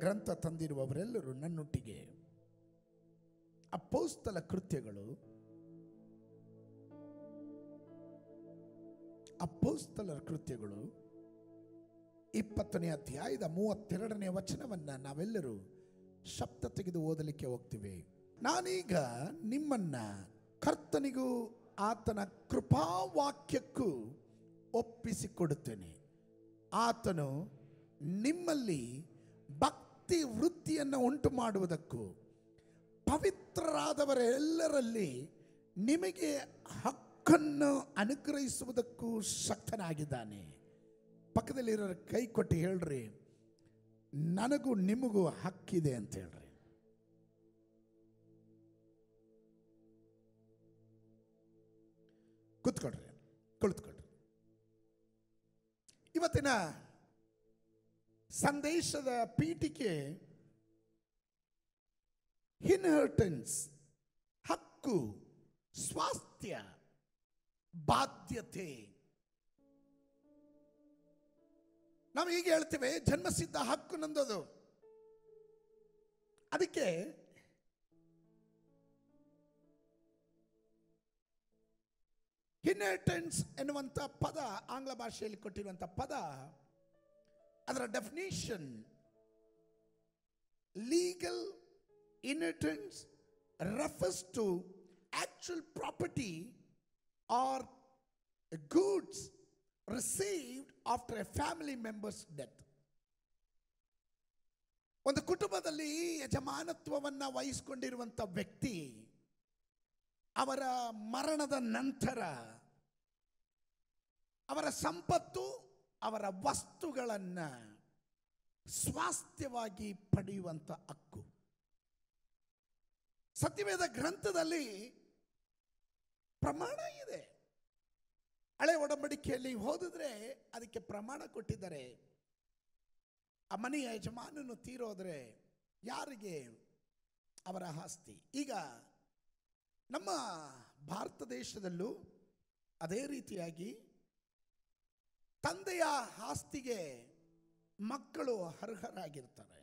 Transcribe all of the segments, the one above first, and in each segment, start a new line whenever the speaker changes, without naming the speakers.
ಗ್ರಂಥ ತಂದಿರುವವರೆಲ್ಲರೂ ನನ್ನೊಟ್ಟಿಗೆ ಅಪ್ಪೋಸ್ತಲ ಕೃತ್ಯಗಳು ಅಪ್ಪೋಸ್ತಲರ ಕೃತ್ಯಗಳು ಇಪ್ಪತ್ತನೇ ಅಧ್ಯಾಯದ ಮೂವತ್ತೆರಡನೇ ವಚನವನ್ನ ನಾವೆಲ್ಲರೂ ಶಬ್ದ ತೆಗೆದು ಓದಲಿಕ್ಕೆ ಹೋಗ್ತೀವಿ ನಾನೀಗ ನಿಮ್ಮನ್ನ ಕರ್ತನಿಗೂ ಆತನ ಕೃಪಾವಾಕ್ಯಕ್ಕೂ ಒಪ್ಪಿಸಿಕೊಡುತ್ತೇನೆ ಆತನು ನಿಮ್ಮಲ್ಲಿ ಭಕ್ತಿ ವೃತ್ತಿಯನ್ನು ಉಂಟು ಮಾಡುವುದಕ್ಕೂ ಪವಿತ್ರರಾದವರೆಲ್ಲರಲ್ಲಿ ನಿಮಗೆ ಹಕ್ಕನ್ನು ಅನುಗ್ರಹಿಸುವುದಕ್ಕೂ ಶಕ್ತನಾಗಿದ್ದಾನೆ ಪಕ್ಕದಲ್ಲಿರೋ ಕೈ ಕೊಟ್ಟು ಹೇಳ್ರಿ ನನಗೂ ನಿಮಗೂ ಹಕ್ಕಿದೆ ಅಂತ ಹೇಳ್ರಿ ಕೂತ್ಕೊಳ್ರಿ ಕುಳಿತುಕೊಳ್ರಿ ಇವತ್ತಿನ ಸಂದೇಶದ ಪೀಠಿಕೆ ಇನ್ಹರ್ಟೆನ್ಸ್ ಹಕ್ಕು ಸ್ವಾಸ್ಥ್ಯ ಬಾಧ್ಯತೆ ನಾವು ಹೀಗೆ ಹೇಳ್ತೇವೆ ಜನ್ಮಸಿದ್ಧ ಹಕ್ಕು ನಂದದು ಅದಕ್ಕೆ ಇನ್ಹೆರಿಟೆನ್ಸ್ ಎನ್ನುವಂಥ ಪದ ಆಂಗ್ಲ ಭಾಷೆಯಲ್ಲಿ ಕೊಟ್ಟಿರುವಂಥ ಪದ ಅದರ definition legal inheritance refers to actual property or goods received after a family member's death. ಒಂದು ಕುಟುಂಬದಲ್ಲಿ ಯಜಮಾನತ್ವವನ್ನು ವಹಿಸಿಕೊಂಡಿರುವಂಥ ವ್ಯಕ್ತಿ ಅವರ ಮರಣದ ನಂತರ ಅವರ ಸಂಪತ್ತು ಅವರ ವಸ್ತುಗಳನ್ನು ಸ್ವಾಸ್ಥ್ಯವಾಗಿ ಪಡೆಯುವಂಥ ಹಕ್ಕು ಸತ್ಯವೇದ ಗ್ರಂಥದಲ್ಲಿ ಪ್ರಮಾಣ ಇದೆ ಹಳೆ ಒಡಂಬಡಿಕೆಯಲ್ಲಿ ಓದಿದ್ರೆ ಅದಕ್ಕೆ ಪ್ರಮಾಣ ಕೊಟ್ಟಿದ್ದಾರೆ ಆ ಮನೆಯ ಯಜಮಾನನು ತೀರೋದ್ರೆ ಯಾರಿಗೆ ಅವರ ಆಸ್ತಿ ಈಗ ನಮ್ಮ ಭಾರತ ದೇಶದಲ್ಲೂ ಅದೇ ರೀತಿಯಾಗಿ ತಂದೆಯ ಆಸ್ತಿಗೆ ಮಕ್ಕಳು ಅರ್ಹರಾಗಿರ್ತಾರೆ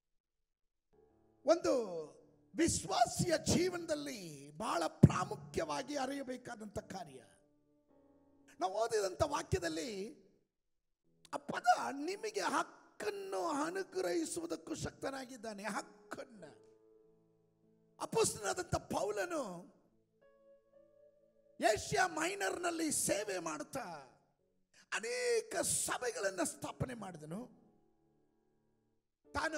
ಒಂದು ವಿಶ್ವಾಸಿಯ ಜೀವನದಲ್ಲಿ ಬಹಳ ಪ್ರಾಮುಖ್ಯವಾಗಿ ಅರಿಯಬೇಕಾದಂಥ ಕಾರ್ಯ ನಾವು ಓದಿದಂಥ ವಾಕ್ಯದಲ್ಲಿ ಆ ಪದ ನಿಮಗೆ ಹಕ್ಕನ್ನು ಅನುಗ್ರಹಿಸುವುದಕ್ಕೂ ಶಕ್ತನಾಗಿದ್ದಾನೆ ಹಕ್ಕನ್ನು ಅಪೋಸ್ತನಾದಂಥ ಪೌಲನು ಏಷ್ಯಾ ಮೈನರ್ನಲ್ಲಿ ಸೇವೆ ಮಾಡುತ್ತಾ ಅನೇಕ ಸಭೆಗಳನ್ನು ಸ್ಥಾಪನೆ ಮಾಡಿದನು ತಾನು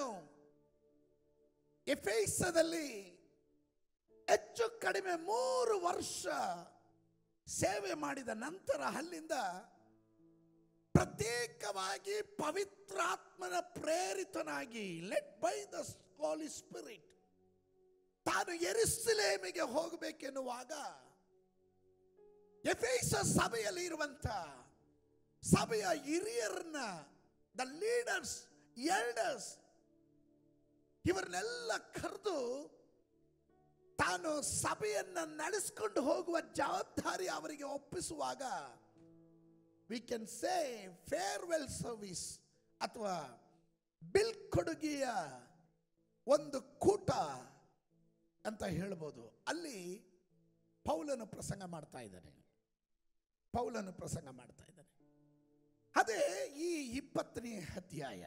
ಎಫೇಸದಲ್ಲಿ ಹೆಚ್ಚು ಕಡಿಮೆ ಮೂರು ವರ್ಷ ಸೇವೆ ಮಾಡಿದ ನಂತರ ಅಲ್ಲಿಂದ ಪ್ರತ್ಯೇಕವಾಗಿ ಪವಿತ್ರಾತ್ಮನ ಪ್ರೇರಿತನಾಗಿ led by the holy spirit ತಾನು ಎರಿಸಲೇಮಿಗೆ ಹೋಗಬೇಕೆನ್ನುವಾಗ ಎಫೇಸ ಸಭೆಯಲ್ಲಿ ಇರುವಂತ ಸಭೆಯ ಹಿರಿಯರನ್ನ ದ ಲೀಡರ್ಸ್ ಎಲ್ಡರ್ಸ್ ಇವರನ್ನೆಲ್ಲ ಕರೆದು ತಾನು ಸಭೆಯನ್ನ ನಡೆಸಿಕೊಂಡು ಹೋಗುವ ಜವಾಬ್ದಾರಿ ಅವರಿಗೆ ಒಪ್ಪಿಸುವಾಗ we can say farewell service ಅಥವಾ ಬಿಲ್ಕೊಡುಗೆಯ ಒಂದು ಕೂಟ ಅಂತ ಹೇಳ್ಬೋದು ಅಲ್ಲಿ ಪೌಲನು ಪ್ರಸಂಗ ಮಾಡ್ತಾ ಇದ್ದಾನೆ ಪೌಲನು ಪ್ರಸಂಗ ಮಾಡ್ತಾ ಇದ್ದಾನೆ ಅದೇ ಈ ಇಪ್ಪತ್ತನೇ ಅಧ್ಯಾಯ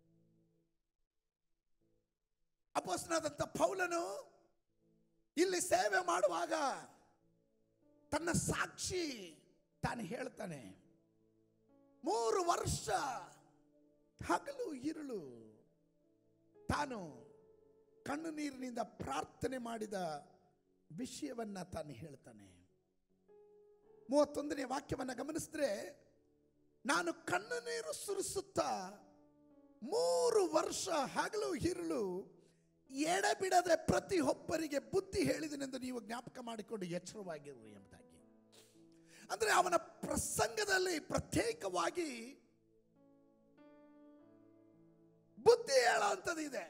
ಅಪೋಸ್ನಾದಂಥ ಪೌಲನು ಇಲ್ಲಿ ಸೇವೆ ಮಾಡುವಾಗ ತನ್ನ ಸಾಕ್ಷಿ ತಾನು ಹೇಳ್ತಾನೆ ಮೂರು ವರ್ಷ ಹಗಲು ಇರುಳು ತಾನು ಕಣ್ಣು ನೀರಿನಿಂದ ಪ್ರಾರ್ಥನೆ ಮಾಡಿದ ವಿಷಯವನ್ನ ತಾನು ಹೇಳ್ತಾನೆ ಮೂವತ್ತೊಂದನೇ ವಾಕ್ಯವನ್ನ ಗಮನಿಸಿದ್ರೆ ನಾನು ಕಣ್ಣು ನೀರು ಸುರಿಸುತ್ತಾ ಮೂರು ವರ್ಷ ಹಗಲು ಇರುಳು ಎಡಬಿಡದೆ ಪ್ರತಿಯೊಬ್ಬರಿಗೆ ಬುದ್ಧಿ ಹೇಳಿದನೆಂದು ನೀವು ಜ್ಞಾಪಕ ಮಾಡಿಕೊಂಡು ಎಚ್ಚರವಾಗಿರು ಎಂಬುದಾಗಿ ಅಂದ್ರೆ ಅವನ ಪ್ರಸಂಗದಲ್ಲಿ ಪ್ರತ್ಯೇಕವಾಗಿ ಬುದ್ಧಿ ಹೇಳುವಂಥದ್ದಿದೆ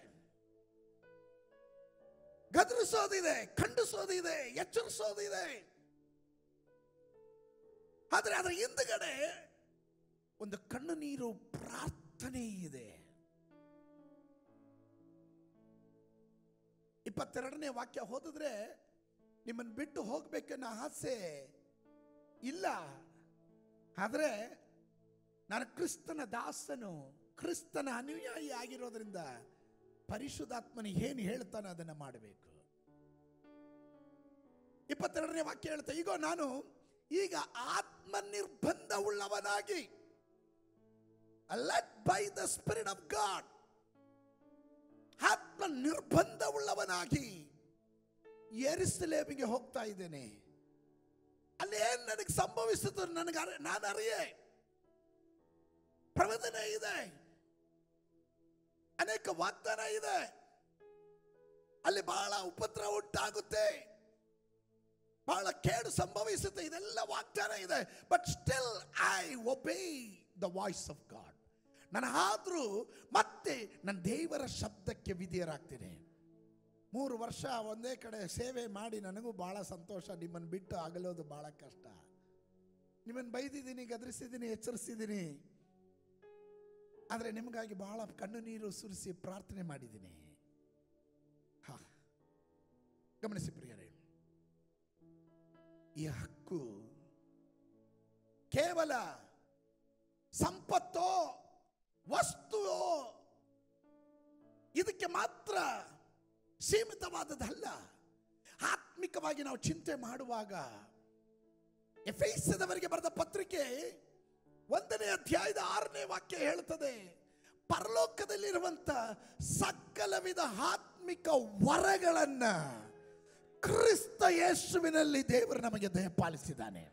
ಗದರಿಸೋದಿದೆ ಖಂಡಿಸೋದಿದೆ ಎಚ್ಚರಿಸೋದಿದೆ ಆದರೆ ಅದರ ಹಿಂದುಗಡೆ ಒಂದು ಕಣ್ಣು ನೀರು ಪ್ರಾರ್ಥನೆ ಇದೆ ಇಪ್ಪತ್ತೆರಡನೇ ವಾಕ್ಯ ಓದಿದ್ರೆ ನಿಮ್ಮನ್ನು ಬಿಟ್ಟು ಹೋಗ್ಬೇಕನ್ನೋ ಆಸೆ ಇಲ್ಲ ಆದರೆ ನಾನು ಕ್ರಿಸ್ತನ ದಾಸನು ಕ್ರಿಸ್ತನ ಅನುಯಾಯಿ ಆಗಿರೋದ್ರಿಂದ ಪರಿಶುದ್ಧಾತ್ಮನ ಏನು ಹೇಳ್ತಾನೆ ಅದನ್ನು ಮಾಡಬೇಕು ಇಪ್ಪತ್ತೆರಡನೇ ವಾಕ್ಯ ಹೇಳ್ತಾ ಈಗ ನಾನು ಈಗ ಆತ್ಮ ನಿರ್ಬಂಧವುಳ್ಳವನಾಗಿ led by the spirit of God ಆತ್ಮ ನಿರ್ಬಂಧವುಳ್ಳವನಾಗಿ ಎರಿಸಲೇಬಿಗೆ ಹೋಗ್ತಾ ಇದ್ದೇನೆ ಅಲ್ಲಿ ಏನ್ ನನಗೆ ಸಂಭವಿಸಿತು ನನಗೆ ಅರಿ- ನಾನು ಅರಿಯೆ ಪ್ರವಚನೆ ಇದೆ ಅನೇಕ ವಾಗ್ದಾನ ಇದೆ ಅಲ್ಲಿ ಬಹಳ ಉಪದ್ರ ಉಂಟಾಗುತ್ತೆ ಬಹಳ ಕೇಡು ಸಂಭವಿಸುತ್ತೆ ಇದೆಲ್ಲ ವಾಗ್ದಾನ ಇದೆ but still I obey the voice of God ನಾನು ಆದರೂ ಮತ್ತೆ ನನ್ನ ದೇವರ ಶಬ್ದಕ್ಕೆ ವಿಧಿಯರಾಗ್ತೀನಿ ಮೂರು ವರ್ಷ ಒಂದೇ ಕಡೆ ಸೇವೆ ಮಾಡಿ ನನಗೂ ಬಹಳ ಸಂತೋಷ ನಿಮ್ಮನ್ನು ಬಿಟ್ಟು ಅಗಲೋದು ಬಹಳ ಕಷ್ಟ ನಿಮ್ಮನ್ನು ಬೈದಿದ್ದೀನಿ ಗದರಿಸಿದ್ದೀನಿ ಎಚ್ಚರಿಸಿದ್ದೀನಿ ಆದರೆ ನಿಮಗಾಗಿ ಬಹಳ ಕಣ್ಣು ನೀರು ಸುರಿಸಿ ಪ್ರಾರ್ಥನೆ ಮಾಡಿದ್ದೀನಿ ಹಾ ಗಮನಿಸಿ ಪ್ರಿಯರೇ ಈ ಹಕ್ಕು ಕೇವಲ ಸಂಪತ್ತೋ ವಸ್ತುವೋ ಇದಕ್ಕೆ ಮಾತ್ರ ಸೀಮಿತವಾದದಲ್ಲ ಆತ್ಮಿಕವಾಗಿ ನಾವು ಚಿಂತೆ ಮಾಡುವಾಗ ಎಫೆಸದವರಿಗೆ ಬರೆದ ಪತ್ರಿಕೆ ಒಂದನೇ ಅಧ್ಯಾಯದ ಆರನೇ ವಾಕ್ಯ ಹೇಳ್ತದೆ ಪರಲೋಕದಲ್ಲಿರುವಂತ ಸಕಲ ವಿಧ ಆತ್ಮಿಕ ವರಗಳನ್ನ ಕ್ರಿಸ್ತ ಯೇಸುವಿನಲ್ಲಿ ದೇವರು ನಮಗೆ ದಯಪಾಲಿಸಿದ್ದಾನೆ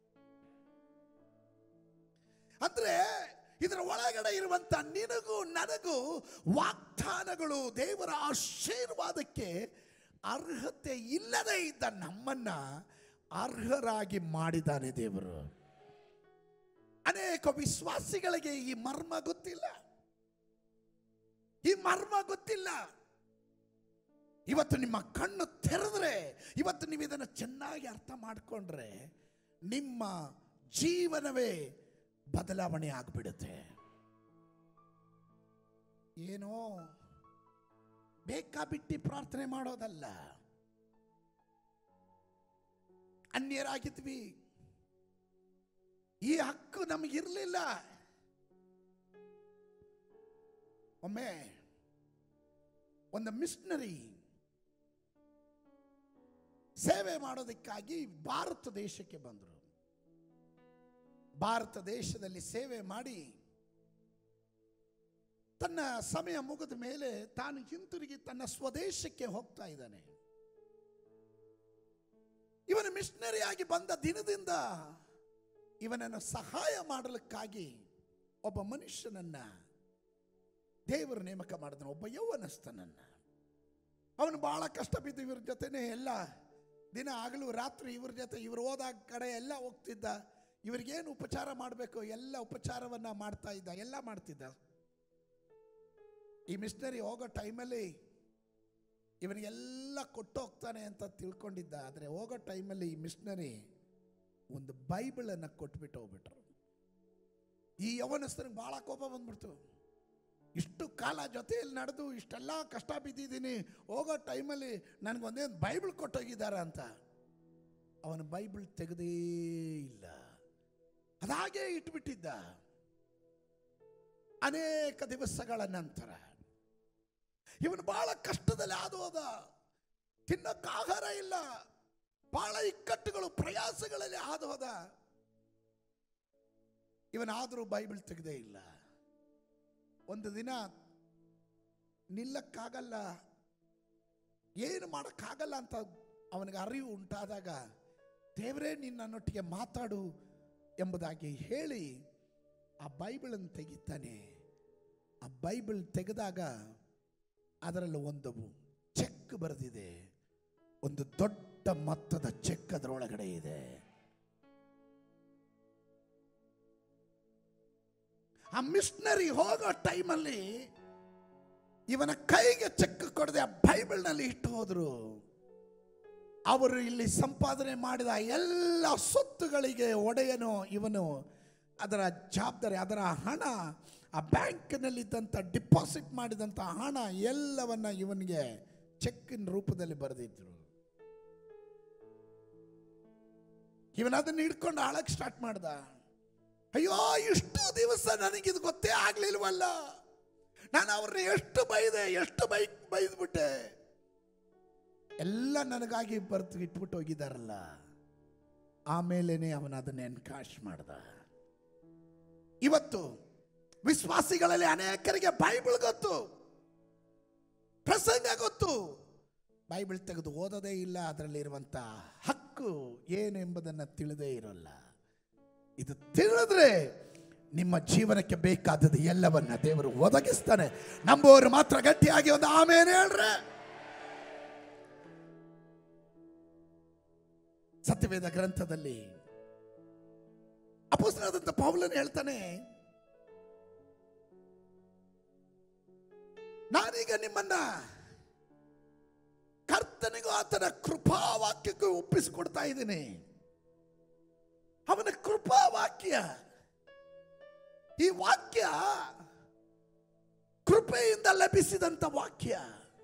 ಅಂದ್ರೆ ಇದರ ಒಳಗಡೆ ಇರುವಂತ ನಿನಗೂ ನನಗೂ ವಾಗ್ದಾನಗಳು ದೇವರ ಆಶೀರ್ವಾದಕ್ಕೆ ಅರ್ಹತೆ ಇಲ್ಲದೆ ಇದ್ದ ನಮ್ಮನ್ನ ಅರ್ಹರಾಗಿ ಮಾಡಿದ್ದಾನೆ ದೇವರು ಅನೇಕ ವಿಶ್ವಾಸಿಗಳಿಗೆ ಈ ಮರ್ಮ ಗೊತ್ತಿಲ್ಲ ಈ ಮರ್ಮ ಗೊತ್ತಿಲ್ಲ ಇವತ್ತು ನಿಮ್ಮ ಕಣ್ಣು ತೆರೆದ್ರೆ ಇವತ್ತು ನೀವು ಇದನ್ನು ಚೆನ್ನಾಗಿ ಅರ್ಥ ಮಾಡಿಕೊಂಡ್ರೆ ನಿಮ್ಮ ಜೀವನವೇ ಬದಲಾವಣೆ ಆಗಿಬಿಡುತ್ತೆ ಏನೋ ಬೇಕಾಬಿಟ್ಟಿ ಪ್ರಾರ್ಥನೆ ಮಾಡೋದಲ್ಲ ಅನ್ಯರಾಗಿದ್ವಿ ಈ ಹಕ್ಕು ನಮಗಿರಲಿಲ್ಲ ಒಮ್ಮೆ ಒಂದು ಮಿಷನರಿ ಸೇವೆ ಮಾಡೋದಕ್ಕಾಗಿ ಭಾರತ ದೇಶಕ್ಕೆ ಬಂದರು ಭಾರತ ದೇಶದಲ್ಲಿ ಸೇವೆ ಮಾಡಿ ತನ್ನ ಸಮಯ ಮುಗಿದ ಮೇಲೆ ತಾನು ಹಿಂತಿರುಗಿ ತನ್ನ ಸ್ವದೇಶಕ್ಕೆ ಹೋಗ್ತಾ ಇದ್ದಾನೆ ಇವನು ಮಿಷನರಿ ಆಗಿ ಬಂದ ದಿನದಿಂದ ಇವನನ್ನು ಸಹಾಯ ಮಾಡಲಿಕ್ಕಾಗಿ ಒಬ್ಬ ಮನುಷ್ಯನನ್ನ ದೇವರು ನೇಮಕ ಮಾಡಿದನು ಒಬ್ಬ ಯೌವನಸ್ಥನನ್ನ ಅವನು ಬಹಳ ಕಷ್ಟ ಬಿದ್ದು ಇವ್ರ ಜೊತೆನೆ ಎಲ್ಲ ದಿನ ಆಗಲೂ ರಾತ್ರಿ ಇವ್ರ ಜೊತೆ ಇವ್ರು ಹೋದಾಗ ಕಡೆ ಎಲ್ಲ ಹೋಗ್ತಿದ್ದ ಇವ್ರಿಗೇನು ಉಪಚಾರ ಮಾಡಬೇಕು ಎಲ್ಲ ಉಪಚಾರವನ್ನ ಮಾಡ್ತಾ ಇದ್ದ ಎಲ್ಲ ಮಾಡ್ತಿದ್ದ ಈ ಮಿಷನರಿ ಹೋಗೋ ಟೈಮಲ್ಲಿ ಇವನಿಗೆಲ್ಲ ಕೊಟ್ಟು ಹೋಗ್ತಾನೆ ಅಂತ ತಿಳ್ಕೊಂಡಿದ್ದ ಆದರೆ ಹೋಗೋ ಟೈಮಲ್ಲಿ ಈ ಮಿಷನರಿ ಒಂದು ಬೈಬಲನ್ನು ಕೊಟ್ಬಿಟ್ಟು ಹೋಗ್ಬಿಟ್ರು ಈ ಯವನಸ್ಥನಿಗೆ ಭಾಳ ಕೋಪ ಬಂದ್ಬಿಡ್ತು ಇಷ್ಟು ಕಾಲ ಜೊತೆಯಲ್ಲಿ ನಡೆದು ಇಷ್ಟೆಲ್ಲ ಕಷ್ಟ ಬಿದ್ದಿದ್ದೀನಿ ಹೋಗೋ ಟೈಮಲ್ಲಿ ನನಗೊಂದೇ ಬೈಬಲ್ ಕೊಟ್ಟೋಗಿದ್ದಾರೆ ಅಂತ ಅವನ ಬೈಬಲ್ ತೆಗೆದೇ ಇಲ್ಲ ಅದಾಗೇ ಇಟ್ಬಿಟ್ಟಿದ್ದ ಅನೇಕ ದಿವಸಗಳ ನಂತರ ಇವನು ಬಹಳ ಕಷ್ಟದಲ್ಲಿ ಆದು ಹೋದ ತಿನ್ನಕ್ಕೆ ಆಹಾರ ಇಲ್ಲ ಬಹಳ ಇಕ್ಕಟ್ಟುಗಳು ಪ್ರಯಾಸಗಳಲ್ಲಿ ಹಾದು ಹೋದ ಇವನಾದರೂ ಬೈಬಲ್ ತೆಗೆದೇ ಇಲ್ಲ ಒಂದು ದಿನ ನಿಲ್ಲಕ್ಕಾಗಲ್ಲ ಏನು ಮಾಡೋಕ್ಕಾಗಲ್ಲ ಅಂತ ಅವನಿಗೆ ಅರಿವು ಉಂಟಾದಾಗ ದೇವರೇ ನೀನು ನನ್ನೊಟ್ಟಿಗೆ ಮಾತಾಡು ಎಂಬುದಾಗಿ ಹೇಳಿ ಆ ಬೈಬಲನ್ನು ತೆಗಿತಾನೆ ಆ ಬೈಬಲ್ ತೆಗೆದಾಗ ಅದರಲ್ಲಿ ಒಂದು ಚೆಕ್ ಬರೆದಿದೆ ಒಂದು ದೊಡ್ಡ ಮೊತ್ತದ ಚೆಕ್ ಅದರೊಳಗಡೆ ಇದೆ ಆ ಮಿಷನರಿ ಹೋಗೋ ಟೈಮಲ್ಲಿ ಇವನ ಕೈಗೆ ಚೆಕ್ ಕೊಡದೆ ಆ ಬೈಬಲ್ನಲ್ಲಿ ಇಟ್ಟು ಹೋದ್ರು ಅವರು ಇಲ್ಲಿ ಸಂಪಾದನೆ ಮಾಡಿದ ಎಲ್ಲ ಸೊತ್ತುಗಳಿಗೆ ಒಡೆಯನು ಇವನು ಅದರ ಜವಾಬ್ದಾರಿ ಅದರ ಹಣ ಆ ಬ್ಯಾಂಕ್ನಲ್ಲಿದ್ದಂಥ ಡಿಪಾಸಿಟ್ ಮಾಡಿದಂಥ ಹಣ ಎಲ್ಲವನ್ನ ಇವನಿಗೆ ಚೆಕ್ಕಿನ ರೂಪದಲ್ಲಿ ಬರೆದಿದ್ರು ಇವನ್ ಅದನ್ನ ಹಿಡ್ಕೊಂಡು ಆಳಕ್ ಸ್ಟಾರ್ಟ್ ಮಾಡ್ದ ಅಯ್ಯೋ ಇಷ್ಟು ದಿವಸ ನನಗಿದು ಗೊತ್ತೇ ಆಗ್ಲಿಲ್ವಲ್ಲ ನಾನು ಅವ್ರನ್ನ ಎಷ್ಟು ಬೈದೆ ಎಷ್ಟು ಬೈ ಬೈದ್ಬಿಟ್ಟೆ ಎಲ್ಲ ನನಗಾಗಿ ಬರ್ತು ಇಟ್ಬಿಟ್ಟು ಹೋಗಿದಾರಲ್ಲ ಆಮೇಲೇನೆ ಅವನ ಅದನ್ನ ಎನ್ಕಾಶ್ ಮಾಡ್ದ ಇವತ್ತು ವಿಶ್ವಾಸಿಗಳಲ್ಲಿ ಅನೇಕರಿಗೆ ಬೈಬಲ್ ಗೊತ್ತು ಪ್ರಸಂಗ ಗೊತ್ತು ಬೈಬಲ್ ತೆಗೆದು ಓದೋದೇ ಇಲ್ಲ ಅದರಲ್ಲಿರುವಂತ ಹಕ್ಕು ಏನೆಂಬುದನ್ನು ತಿಳಿದೇ ಇರೋಲ್ಲ ಇದು ತಿಳಿದ್ರೆ ನಿಮ್ಮ ಜೀವನಕ್ಕೆ ಬೇಕಾದದ್ದು ಎಲ್ಲವನ್ನ ದೇವರು ಒದಗಿಸ್ತಾನೆ ನಂಬುವವರು ಮಾತ್ರ ಗಟ್ಟಿಯಾಗಿ ಒಂದು ಆಮೇಲೆ ಹೇಳ್ರೆ ಸತ್ಯವೇದ ಗ್ರಂಥದಲ್ಲಿ ಅಪೋಸ್ತಲನಾದಂಥ ಪೌಲನ್ ಹೇಳ್ತಾನೆ ನಾನೀಗ ನಿಮ್ಮನ್ನ ಕರ್ತನಿಗೂ ಆತನ ಕೃಪಾ ವಾಕ್ಯಕ್ಕೂ ಒಪ್ಪಿಸಿಕೊಡ್ತಾ ಇದ್ದೀನಿ ಅವನ ಕೃಪಾ ವಾಕ್ಯ ಈ ವಾಕ್ಯ ಕೃಪೆಯಿಂದ ಲಭಿಸಿದಂತ ವಾಕ್ಯ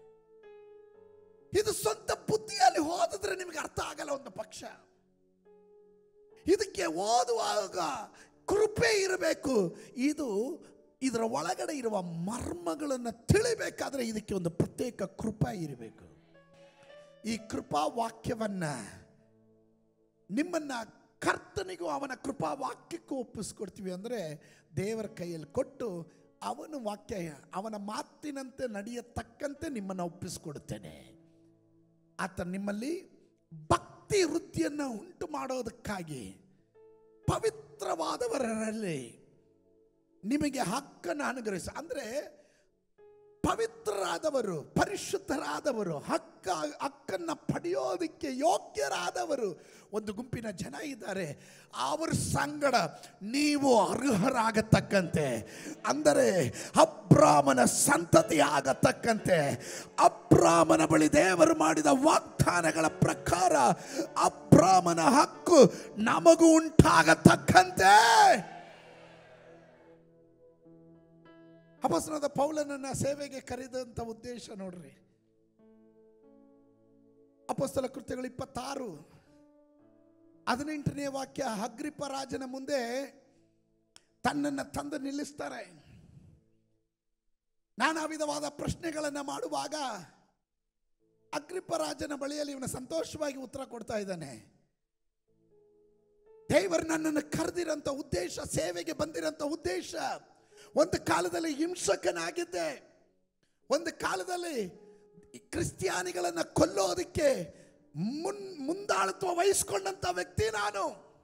ಇದು ಸ್ವಂತ ಬುದ್ಧಿಯಲ್ಲಿ ಓದಿದ್ರೆ ನಿಮಗೆ ಅರ್ಥ ಆಗಲ್ಲ ಒಂದು ಪಕ್ಷ ಇದಕ್ಕೆ ಓದುವಾಗ ಕೃಪೆ ಇರಬೇಕು ಇದು ಇದರ ಒಳಗಡೆ ಇರುವ ಮರ್ಮಗಳನ್ನು ತಿಳಿಬೇಕಾದ್ರೆ ಇದಕ್ಕೆ ಒಂದು ಪ್ರತ್ಯೇಕ ಕೃಪಾ ಇರಬೇಕು ಈ ಕೃಪಾ ವಾಕ್ಯವನ್ನ ನಿಮ್ಮನ್ನ ಕರ್ತನಿಗೂ ಅವನ ಕೃಪಾ ವಾಕ್ಯಕ್ಕೂ ಒಪ್ಪಿಸ್ಕೊಡ್ತೀವಿ ಅಂದರೆ ದೇವರ ಕೈಯಲ್ಲಿ ಕೊಟ್ಟು ಅವನ ವಾಕ್ಯ ಅವನ ಮಾತಿನಂತೆ ನಡೆಯತಕ್ಕಂತೆ ನಿಮ್ಮನ್ನು ಒಪ್ಪಿಸ್ಕೊಡುತ್ತೇನೆ ಆತ ನಿಮ್ಮಲ್ಲಿ ಭಕ್ತಿ ವೃತ್ತಿಯನ್ನು ಉಂಟು ಮಾಡೋದಕ್ಕಾಗಿ ಪವಿತ್ರವಾದವರಲ್ಲಿ ನಿಮಗೆ ಹಕ್ಕನ್ನು ಅನುಗ್ರಹಿಸ ಅಂದರೆ ಪವಿತ್ರರಾದವರು ಪರಿಶುದ್ಧರಾದವರು ಹಕ್ಕ ಹಕ್ಕನ್ನು ಪಡೆಯೋದಕ್ಕೆ ಯೋಗ್ಯರಾದವರು ಒಂದು ಗುಂಪಿನ ಜನ ಇದ್ದಾರೆ ಅವರ ಸಂಗಡ ನೀವು ಅರ್ಹರಾಗತಕ್ಕಂತೆ ಅಂದರೆ ಅಬ್ರಾಮನ ಸಂತತಿ ಆಗತಕ್ಕಂತೆ ಅಬ್ರಾಮನ ಬಳಿ ದೇವರು ಮಾಡಿದ ವಾಗ್ದಾನಗಳ ಪ್ರಕಾರ ಅಬ್ರಾಮನ ಹಕ್ಕು ನಮಗೂ ಉಂಟಾಗತಕ್ಕಂತೆ ಅಪಸ್ನದ ಪೌಲನನ್ನ ಸೇವೆಗೆ ಕರೆದಂತ ಉದ್ದೇಶ ನೋಡ್ರಿ ಅಪಸ್ತಲ ಕೃತ್ಯಗಳು ಇಪ್ಪತ್ತಾರು ಹದಿನೆಂಟನೇ ವಾಕ್ಯ ಅಗ್ರಿಪ ರಾಜನ ಮುಂದೆ ತನ್ನನ್ನು ತಂದು ನಿಲ್ಲಿಸ್ತಾರೆ ನಾನಾ ವಿಧವಾದ ಪ್ರಶ್ನೆಗಳನ್ನು ಮಾಡುವಾಗ ಅಗ್ರಿಪ ರಾಜನ ಬಳಿಯಲ್ಲಿ ಇವನು ಸಂತೋಷವಾಗಿ ಉತ್ತರ ಕೊಡ್ತಾ ಇದ್ದಾನೆ ದೇವರು ನನ್ನನ್ನು ಕರೆದಿರಂತ ಉದ್ದೇಶ ಸೇವೆಗೆ ಬಂದಿರಂತ ಉದ್ದೇಶ ಒಂದು ಕಾಲದಲ್ಲಿ ಹಿಂಸಕನಾಗಿದ್ದೆ ಒಂದು ಕಾಲದಲ್ಲಿ ಕ್ರಿಸ್ತಿಯಾನಿಗಳನ್ನ ಕೊಲ್ಲೋದಕ್ಕೆ ಮುನ್ ಮುಂದಾಳತ್ವ ವಹಿಸ್ಕೊಂಡಂತ ವ್ಯಕ್ತಿ ನಾನು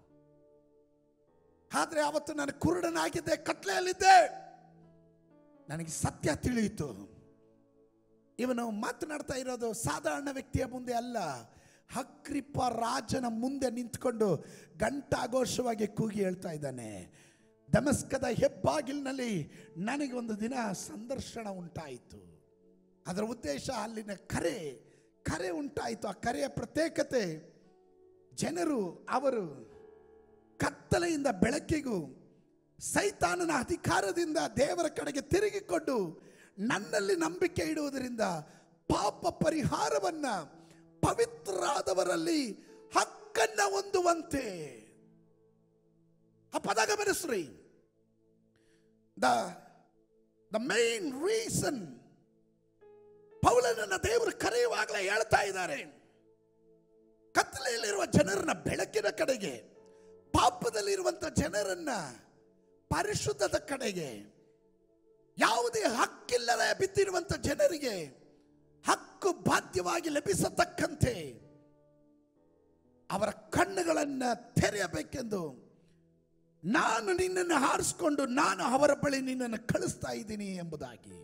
ಆದ್ರೆ ಅವತ್ತು ನಾನು ಕುರುಡನಾಗಿದ್ದೆ ಕತ್ಲೆಯಲ್ಲಿದ್ದೆ ನನಗೆ ಸತ್ಯ ತಿಳಿಯಿತು ಇವನು ಮಾತನಾಡ್ತಾ ಇರೋದು ಸಾಧಾರಣ ವ್ಯಕ್ತಿಯ ಮುಂದೆ ಅಲ್ಲ ಹಕ್ರಿಪ ರಾಜನ ಮುಂದೆ ನಿಂತ್ಕೊಂಡು ಗಂಟಾಘೋಷವಾಗಿ ಕೂಗಿ ಹೇಳ್ತಾ ಇದ್ದಾನೆ ದಮಸ್ಕದ ಹೆಬ್ಬಾಗಿಲಿನಲ್ಲಿ ನನಗೆ ಒಂದು ದಿನ ಸಂದರ್ಶನ ಉಂಟಾಯಿತು ಅದರ ಉದ್ದೇಶ ಅಲ್ಲಿನ ಕರೆ ಕರೆ ಉಂಟಾಯಿತು ಆ ಕರೆಯ ಪ್ರತ್ಯೇಕತೆ ಜನರು ಅವರು ಕತ್ತಲೆಯಿಂದ ಬೆಳಕಿಗೂ ಸೈತಾನನ ಅಧಿಕಾರದಿಂದ ದೇವರ ಕಡೆಗೆ ತಿರುಗಿಕೊಂಡು ನನ್ನಲ್ಲಿ ನಂಬಿಕೆ ಇಡುವುದರಿಂದ ಪಾಪ ಪರಿಹಾರವನ್ನ ಪವಿತ್ರರಾದವರಲ್ಲಿ ಹಕ್ಕನ್ನ ಹೊಂದುವಂತೆ ಆ ಪದ ಗಮನಿಸ್ರಿ ದ ದ ಮೇನ್ ರೀಸನ್ ಪೌಲನನ್ನ ದೇವರು ಕರೆಯುವಾಗಲೇ ಹೇಳ್ತಾ ಇದ್ದಾರೆ ಕತ್ತಲೆಯಲ್ಲಿರುವ ಜನರನ್ನ ಬೆಳಕಿನ ಕಡೆಗೆ ಪಾಪದಲ್ಲಿರುವಂತ ಜನರನ್ನ ಪರಿಶುದ್ಧದ ಕಡೆಗೆ ಯಾವುದೇ ಹಕ್ಕಿಲ್ಲದೆ ಬಿದ್ದಿರುವಂತ ಜನರಿಗೆ ಹಕ್ಕು ಬಾಧ್ಯವಾಗಿ ಲಭಿಸತಕ್ಕಂತೆ ಅವರ ಕಣ್ಣುಗಳನ್ನ ತೆರೆಯಬೇಕೆಂದು ನಾನು ನಿನ್ನನ್ನು ಹಾರಿಸಿಕೊಂಡು ನಾನು ಅವರ ಬಳಿ ನಿನ್ನನ್ನು ಕಳಿಸ್ತಾ ಇದ್ದೀನಿ ಎಂಬುದಾಗಿ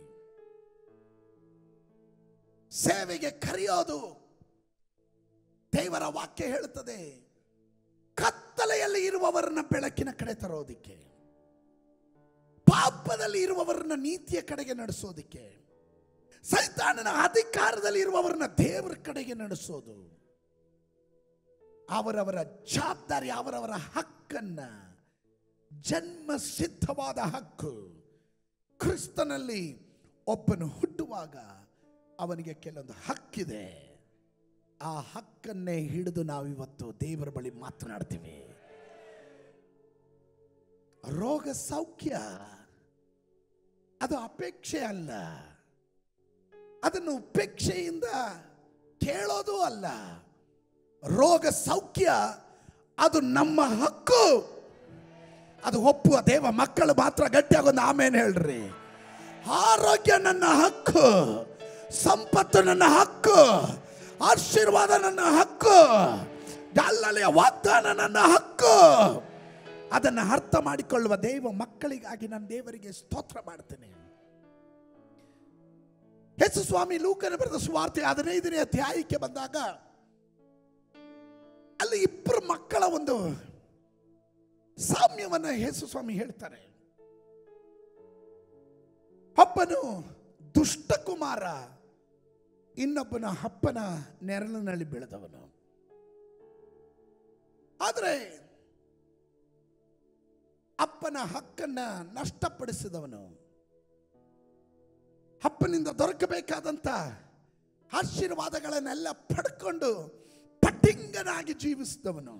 ಸೇವೆಗೆ ಕರೆಯೋದು ದೇವರ ವಾಕ್ಯ ಹೇಳುತ್ತದೆ ಕತ್ತಲೆಯಲ್ಲಿ ಇರುವವರನ್ನ ಬೆಳಕಿನ ಕಡೆ ತರೋದಿಕ್ಕೆ ಪಾಪದಲ್ಲಿ ಇರುವವರನ್ನ ನೀತಿಯ ಕಡೆಗೆ ನಡೆಸೋದಿಕ್ಕೆ ಸೈತಾನನ ಅಧಿಕಾರದಲ್ಲಿ ಇರುವವರನ್ನ ದೇವರ ಕಡೆಗೆ ನಡೆಸೋದು ಅವರವರ ಜವಾಬ್ದಾರಿ ಅವರವರ ಹಕ್ಕನ್ನ ಜನ್ಮ ಸಿದ್ಧವಾದ ಹಕ್ಕು ಕ್ರಿಸ್ತನಲ್ಲಿ ಒಬ್ಬನು ಹುಟ್ಟುವಾಗ ಅವನಿಗೆ ಕೆಲವೊಂದು ಹಕ್ಕಿದೆ ಆ ಹಕ್ಕನ್ನೇ ಹಿಡಿದು ನಾವಿವತ್ತು ದೇವರ ಬಳಿ ಮಾತನಾಡ್ತೀವಿ ರೋಗ ಸೌಖ್ಯ ಅದು ಅಪೇಕ್ಷೆ ಅಲ್ಲ ಅದನ್ನು ಉಪೇಕ್ಷೆಯಿಂದ ಕೇಳೋದು ಅಲ್ಲ ರೋಗ ಸೌಖ್ಯ ಅದು ನಮ್ಮ ಹಕ್ಕು ಅದು ಒಪ್ಪುವ ದೇವ ಮಕ್ಕಳು ಮಾತ್ರ ಗಟ್ಟಿಯಾಗೊಂದು ಆಮೇಲೆ ಹೇಳ್ರಿ ಆರೋಗ್ಯ ನನ್ನ ಹಕ್ಕು ಸಂಪತ್ತು ನನ್ನ ಹಕ್ಕು ಆಶೀರ್ವಾದ ನನ್ನ ಹಕ್ಕು ಅಲ್ಲಲೆಯ ವಾಗ್ದಾನ ನನ್ನ ಹಕ್ಕು ಅದನ್ನು ಅರ್ಥ ಮಾಡಿಕೊಳ್ಳುವ ದೇವ ಮಕ್ಕಳಿಗಾಗಿ ನಾನು ದೇವರಿಗೆ ಸ್ತೋತ್ರ ಮಾಡ್ತೇನೆ ಯೇಸು ಸ್ವಾಮಿ ಲೂಕನ ಬರೆದ ಸುವಾರ್ತೆ ಹದಿನೈದನೇ ಅಧ್ಯಾಯಕ್ಕೆ ಬಂದಾಗ ಅಲ್ಲಿ ಇಬ್ಬರು ಮಕ್ಕಳ ಒಂದು ಸಾಮ್ಯವನ್ನ ಯೇಸು ಸ್ವಾಮಿ ಹೇಳ್ತಾರೆ ಒಬ್ಬನು ದುಷ್ಟ ಕುಮಾರ ಇನ್ನೊಬ್ಬನ ಅಪ್ಪನ ನೆರಳಿನಲ್ಲಿ ಬೆಳೆದವನು ಆದರೆ ಅಪ್ಪನ ಹಕ್ಕನ್ನ ನಷ್ಟಪಡಿಸಿದವನು ಅಪ್ಪನಿಂದ ದೊರಕಬೇಕಾದಂತ ಆಶೀರ್ವಾದಗಳನ್ನೆಲ್ಲ ಪಡ್ಕೊಂಡು ಪಟ್ಟಿಂಗನಾಗಿ ಜೀವಿಸಿದವನು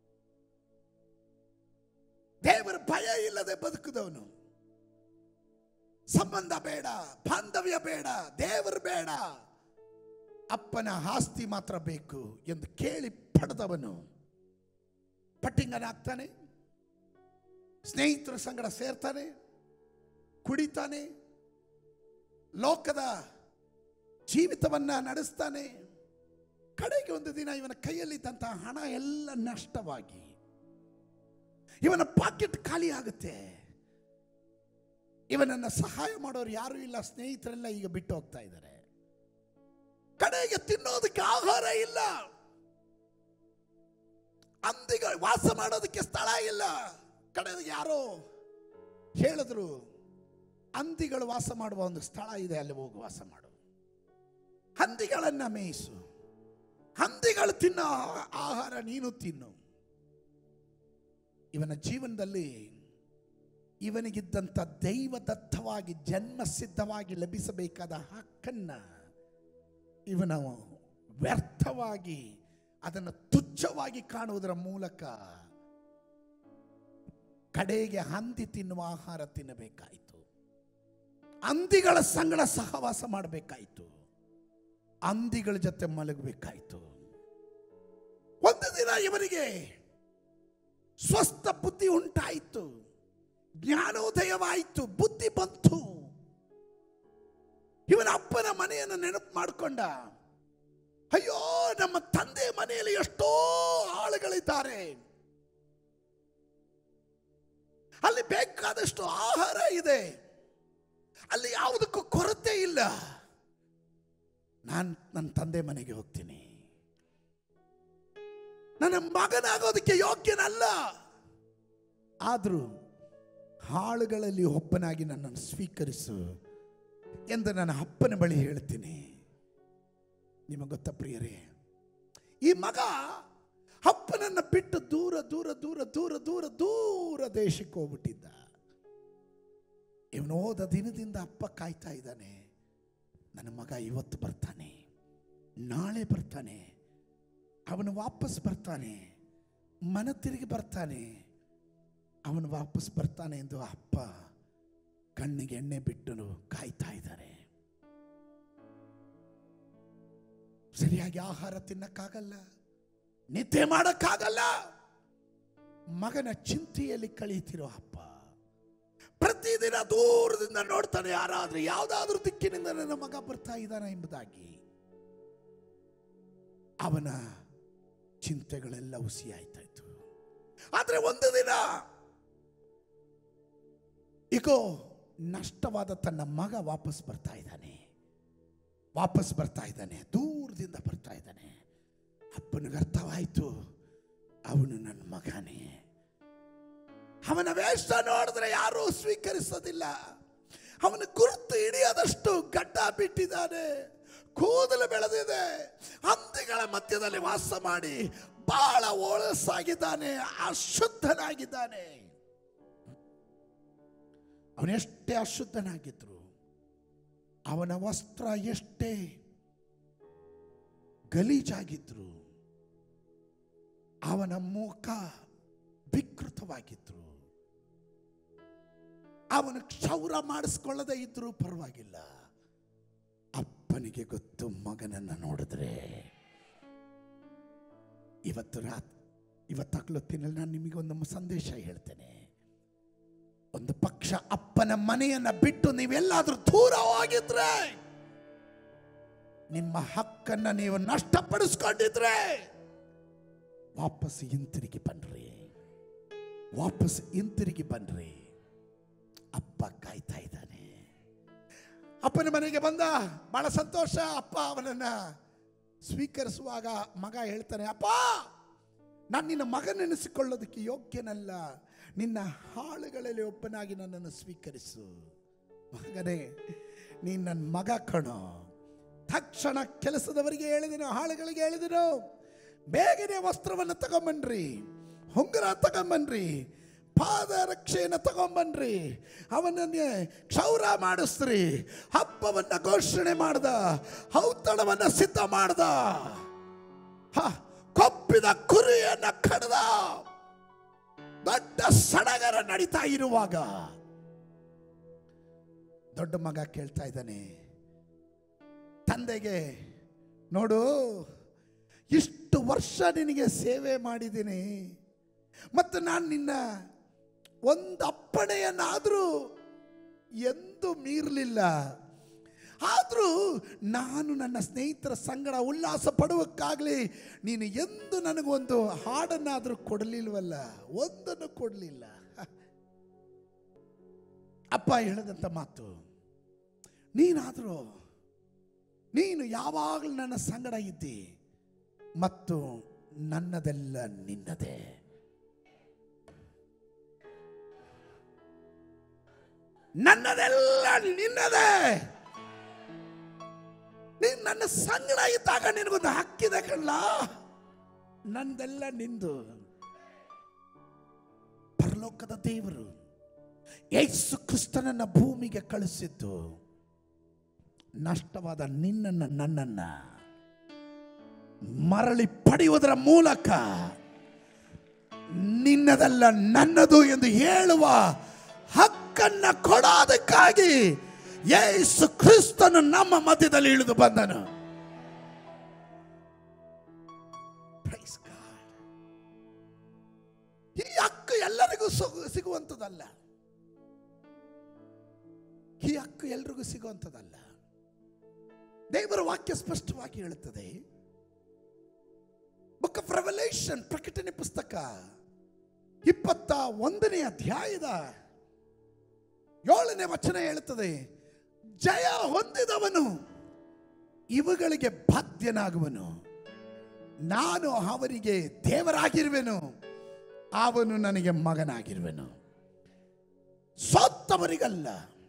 ದೇವರ ಭಯ ಇಲ್ಲದೆ ಬದುಕಿದವನು ಸಂಬಂಧ ಬೇಡ ಬಾಂಧವ್ಯ ಬೇಡ ದೇವರು ಬೇಡ ಅಪ್ಪನ ಆಸ್ತಿ ಮಾತ್ರ ಬೇಕು ಎಂದು ಕೇಳಿ ಪಡೆದವನು ಪಟ್ಟಿಂಗನಾಗ್ತಾನೆ ಸ್ನೇಹಿತರ ಸಂಗಡ ಸೇರ್ತಾನೆ ಕುಡಿತಾನೆ ಲೋಕದ ಜೀವಿತವನ್ನ ನಡೆಸ್ತಾನೆ ಕಡೆಗೆ ಒಂದು ದಿನ ಇವನ ಕೈಯಲ್ಲಿದ್ದಂತಹ ಹಣ ಎಲ್ಲ ನಷ್ಟವಾಗಿ ಇವನ ಪಾಕೆಟ್ ಖಾಲಿ ಆಗುತ್ತೆ ಇವನನ್ನ ಸಹಾಯ ಮಾಡೋರು ಯಾರು ಇಲ್ಲ ಸ್ನೇಹಿತರೆಲ್ಲ ಈಗ ಬಿಟ್ಟು ಹೋಗ್ತಾ ಇದ್ದಾರೆ ಕಡೆಗೆ ತಿನ್ನೋದಕ್ಕೆ ಆಹಾರ ಇಲ್ಲ ಅಂದಿಗಳು ವಾಸ ಮಾಡೋದಕ್ಕೆ ಸ್ಥಳ ಇಲ್ಲ ಕಡೆಗೆ ಯಾರೋ ಹೇಳಿದ್ರು ಹಂದಿಗಳು ವಾಸ ಮಾಡುವ ಒಂದು ಸ್ಥಳ ಇದೆ ಅಲ್ಲಿ ಹೋಗಿ ವಾಸ ಮಾಡು ಹಂದಿಗಳನ್ನ ಮೇಯಿಸು ಹಂದಿಗಳು ತಿನ್ನೋ ಆಹಾರ ನೀನು ತಿನ್ನು ಇವನ ಜೀವನದಲ್ಲಿ ಇವನಿಗಿದ್ದಂಥ ದೈವದತ್ತವಾಗಿ ಜನ್ಮ ಸಿದ್ಧವಾಗಿ ಲಭಿಸಬೇಕಾದ ಹಕ್ಕನ್ನ ಇವನ ವ್ಯರ್ಥವಾಗಿ ಅದನ್ನು ತುಚ್ಛವಾಗಿ ಕಾಣುವುದರ ಮೂಲಕ ಕಡೆಗೆ ಹಂದಿ ತಿನ್ನುವ ಆಹಾರ ತಿನ್ನಬೇಕಾಯಿತು ಹಂದಿಗಳ ಸಂಗಡ ಸಹವಾಸ ಮಾಡಬೇಕಾಯಿತು ಹಂದಿಗಳ ಜೊತೆ ಮಲಗಬೇಕಾಯಿತು ಒಂದು ದಿನ ಇವನಿಗೆ ಸ್ವಸ್ಥ ಬುದ್ಧಿ ಉಂಟಾಯಿತು ಜ್ಞಾನೋದಯವಾಯಿತು ಬುದ್ಧಿ ಬಂತು ಇವನ ಅಪ್ಪನ ಮನೆಯನ್ನು ನೆನಪು ಮಾಡಿಕೊಂಡ ಅಯ್ಯೋ ನಮ್ಮ ತಂದೆ ಮನೆಯಲ್ಲಿ ಎಷ್ಟೋ ಆಳುಗಳಿದ್ದಾರೆ ಅಲ್ಲಿ ಬೇಕಾದಷ್ಟು ಆಹಾರ ಇದೆ ಅಲ್ಲಿ ಯಾವುದಕ್ಕೂ ಕೊರತೆ ಇಲ್ಲ ನಾನು ನನ್ನ ತಂದೆ ಮನೆಗೆ ಹೋಗ್ತೀನಿ ನನ್ನ ಮಗನಾಗೋದಕ್ಕೆ ಯೋಗ್ಯನಲ್ಲ ಆದರೂ ಹಾಳುಗಳಲ್ಲಿ ಒಬ್ಬನಾಗಿ ನನ್ನನ್ನು ಸ್ವೀಕರಿಸು ಎಂದು ನನ್ನ ಅಪ್ಪನ ಬಳಿ ಹೇಳ್ತೀನಿ ನಿಮಗೆ ಗೊತ್ತಾ ಪ್ರಿಯರೇ ಈ ಮಗ ಅಪ್ಪನನ್ನು ಬಿಟ್ಟು ದೂರ ದೂರ ದೂರ ದೂರ ದೂರ ದೂರ ದೇಶಕ್ಕೆ ಹೋಗ್ಬಿಟ್ಟಿದ್ದ ಇವನು ಹೋದ ದಿನದಿಂದ ಅಪ್ಪ ಕಾಯ್ತಾ ಇದ್ದಾನೆ ನನ್ನ ಮಗ ಇವತ್ತು ಬರ್ತಾನೆ ನಾಳೆ ಬರ್ತಾನೆ ಅವನು ವಾಪಸ್ ಬರ್ತಾನೆ ಮನ ತಿರುಗಿ ಬರ್ತಾನೆ ಅವನು ವಾಪಸ್ ಬರ್ತಾನೆ ಎಂದು ಅಪ್ಪ ಕಣ್ಣಿಗೆ ಎಣ್ಣೆ ಬಿಟ್ಟು ಕಾಯ್ತಾ ಇದ್ದಾರೆ ಸರಿಯಾಗಿ ಆಹಾರ ತಿನ್ನಕ್ಕಾಗಲ್ಲ ನಿದ್ದೆ ಮಾಡಕ್ಕಾಗಲ್ಲ ಮಗನ ಚಿಂತೆಯಲ್ಲಿ ಕಳೀತಿರೋ ಅಪ್ಪ ಪ್ರತಿದಿನ ದೂರದಿಂದ ನೋಡ್ತಾನೆ ಯಾರಾದ್ರೂ ಯಾವುದಾದ್ರೂ ದಿಕ್ಕಿನಿಂದ ನನ್ನ ಮಗ ಬರ್ತಾ ಇದ್ದಾನೆ ಎಂಬುದಾಗಿ ಅವನ ಚಿಂತೆಗಳೆಲ್ಲ ಹುಸಿ ಆಯ್ತಾ ಇತ್ತು ಆದ್ರೆ ಒಂದು ದಿನ ಈಗೋ ನಷ್ಟವಾದ ತನ್ನ ಮಗ ವಾಪಸ್ ಬರ್ತಾ ಇದ್ದಾನೆ ವಾಪಸ್ ಬರ್ತಾ ಇದ್ದಾನೆ ದೂರದಿಂದ ಬರ್ತಾ ಇದ್ದಾನೆ ಅಪ್ಪನಿಗೆ ಅರ್ಥವಾಯಿತು ಅವನು ನನ್ನ ಮಗನೇ ಅವನ ವೇಷ ನೋಡಿದ್ರೆ ಯಾರೂ ಸ್ವೀಕರಿಸೋದಿಲ್ಲ ಅವನ ಗುರುತು ಹಿಡಿಯದಷ್ಟು ಗಡ್ಡ ಬಿಟ್ಟಿದ್ದಾನೆ ಕೂದಲು ಬೆಳೆದಿದೆ ಹಂದಿಗಳ ಮಧ್ಯದಲ್ಲಿ ವಾಸ ಮಾಡಿ ಬಹಳ ಒಳಸಾಗಿದ್ದಾನೆ ಅಶುದ್ಧನಾಗಿದ್ದಾನೆ ಅವನೆಷ್ಟೇ ಅಶುದ್ಧನಾಗಿದ್ರು ಅವನ ವಸ್ತ್ರ ಎಷ್ಟೇ ಗಲೀಜಾಗಿದ್ರು ಅವನ ಮುಖ ವಿಕೃತವಾಗಿದ್ರು ಅವನು ಕ್ಷೌರ ಮಾಡಿಸ್ಕೊಳ್ಳದೆ ಇದ್ರೂ ಪರವಾಗಿಲ್ಲ ಅಪ್ಪನಿಗೆ ಗೊತ್ತು ಮಗನನ್ನ ನೋಡಿದ್ರೆ ಇವತ್ತು ರಾತ್ ಇವತ್ತಾಗ್ಲೊತ್ತಿನಲ್ಲಿ ನಾನು ನಿಮಗೆ ಒಂದು ಸಂದೇಶ ಹೇಳ್ತೇನೆ ಒಂದು ಪಕ್ಷ ಅಪ್ಪನ ಮನೆಯನ್ನ ಬಿಟ್ಟು ನೀವೆಲ್ಲಾದ್ರೂ ದೂರ ಹೋಗಿದ್ರೆ ನಿಮ್ಮ ಹಕ್ಕನ್ನ ನೀವು ನಷ್ಟಪಡಿಸ್ಕೊಂಡಿದ್ರೆ ವಾಪಸ್ ಹಿಂತಿರುಗಿ ಬನ್ರಿ ವಾಪಸ್ ಹಿಂತಿರುಗಿ ಬನ್ರಿ ಅಪ್ಪ ಕಾಯ್ತಾ ಇದ್ದಾನೆ ಅಪ್ಪನ ಮನೆಗೆ ಬಂದ ಬಹಳ ಸಂತೋಷ ಅಪ್ಪ ಅವನನ್ನ ಸ್ವೀಕರಿಸುವಾಗ ಮಗ ಹೇಳ್ತಾನೆ ಅಪ್ಪ ನಾನು ನಿನ್ನ ಮಗನೆನಿಸಿಕೊಳ್ಳೋದಕ್ಕೆ ಯೋಗ್ಯನಲ್ಲ ನಿನ್ನ ಹಾಳುಗಳಲ್ಲಿ ಒಬ್ಬನಾಗಿ ನನ್ನನ್ನು ಸ್ವೀಕರಿಸು ಮಗನೇ ನೀನ್ ನನ್ನ ಮಗ ಕಣೋ ತಕ್ಷಣ ಕೆಲಸದವರಿಗೆ ಹೇಳಿದನು ಹಾಳುಗಳಿಗೆ ಹೇಳಿದನು ಬೇಗನೆ ವಸ್ತ್ರವನ್ನು ತಗೊಂಬನ್ರಿ ಹೊಂಗರ ತಗೊಂಬನ್ರಿ ಪಾದ ರಕ್ಷೆಯನ್ನು ತಗೊಂಬನ್ರಿ ಅವನನ್ನೇ ಕ್ಷೌರ ಮಾಡಿಸ್ರಿ ಹಬ್ಬವನ್ನ ಘೋಷಣೆ ಮಾಡ್ದ ಔತಣವನ್ನ ಸಿದ್ಧ ಮಾಡ್ದ ಹ, ಕೊಪ್ಪಿದ ಕುರಿಯನ್ನ ಕಡ್ದ ದೊಡ್ಡ ಸಡಗರ ನಡೀತಾ ಇರುವಾಗ ದೊಡ್ಡ ಮಗ ಕೇಳ್ತಾ ಇದ್ದಾನೆ ತಂದೆಗೆ ನೋಡು ಇಷ್ಟು ವರ್ಷ ನಿನಗೆ ಸೇವೆ ಮಾಡಿದ್ದೀನಿ ಮತ್ತು ನಾನು ನಿನ್ನ ಒಂದು ಅಪ್ಪಣೆಯನ್ನಾದರೂ ಎಂದು ಮೀರಲಿಲ್ಲ ಆದರೂ ನಾನು ನನ್ನ ಸ್ನೇಹಿತರ ಸಂಗಡ ಉಲ್ಲಾಸ ಪಡುವಕ್ಕಾಗಲಿ ನೀನು ಎಂದು ನನಗೊಂದು ಹಾಡನ್ನಾದರೂ ಕೊಡಲಿಲ್ವಲ್ಲ ಒಂದನ್ನು ಕೊಡಲಿಲ್ಲ ಅಪ್ಪ ಹೇಳಿದಂಥ ಮಾತು ನೀನಾದರೂ ನೀನು ಯಾವಾಗಲೂ ನನ್ನ ಸಂಗಡ ಇದ್ದಿ ಮತ್ತು ನನ್ನದೆಲ್ಲ ನಿನ್ನದೇ ನನ್ನದೆಲ್ಲ ನಿನ್ನದೇ ನೀನ್ ನನ್ನ ಸಂಗಡ ಇದ್ದಾಗ ನಿನಗೊಂದು ಹಕ್ಕಿದೆ ಕಣ್ಲ ನಂದೆಲ್ಲ ನಿಂದು ಪರಲೋಕದ ದೇವರು ಯೇಸು ಕ್ರಿಸ್ತನನ್ನ ಭೂಮಿಗೆ ಕಳಿಸಿದ್ದು ನಷ್ಟವಾದ ನಿನ್ನನ್ನ ನನ್ನನ್ನ ಮರಳಿ ಪಡೆಯುವುದರ ಮೂಲಕ ನಿನ್ನದಲ್ಲ ನನ್ನದು ಎಂದು ಹೇಳುವ ಹಕ್ಕನ್ನ ಕೊಡೋದಕ್ಕಾಗಿ ಯೇಸು ಕ್ರಿಸ್ತನು ನಮ್ಮ ಮಧ್ಯದಲ್ಲಿ ಇಳಿದು ಬಂದನು Praise God. ಈ ಹಕ್ಕು ಎಲ್ಲರಿಗೂ ಸು- ಸಿಗುವಂಥದ್ದಲ್ಲ ಈ ಹಕ್ಕು ಎಲ್ರಿಗೂ ಸಿಗುವಂಥದ್ದಲ್ಲ ದೇವರ ವಾಕ್ಯ ಸ್ಪಷ್ಟವಾಗಿ ಹೇಳುತ್ತದೆ ಬುಕ್ ಆಫ್ ರೆವಲ್ಯೂಷನ್ ಪ್ರಕಟಣೆ ಪುಸ್ತಕ ಇಪ್ಪತ್ತ ಒಂದನೇ ಅಧ್ಯಾಯದ ಏಳನೇ ವಚನ ಹೇಳುತ್ತದೆ ಜಯ ಹೊಂದಿದವನು ಇವುಗಳಿಗೆ ಬಾಧ್ಯನಾಗುವನು ನಾನು ಅವರಿಗೆ ದೇವರಾಗಿರುವೆನು ಅವನು ನನಗೆ ಮಗನಾಗಿರುವೆನು ಸೋತ್ತವರಿಗಲ್ಲ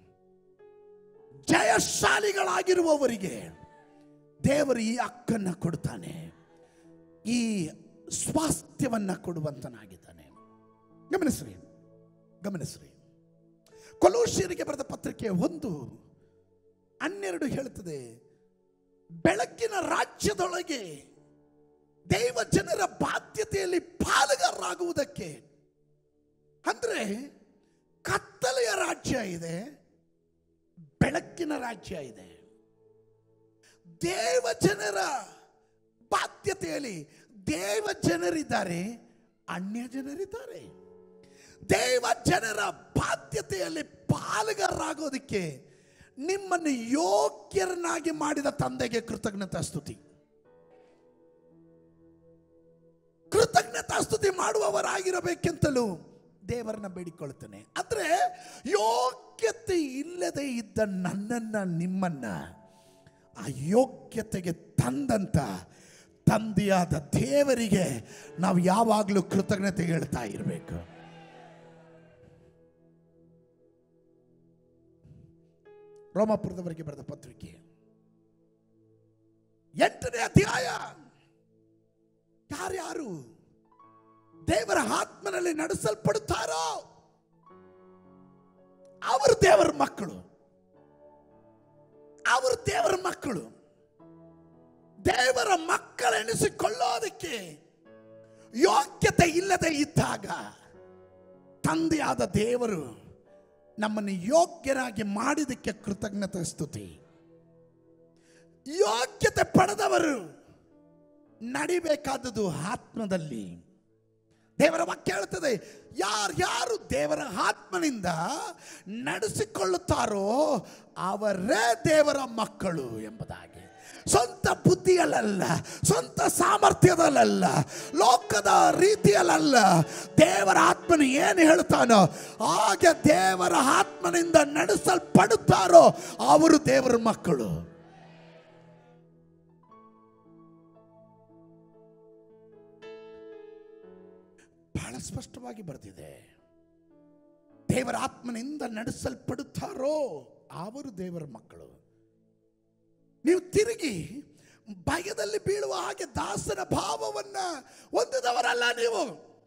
ಜಯಶಾಲಿಗಳಾಗಿರುವವರಿಗೆ ದೇವರು ಈ ಹಕ್ಕನ್ನ ಕೊಡ್ತಾನೆ ಈ ಸ್ವಾಸ್ಥ್ಯವನ್ನ ಕೊಡುವಂತನಾಗಿದ್ದಾನೆ ಗಮನಿಸ್ರಿ ಗಮನಿಸ್ರಿ ಕೊಲೋಶಿಯರಿಗೆ ಬರೆದ ಪತ್ರಿಕೆ ಒಂದು ಹನ್ನೆರಡು ಹೇಳುತ್ತದೆ ಬೆಳಕಿನ ರಾಜ್ಯದೊಳಗೆ ದೇವ ಜನರ ಬಾಧ್ಯತೆಯಲ್ಲಿ ಪಾಲುಗಾರರಾಗುವುದಕ್ಕೆ ಅಂದ್ರೆ ಕತ್ತಲೆಯ ರಾಜ್ಯ ಇದೆ ಬೆಳಕಿನ ರಾಜ್ಯ ಇದೆ ದೇವ ಜನರ ಬಾಧ್ಯತೆಯಲ್ಲಿ ದೇವ ಜನರಿದ್ದಾರೆ ಅನ್ಯ ಜನರಿದ್ದಾರೆ ದೇವ ಜನರ ಬಾಧ್ಯತೆಯಲ್ಲಿ ಪಾಲುಗಾರರಾಗೋದಕ್ಕೆ ನಿಮ್ಮನ್ನು ಯೋಗ್ಯರನ್ನಾಗಿ ಮಾಡಿದ ತಂದೆಗೆ ಕೃತಜ್ಞತಾ ಸ್ತುತಿ ಕೃತಜ್ಞತಾ ಸ್ತುತಿ ಮಾಡುವವರಾಗಿರಬೇಕೆಂತಲೂ ದೇವರನ್ನ ಬೇಡಿಕೊಳ್ತೇನೆ ಅಂದ್ರೆ ಯೋಗ್ಯತೆ ಇಲ್ಲದೆ ಇದ್ದ ನನ್ನನ್ನ ನಿಮ್ಮನ್ನ ಆ ಯೋಗ್ಯತೆಗೆ ತಂದಂತ ತಂದೆಯಾದ ದೇವರಿಗೆ ನಾವು ಯಾವಾಗಲೂ ಕೃತಜ್ಞತೆ ಹೇಳ್ತಾ ಇರಬೇಕು ರೋಮಾಪುರದವರಿಗೆ ಬರೆದ ಪತ್ರಿಕೆ ಎಂಟನೇ ಅಧ್ಯಾಯ ಯಾರ್ಯಾರು ದೇವರ ಆತ್ಮನಲ್ಲಿ ನಡೆಸಲ್ಪಡುತ್ತಾರೋ ಅವರು ದೇವರ ಮಕ್ಕಳು ಅವರು ದೇವರ ಮಕ್ಕಳು ದೇವರ ಮಕ್ಕಳೆನಿಸಿಕೊಳ್ಳೋದಕ್ಕೆ ಯೋಗ್ಯತೆ ಇಲ್ಲದೆ ಇದ್ದಾಗ ತಂದೆಯಾದ ದೇವರು ನಮ್ಮನ್ನು ಯೋಗ್ಯರಾಗಿ ಮಾಡಿದಕ್ಕೆ ಕೃತಜ್ಞತೆ ಸ್ತುತಿ ಯೋಗ್ಯತೆ ಪಡೆದವರು ನಡಿಬೇಕಾದದ್ದು ಆತ್ಮದಲ್ಲಿ ದೇವರ ವಾಕ್ಯ ಹೇಳುತ್ತದೆ ಯಾರ್ಯಾರು ದೇವರ ಆತ್ಮನಿಂದ ನಡೆಸಿಕೊಳ್ಳುತ್ತಾರೋ ಅವರೇ ದೇವರ ಮಕ್ಕಳು ಎಂಬುದಾಗಿ ಸ್ವಂತ ಬುದ್ಧಿಯಲ್ಲ ಸ್ವಂತ ಸಾಮರ್ಥ್ಯದಲ್ಲ ಲೋಕದ ರೀತಿಯಲ್ಲ ದೇವರ ಆತ್ಮನು ಏನು ಹೇಳ್ತಾನೋ ಹಾಗೆ ದೇವರ ಆತ್ಮನಿಂದ ನಡೆಸಲ್ಪಡುತ್ತಾರೋ ಅವರು ದೇವರ ಮಕ್ಕಳು ಬಹಳ ಸ್ಪಷ್ಟವಾಗಿ ಬರೆದಿದೆ ದೇವರ ಆತ್ಮನಿಂದ ನಡೆಸಲ್ಪಡುತ್ತಾರೋ ಅವರು ದೇವರ ಮಕ್ಕಳು ನೀವು ತಿರುಗಿ ಭಯದಲ್ಲಿ ಬೀಳುವ ಹಾಗೆ ದಾಸನ ಭಾವವನ್ನ ಹೊಂದಿದವರಲ್ಲ ನೀವು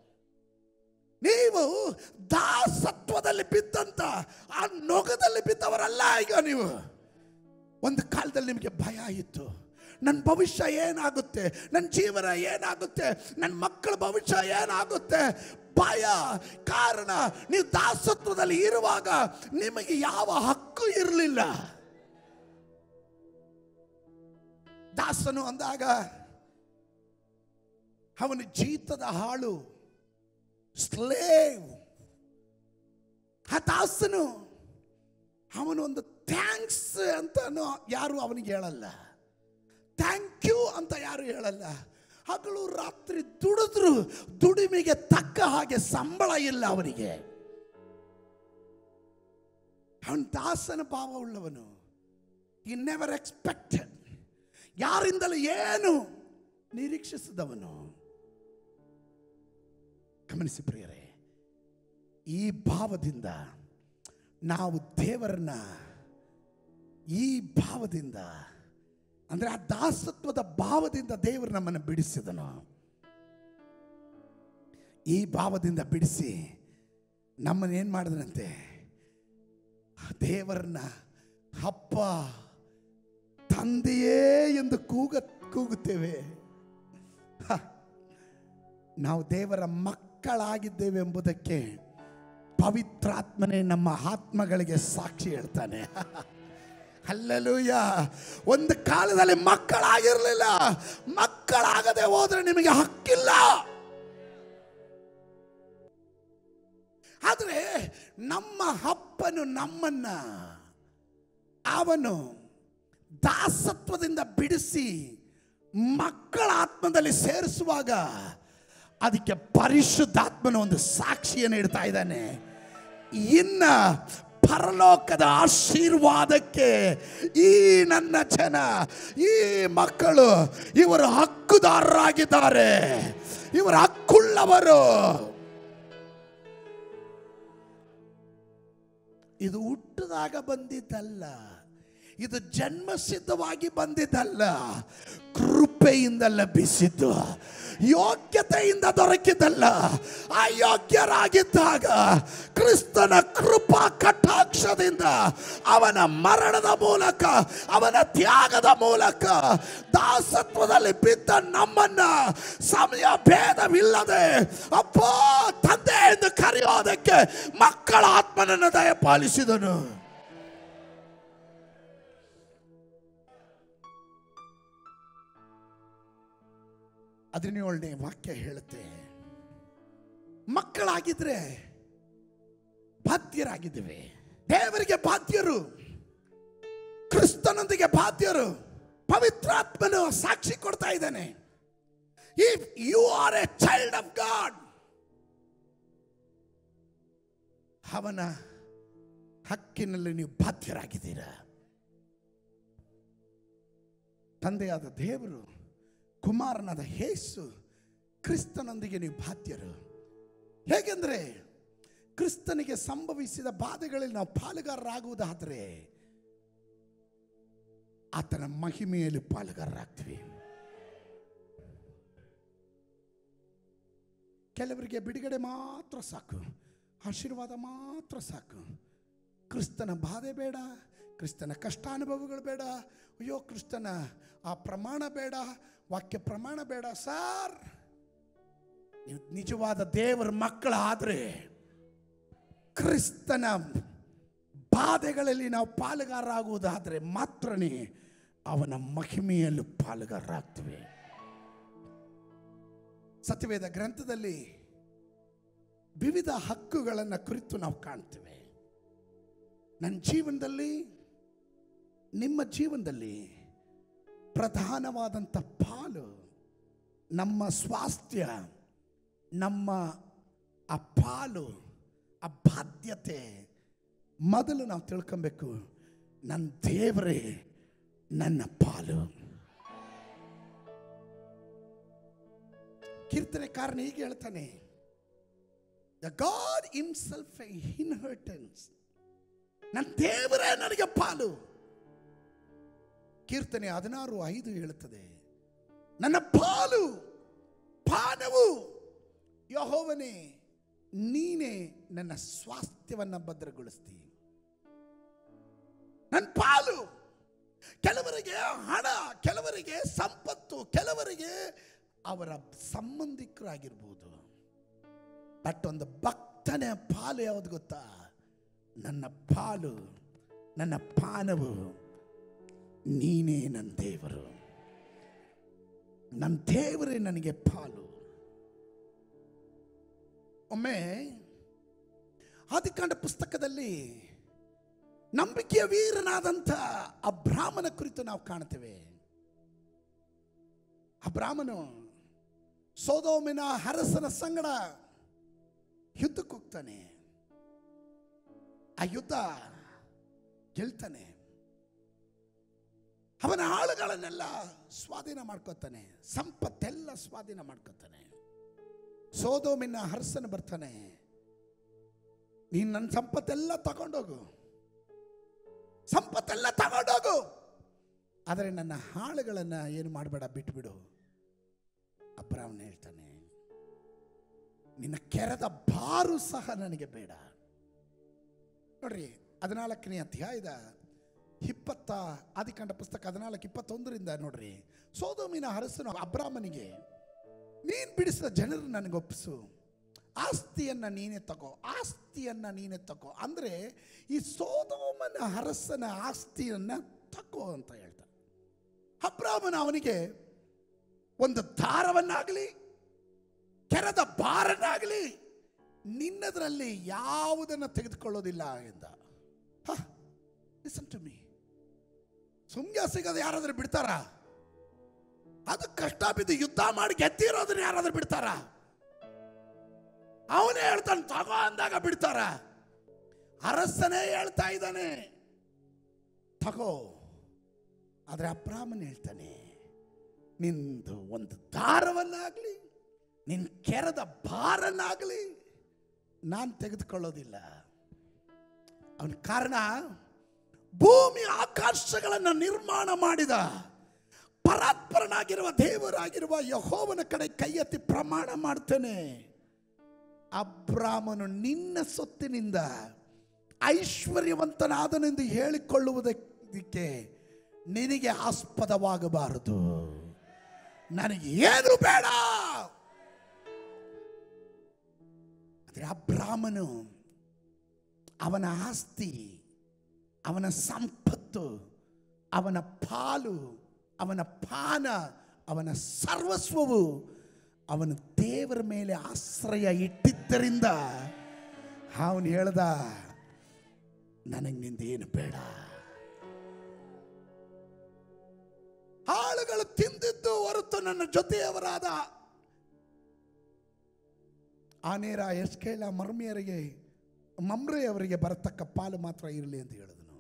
ನೀವು ದಾಸತ್ವದಲ್ಲಿ ಬಿದ್ದಂತ ಆ ನೊಗದಲ್ಲಿ ಬಿದ್ದವರಲ್ಲ ಈಗ ನೀವು ಒಂದು ಕಾಲದಲ್ಲಿ ನಿಮಗೆ ಭಯ ಇತ್ತು ನನ್ನ ಭವಿಷ್ಯ ಏನಾಗುತ್ತೆ ನನ್ನ ಜೀವನ ಏನಾಗುತ್ತೆ ನನ್ನ ಮಕ್ಕಳ ಭವಿಷ್ಯ ಏನಾಗುತ್ತೆ ಭಯ ಕಾರಣ ನೀವು ದಾಸತ್ವದಲ್ಲಿ ಇರುವಾಗ ನಿಮಗೆ ಯಾವ ಹಕ್ಕು ಇರಲಿಲ್ಲ ದಾಸನು ಅಂದಾಗ ಅವನ ಜೀತದ ಹಾಳು ಸ್ಲೇವ್ ಆ ದಾಸನು ಅವನು ಒಂದು ಥ್ಯಾಂಕ್ಸ್ ಅಂತ ಯಾರು ಅವನಿಗೆ ಹೇಳಲ್ಲ ಥ್ಯಾಂಕ್ ಯು ಅಂತ ಯಾರು ಹೇಳಲ್ಲ ಹಗಲು ರಾತ್ರಿ ದುಡಿದ್ರು ದುಡಿಮೆಗೆ ತಕ್ಕ ಹಾಗೆ ಸಂಬಳ ಇಲ್ಲ ಅವನಿಗೆ ಅವನ ದಾಸನ ಭಾವ ಉಳ್ಳವನು ಈ ನೆವರ್ ಎಕ್ಸ್ಪೆಕ್ಟೆಡ್ ಯಾರಿಂದಲೂ ಏನು ನಿರೀಕ್ಷಿಸಿದವನು ಗಮನಿಸಿ ಪ್ರಿಯರೇ ಈ ಭಾವದಿಂದ ನಾವು ದೇವರನ್ನ ಈ ಭಾವದಿಂದ ಅಂದ್ರೆ ಆ ದಾಸತ್ವದ ಭಾವದಿಂದ ದೇವರು ನಮ್ಮನ್ನು ಬಿಡಿಸಿದನು ಈ ಭಾವದಿಂದ ಬಿಡಿಸಿ ನಮ್ಮನ್ನು ಏನು ಮಾಡಿದ್ರಂತೆ ದೇವರನ್ನ ಅಪ್ಪ ತಂದೆಯೇ ಎಂದು ಕೂಗ ಕೂಗುತ್ತೇವೆ ಹ. ನಾವು ದೇವರ ಮಕ್ಕಳಾಗಿದ್ದೇವೆ ಎಂಬುದಕ್ಕೆ ಪವಿತ್ರಾತ್ಮನೇ ನಮ್ಮ ಆತ್ಮಗಳಿಗೆ ಸಾಕ್ಷಿ ಹೇಳ್ತಾನೆ ಅಲ್ಲಲೂಯ ಒಂದು ಕಾಲದಲ್ಲಿ ಮಕ್ಕಳಾಗಿರಲಿಲ್ಲ ಮಕ್ಕಳಾಗದೆ ಹೋದ್ರೆ ನಿಮಗೆ ಹಕ್ಕಿಲ್ಲ ಆದರೆ ನಮ್ಮ ಅಪ್ಪನು ನಮ್ಮನ್ನ ಅವನು ದಾಸತ್ವದಿಂದ ಬಿಡಿಸಿ ಮಕ್ಕಳ ಆತ್ಮದಲ್ಲಿ ಸೇರಿಸುವಾಗ ಅದಕ್ಕೆ ಪರಿಶುದ್ಧಾತ್ಮನ ಒಂದು ಸಾಕ್ಷಿಯನ್ನು ಇಡ್ತಾ ಇದ್ದಾನೆ ಇನ್ನ ಪರಲೋಕದ ಆಶೀರ್ವಾದಕ್ಕೆ ಈ ನನ್ನ ಜನ ಈ ಮಕ್ಕಳು ಇವರು ಹಕ್ಕುದಾರರಾಗಿದ್ದಾರೆ ಇವರು ಹಕ್ಕುಳ್ಳವರು ಇದು ಹುಟ್ಟಿದಾಗ ಬಂದಿದ್ದಲ್ಲ ಇದು ಜನ್ಮ ಸಿದ್ಧವಾಗಿ ಬಂದಿದ್ದಲ್ಲ ಕೃಪೆಯಿಂದ ಲಭಿಸಿದ್ದು ಯೋಗ್ಯತೆಯಿಂದ ದೊರಕಿದ್ದಲ್ಲ ಅಯೋಗ್ಯರಾಗಿದ್ದಾಗ ಕ್ರಿಸ್ತನ ಕೃಪಾ ಕಟಾಕ್ಷದಿಂದ ಅವನ ಮರಣದ ಮೂಲಕ ಅವನ ತ್ಯಾಗದ ಮೂಲಕ ದಾಸತ್ವದಲ್ಲಿ ಬಿದ್ದ ನಮ್ಮನ್ನ ಸಮಯ ಭೇದವಿಲ್ಲದೆ ಅಪ್ಪ ತಂದೆ ಎಂದು ಕರೆಯೋದಕ್ಕೆ ಮಕ್ಕಳ ಆತ್ಮನನ್ನು ದಯಪಾಲಿಸಿದನು ಹದಿನೇಳನೇ ವಾಕ್ಯ ಹೇಳುತ್ತೆ ಮಕ್ಕಳಾಗಿದ್ರೆ ಬಾಧ್ಯರಾಗಿದ್ದೇವೆ ದೇವರಿಗೆ ಬಾಧ್ಯರು ಕ್ರಿಸ್ತನೊಂದಿಗೆ ಬಾಧ್ಯರು ಪವಿತ್ರಾತ್ಮನು ಸಾಕ್ಷಿ ಕೊಡ್ತಾ ಇದ್ದಾನೆ if you are a child of God ಅವನ ಹಕ್ಕಿನಲ್ಲಿ ನೀವು ಬಾಧ್ಯರಾಗಿದ್ದೀರಾ ತಂದೆಯಾದ ದೇವರು ಕುಮಾರನಾದ ಯೇಸು ಕ್ರಿಸ್ತನೊಂದಿಗೆ ನೀವು ಬಾಧ್ಯರು ಹೇಗೆಂದ್ರೆ ಕ್ರಿಸ್ತನಿಗೆ ಸಂಭವಿಸಿದ ಬಾಧೆಗಳಲ್ಲಿ ನಾವು ಪಾಲುಗಾರರಾಗುವುದಾದರೆ ಆತನ ಮಹಿಮೆಯಲ್ಲಿ ಪಾಲುಗಾರರಾಗ್ತೀವಿ ಕೆಲವರಿಗೆ ಬಿಡುಗಡೆ ಮಾತ್ರ ಸಾಕು ಆಶೀರ್ವಾದ ಮಾತ್ರ ಸಾಕು ಕ್ರಿಸ್ತನ ಬಾಧೆ ಬೇಡ ಕ್ರಿಸ್ತನ ಕಷ್ಟಾನುಭವಗಳು ಬೇಡ ಅಯ್ಯೋ ಕ್ರಿಸ್ತನ ಆ ಪ್ರಮಾಣ ಬೇಡ ವಾಕ್ಯ ಪ್ರಮಾಣ ಬೇಡ ಸಾರ್ ನೀವು ನಿಜವಾದ ದೇವರ ಮಕ್ಕಳಾದ್ರೆ ಕ್ರಿಸ್ತನ ಬಾಧೆಗಳಲ್ಲಿ ನಾವು ಪಾಲುಗಾರರಾಗುವುದಾದರೆ ಮಾತ್ರನೇ ಅವನ ಮಹಿಮೆಯಲ್ಲೂ ಪಾಲುಗಾರರಾಗ್ತೇವೆ ಸತ್ಯವೇದ ಗ್ರಂಥದಲ್ಲಿ ವಿವಿಧ ಹಕ್ಕುಗಳನ್ನು ಕುರಿತು ನಾವು ಕಾಣ್ತೇವೆ ನನ್ನ ಜೀವನದಲ್ಲಿ ನಿಮ್ಮ ಜೀವನದಲ್ಲಿ ಪ್ರಧಾನವಾದಂಥ ಪಾಲು ನಮ್ಮ ಸ್ವಾಸ್ಥ್ಯ ನಮ್ಮ ಆ ಪಾಲು ಆ ಬಾಧ್ಯತೆ ಮೊದಲು ನಾವು ತಿಳ್ಕೊಬೇಕು ನನ್ನ ದೇವರೇ ನನ್ನ ಪಾಲು ಕೀರ್ತನೆಕಾರನ ಹೀಗೆ ಹೇಳ್ತಾನೆ ದ ಗಾಡ್ ಇನ್ಸೆಲ್ಫ್ ಇನ್ಹರ್ಟೆನ್ಸ್ ನನ್ನ ದೇವರೇ ನನಗೆ ಪಾಲು ಕೀರ್ತನೆ ಹದಿನಾರು ಐದು ಹೇಳುತ್ತದೆ ನನ್ನ ಪಾಲು ಪಾನವು ಯಹೋವನೇ ನೀನೇ ನನ್ನ ಸ್ವಾಸ್ಥ್ಯವನ್ನ ಭದ್ರಗೊಳಿಸ್ತಿ ನನ್ನ ಪಾಲು ಕೆಲವರಿಗೆ ಹಣ ಕೆಲವರಿಗೆ ಸಂಪತ್ತು ಕೆಲವರಿಗೆ ಅವರ ಸಂಬಂಧಿಕರಾಗಿರ್ಬೋದು ಬಟ್ ಒಂದು ಭಕ್ತನ ಪಾಲು ಯಾವುದು ಗೊತ್ತಾ ನನ್ನ ಪಾಲು ನನ್ನ ಪಾನವು ನೀನೇ ನನ್ನ ದೇವರು ನನ್ನ ದೇವರೇ ನನಗೆ ಪಾಲು ಒಮ್ಮೆ ಆದಿಕಾಂಡ ಪುಸ್ತಕದಲ್ಲಿ ನಂಬಿಕೆಯ ವೀರನಾದಂಥ ಆ ಬ್ರಾಹ್ಮಣ ಕುರಿತು ನಾವು ಕಾಣ್ತೇವೆ ಆ ಬ್ರಾಹ್ಮನು ಸೋದೋಮಿನ ಹರಸನ ಸಂಗಡ ಯುದ್ಧಕ್ಕೆ ಹೋಗ್ತಾನೆ ಆ ಯುದ್ಧ ಗೆಲ್ತಾನೆ ಅವನ ಆಳುಗಳನ್ನೆಲ್ಲ ಸ್ವಾಧೀನ ಮಾಡ್ಕೋತಾನೆ ಸಂಪತ್ತೆಲ್ಲ ಸ್ವಾಧೀನ ಮಾಡ್ಕೋತಾನೆ ಸೋದೋಮಿನ ಹರಸನ ಬರ್ತಾನೆ ನೀನು ನನ್ನ ಸಂಪತ್ತೆಲ್ಲ ತಗೊಂಡೋಗು ಸಂಪತ್ತೆಲ್ಲ ತಗೊಂಡೋಗು ಆದರೆ ನನ್ನ ಹಾಳುಗಳನ್ನು ಏನು ಮಾಡಬೇಡ ಬಿಟ್ಬಿಡು ಅಬ್ರಾಹ್ಮಣ ಹೇಳ್ತಾನೆ ನಿನ್ನ ಕೆರೆದ ಬಾರು ಸಹ ನನಗೆ ಬೇಡ ನೋಡ್ರಿ ಹದಿನಾಲ್ಕನೇ ಅಧ್ಯಾಯದ ಇಪ್ಪತ್ತ ಆದಿಕಾಂಡ ಪುಸ್ತಕ ಹದಿನಾಲ್ಕು ಇಪ್ಪತ್ತೊಂದರಿಂದ ನೋಡ್ರಿ ಸೋದೋಮಿನ ಹರಸನು ಅಬ್ರಾಹ್ಮನಿಗೆ ನೀನು ಬಿಡಿಸಿದ ಜನರು ನನಗೆ ಒಪ್ಪಿಸು ಆಸ್ತಿಯನ್ನ ನೀನೇ ತಗೋ ಆಸ್ತಿಯನ್ನ ನೀನೇ ತಗೋ ಅಂದ್ರೆ ಈ ಸೋದೋಮನ ಹರಸನ ಆಸ್ತಿಯನ್ನ ತಗೋ ಅಂತ ಹೇಳ್ತಾರೆ ಅಬ್ರಾಹ್ಮನ ಅವನಿಗೆ ಒಂದು ದಾರವನ್ನಾಗಲಿ ಕೆರೆದ ಬಾರನ್ನಾಗಲಿ ನಿನ್ನದರಲ್ಲಿ ಯಾವುದನ್ನ ತೆಗೆದುಕೊಳ್ಳೋದಿಲ್ಲ ಎಂದ ಲಿಸನ್ ಟು ಮೀ ಸುಮ್ಗೆ ಸಿಗದ ಯಾರಾದ್ರೂ ಬಿಡ್ತಾರ ಅದು ಕಷ್ಟ ಬಿದ್ದು ಯುದ್ಧ ಮಾಡಿ ಗೆದ್ದಿರೋದನ್ನ ಯಾರಾದ್ರೂ ಬಿಡ್ತಾರ ಅವನೇ ಹೇಳ್ತಾನೆ ತಗೋ ಅಂದಾಗ ಬಿಡ್ತಾರ ಅರಸನೇ ಹೇಳ್ತಾ ಇದ್ದಾನೆ ತಗೋ ಆದ್ರೆ ಅಬ್ರಾಹ್ಮನ್ ಹೇಳ್ತಾನೆ ನಿಂದು ಒಂದು ದಾರವನ್ನಾಗಲಿ ನಿನ್ ಕೆರೆದ ಬಾರನ್ನಾಗಲಿ ನಾನು ತೆಗೆದುಕೊಳ್ಳೋದಿಲ್ಲ ಅವನ ಕಾರಣ ಭೂಮಿ ಆಕಾಶಗಳನ್ನು ನಿರ್ಮಾಣ ಮಾಡಿದ ಪರಾತ್ಪರನಾಗಿರುವ ದೇವರಾಗಿರುವ ಯಹೋವನ ಕಡೆ ಕೈ ಎತ್ತಿ ಪ್ರಮಾಣ ಮಾಡ್ತೇನೆ ಅಬ್ರಾಮನು ನಿನ್ನ ಸೊತ್ತಿನಿಂದ ಐಶ್ವರ್ಯವಂತನಾದನೆಂದು ಹೇಳಿಕೊಳ್ಳುವುದಕ್ಕೆ ನಿನಗೆ ಆಸ್ಪದವಾಗಬಾರದು ನನಗೆ ಏನು ಬೇಡ ಆದರೆ ಅಬ್ರಾಮನು ಅವನ ಆಸ್ತಿ ಅವನ ಸಂಪತ್ತು ಅವನ ಪಾಲು ಅವನ ಪಾನ ಅವನ ಸರ್ವಸ್ವವು ಅವನು ದೇವರ ಮೇಲೆ ಆಶ್ರಯ ಇಟ್ಟಿದ್ದರಿಂದ ಅವನು ಹೇಳ್ದ ನನಗೆ ನಿಂದೇನು ಬೇಡ ಆಳುಗಳು ತಿಂದಿದ್ದು ಹೊರತು ನನ್ನ ಜೊತೆಯವರಾದ ಆನೇರ ಎಸ್ಕೇಲ ಮರ್ಮಿಯರಿಗೆ ಮಮ್ರೆಯವರಿಗೆ ಬರತಕ್ಕ ಪಾಲು ಮಾತ್ರ ಇರಲಿ ಅಂತ ಹೇಳಿದನು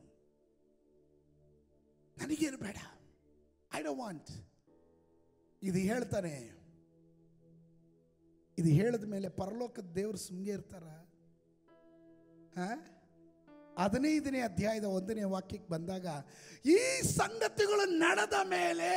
ನನಗೇನು ಬೇಡ ಐ ಡೋ ವಾಂಟ್ ಇದು ಹೇಳ್ತಾನೆ ಇದು ಹೇಳಿದ ಮೇಲೆ ಪರಲೋಕದ ದೇವರು ಸುಮ್ಮನೆ ಇರ್ತಾರ ಹದಿನೈದನೇ ಅಧ್ಯಾಯದ ಒಂದನೇ ವಾಕ್ಯಕ್ಕೆ ಬಂದಾಗ ಈ ಸಂಗತಿಗಳು ನಡೆದ ಮೇಲೆ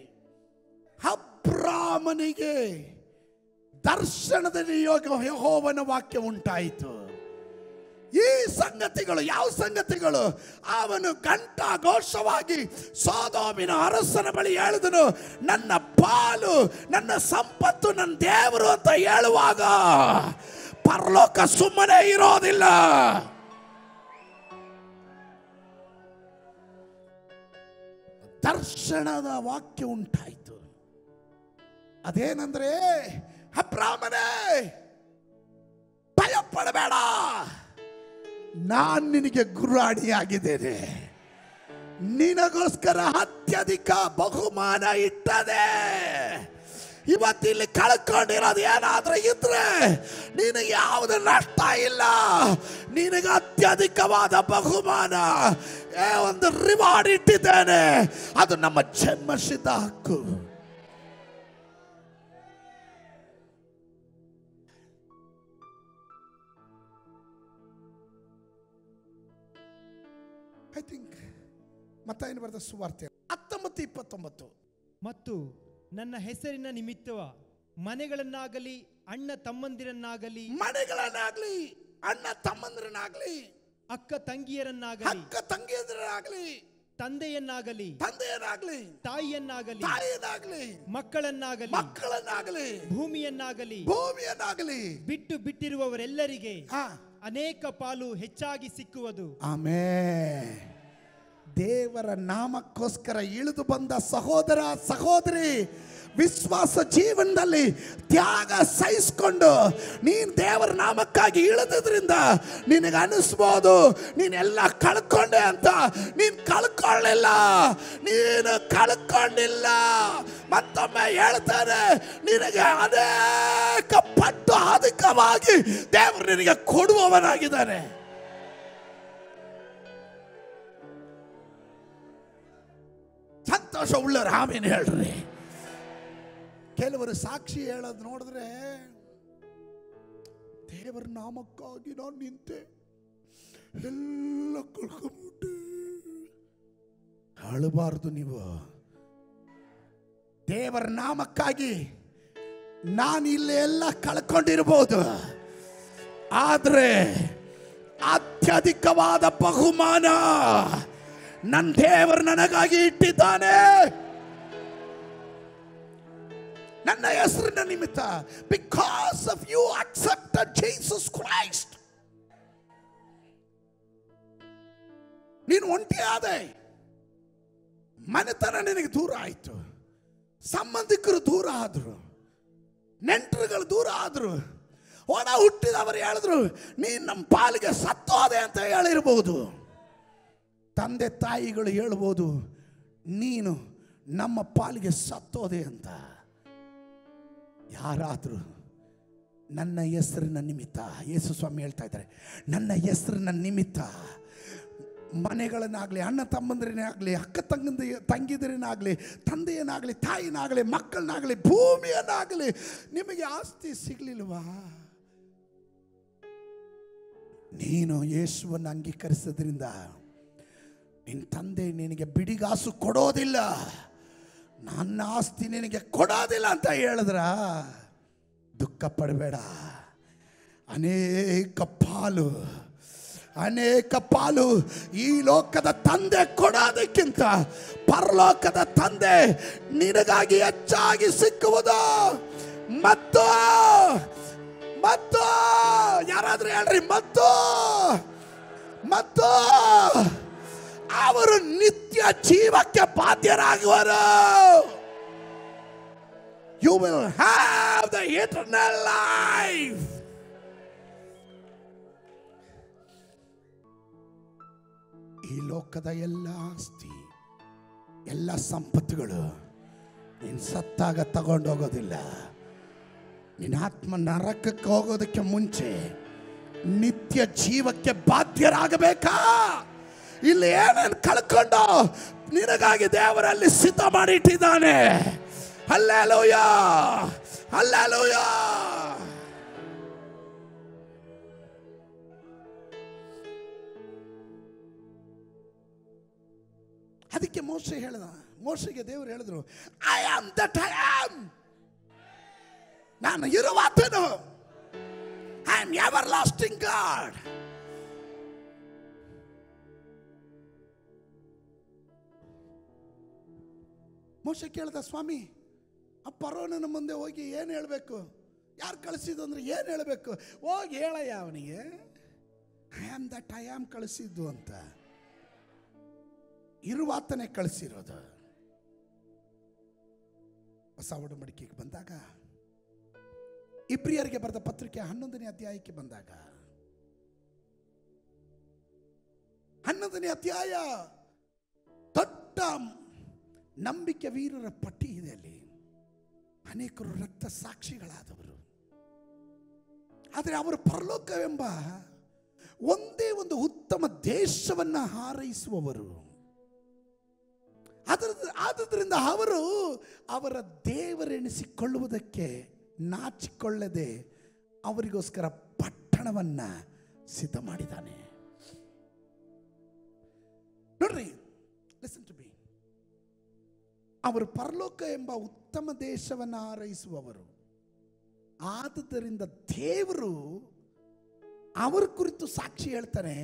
ಅಬ್ರಾಮನಿಗೆ ದರ್ಶನದಲ್ಲಿ ಯೋಗ ಯಹೋವನ ವಾಕ್ಯ ಉಂಟಾಯಿತು ಈ ಸಂಗತಿಗಳು ಯಾವ ಸಂಗತಿಗಳು ಅವನು ಗಂಟ ಘೋಷವಾಗಿ ಸೋದೋಮಿನ ಅರಸನ ಬಳಿ ಹೇಳಿದನು ನನ್ನ ಪಾಲು ನನ್ನ ಸಂಪತ್ತು ನನ್ನ ದೇವರು ಅಂತ ಹೇಳುವಾಗ ಪರಲೋಕ ಸುಮ್ಮನೆ ಇರೋದಿಲ್ಲ ದರ್ಶನದ ವಾಕ್ಯ ಉಂಟಾಯಿತು ಅದೇನಂದ್ರೆ ಅಬ್ರಾಮನೇ ಭಯ ಪಡಬೇಡ ನಾನು ನಿನಗೆ ಗುರಾಣಿಯಾಗಿದ್ದೇನೆ ನಿನಗೋಸ್ಕರ ಅತ್ಯಧಿಕ ಬಹುಮಾನ ಇಟ್ಟದೆ ಇವತ್ತಿಲ್ಲಿ ಕಳ್ಕೊಂಡಿರೋದು ಏನಾದ್ರೂ ಇದ್ರೆ ನಿನಗೆ ಯಾವುದು ನಷ್ಟ ಇಲ್ಲ ನಿನಗೆ ಅತ್ಯಧಿಕವಾದ ಬಹುಮಾನ ಏ, ಒಂದು ರಿವಾರ್ಡ್ ಇಟ್ಟಿದ್ದೇನೆ ಅದು ನಮ್ಮ ಜನ್ಮಸಿದ್ಧ ಹಕ್ಕು ಐ ಥಿಂಕ್ ಮತ್ತ ಏನು ಬರ್ತದೆ ಸುವಾರ್ತೆ ಹತ್ತೊಂಬತ್ತು ಇಪ್ಪತ್ತೊಂಬತ್ತು
ಮತ್ತು ನನ್ನ ಹೆಸರಿನ ನಿಮಿತ್ತವ ಮನೆಗಳನ್ನಾಗಲಿ ಅಣ್ಣ ತಮ್ಮಂದಿರನ್ನಾಗಲಿ
ಮನೆಗಳನ್ನಾಗ್ಲಿ ಅಣ್ಣ ತಮ್ಮಂದ್ರನ್ನಾಗ್ಲಿ
ಅಕ್ಕ ತಂಗಿಯರನ್ನಾಗಲಿ
ಅಕ್ಕ ತಂಗಿಯಂದ್ರನ್ನಾಗ್ಲಿ
ತಂದೆಯನ್ನಾಗಲಿ
ತಂದೆಯನ್ನಾಗ್ಲಿ
ತಾಯಿಯನ್ನಾಗಲಿ
ತಾಯಿಯನ್ನಾಗ್ಲಿ
ಮಕ್ಕಳನ್ನಾಗಲಿ
ಮಕ್ಕಳನ್ನಾಗ್ಲಿ
ಭೂಮಿಯನ್ನಾಗಲಿ
ಭೂಮಿಯನ್ನಾಗ್ಲಿ
ಬಿಟ್ಟು ಬಿಟ್ಟಿರುವವರೆಲ್ಲರಿಗೆ
ಹಾ
ಅನೇಕ ಪಾಲು ಹೆಚ್ಚಾಗಿ ಸಿಕ್ಕುವುದು
ಆಮೇ ದೇವರ ನಾಮಕ್ಕೋಸ್ಕರ ಇಳಿದು ಬಂದ ಸಹೋದರ ಸಹೋದರಿ ವಿಶ್ವಾಸ ಜೀವನದಲ್ಲಿ ತ್ಯಾಗ ಸಹಿಸ್ಕೊಂಡು ನೀನು ದೇವರ ನಾಮಕ್ಕಾಗಿ ಇಳಿದ್ರಿಂದ ನಿನಗೆ ಅನಿಸ್ಬೋದು ನೀನೆಲ್ಲ ಕಳ್ಕೊಂಡೆ ಅಂತ ನೀನು ಕಳ್ಕೊಳ್ಳಿಲ್ಲ ನೀನು ಕಳ್ಕೊಂಡಿಲ್ಲ ಮತ್ತೊಮ್ಮೆ ಹೇಳ್ತಾರೆ ನಿನಗೆ ಅನೇಕ ಪಟ್ಟು ಅಧಿಕವಾಗಿ ದೇವರು ನಿನಗೆ ಕೊಡುವವನಾಗಿದ್ದಾನೆ ಸಂತೋಷ ಉಳ್ಳರು ಆಮೇಲೆ ಹೇಳ್ರಿ ಕೆಲವರು ಸಾಕ್ಷಿ ಹೇಳೋದು ನೋಡಿದ್ರೆ ದೇವರ ನಾಮಕ್ಕಾಗಿ ನಾನು ನಿಂತೆ ಎಲ್ಲ ಕಳ್ಕೊಂಬಿಟ್ಟೆ ಅಳಬಾರ್ದು ನೀವು ದೇವರ ನಾಮಕ್ಕಾಗಿ ನಾನು ಇಲ್ಲಿ ಎಲ್ಲ ಕಳ್ಕೊಂಡಿರ್ಬೋದು ಆದ್ರೆ ಅತ್ಯಧಿಕವಾದ ಬಹುಮಾನ ನನ್ನ ದೇವರು ನನಗಾಗಿ ಇಟ್ಟಿದ್ದಾನೆ ನನ್ನ ಹೆಸರಿನ ನಿಮಿತ್ತ because of you accept Jesus Christ ನೀನು ಒಂಟಿ ಆದೆ ಮನೆತನ ನಿನಗೆ ದೂರ ಆಯಿತು ಸಂಬಂಧಿಕರು ದೂರ ಆದ್ರು ನೆಂಟರುಗಳು ದೂರ ಆದ್ರು ಒಡ ಹುಟ್ಟಿದವರು ಹೇಳಿದ್ರು ನೀನು ನಮ್ಮ ಪಾಲಿಗೆ ಸತ್ತೋದೆ ಅಂತ ಹೇಳಿರ್ಬೋದು ತಂದೆ ತಾಯಿಗಳು ಹೇಳ್ಬೋದು ನೀನು ನಮ್ಮ ಪಾಲಿಗೆ ಸತ್ತೋದೆ ಅಂತ ಯಾರಾದರೂ ನನ್ನ ಹೆಸರಿನ ನಿಮಿತ್ತ ಯೇಸು ಸ್ವಾಮಿ ಹೇಳ್ತಾ ಇದ್ದಾರೆ ನನ್ನ ಹೆಸರಿನ ನಿಮಿತ್ತ ಮನೆಗಳನ್ನಾಗಲಿ ಅಣ್ಣ ತಮ್ಮಂದ್ರನೇ ಆಗಲಿ ಅಕ್ಕ ತಂಗಂದಿ ತಂಗಿದರನ್ನಾಗಲಿ ತಂದೆಯನ್ನಾಗಲಿ ತಾಯಿನಾಗಲಿ ಮಕ್ಕಳನ್ನಾಗಲಿ ಭೂಮಿಯನ್ನಾಗಲಿ ನಿಮಗೆ ಆಸ್ತಿ ಸಿಗ್ಲಿಲ್ವಾ ನೀನು ಯೇಸುವನ್ನು ಅಂಗೀಕರಿಸೋದ್ರಿಂದ ನಿನ್ನ ತಂದೆ ನಿನಗೆ ಬಿಡಿಗಾಸು ಕೊಡೋದಿಲ್ಲ ನನ್ನ ಆಸ್ತಿ ನಿನಗೆ ಕೊಡೋದಿಲ್ಲ ಅಂತ ಹೇಳಿದ್ರ ದುಃಖ ಪಡಬೇಡ ಅನೇಕ ಪಾಲು ಅನೇಕ ಪಾಲು ಈ ಲೋಕದ ತಂದೆ ಕೊಡೋದಕ್ಕಿಂತ ಪರಲೋಕದ ತಂದೆ ನಿನಗಾಗಿ ಹೆಚ್ಚಾಗಿ ಸಿಕ್ಕುವುದು ಮತ್ತು ಮತ್ತು ಯಾರಾದ್ರೂ ಹೇಳ್ರಿ ಮತ್ತು ಮತ್ತು ಅವರು ನಿತ್ಯ ಜೀವಕ್ಕೆ ಬಾಧ್ಯರಾಗುವರು you will have the eternal life ಈ ಲೋಕದ ಎಲ್ಲ ಆಸ್ತಿ ಎಲ್ಲ ಸಂಪತ್ತುಗಳು ನೀನು ಸತ್ತಾಗ ತಗೊಂಡೋಗೋದಿಲ್ಲ ನಿನ್ನ ಆತ್ಮ ನರಕಕ್ಕೆ ಹೋಗೋದಕ್ಕೆ ಮುಂಚೆ ನಿತ್ಯ ಜೀವಕ್ಕೆ ಬಾಧ್ಯರಾಗಬೇಕಾ ಇಲ್ಲಿ ಏನೇನು ಕಳ್ಕೊಂಡು ನಿನಗಾಗಿ ದೇವರಲ್ಲಿ ಸಿದ್ಧ ಮಾಡಿಟ್ಟಿದ್ದಾನೆ ಅಲ್ಲೆಲೋಯ ಅಲ್ಲೆಲೋಯ ಅದಕ್ಕೆ ಮೋಸೆ ಹೇಳ್ದ ಮೋಸೆಗೆ ದೇವರು ಹೇಳಿದ್ರು I am that I am ನಾನು ಇರುವಾತನು I am everlasting God ಮೋಶ ಕೇಳ್ದ ಸ್ವಾಮಿ ಆ ಪರೋನನ ಮುಂದೆ ಹೋಗಿ ಏನು ಹೇಳಬೇಕು ಯಾರು ಕಳಿಸಿದ್ದು ಅಂದ್ರೆ ಏನು ಹೇಳಬೇಕು ಹೋಗಿ ಹೇಳಯ್ಯ ಅವನಿಗೆ I am that I am ಕಳಿಸಿದ್ದು ಅಂತ ಇರುವಾತನೇ ಕಳಿಸಿರೋದು ಹೊಸ ಒಡಂಬಡಿಕೆಗೆ ಬಂದಾಗ ಇಬ್ರಿಯರಿಗೆ ಬರೆದ ಪತ್ರಿಕೆ ಹನ್ನೊಂದನೇ ಅಧ್ಯಾಯಕ್ಕೆ ಬಂದಾಗ ಹನ್ನೊಂದನೇ ಅಧ್ಯಾಯ ದೊಡ್ಡ ನಂಬಿಕೆ ವೀರರ ಪಟ್ಟಿ ಇದೆ ಅಲ್ಲಿ ಅನೇಕರು ರಕ್ತ ಸಾಕ್ಷಿಗಳಾದವರು ಆದರೆ ಅವರು ಪರಲೋಕವೆಂಬ ಒಂದೇ ಒಂದು ಉತ್ತಮ ದೇಶವನ್ನ ಹಾರೈಸುವವರು ಅದರ ಆದುದರಿಂದ ಅವರು ಅವರ ದೇವರೆನಿಸಿಕೊಳ್ಳುವುದಕ್ಕೆ ನಾಚಿಕೊಳ್ಳದೆ ಅವರಿಗೋಸ್ಕರ ಪಟ್ಟಣವನ್ನ ಸಿದ್ಧ ಮಾಡಿದ್ದಾನೆ ನೋಡ್ರಿ ಲಿಸನ್ ಟು ಬಿ ಅವರು ಪರಲೋಕ ಎಂಬ ಉತ್ತಮ ದೇಶವನ್ನು ಹಾರೈಸುವವರು ಆದುದರಿಂದ ದೇವರು ಅವರ ಕುರಿತು ಸಾಕ್ಷಿ ಹೇಳ್ತಾನೆ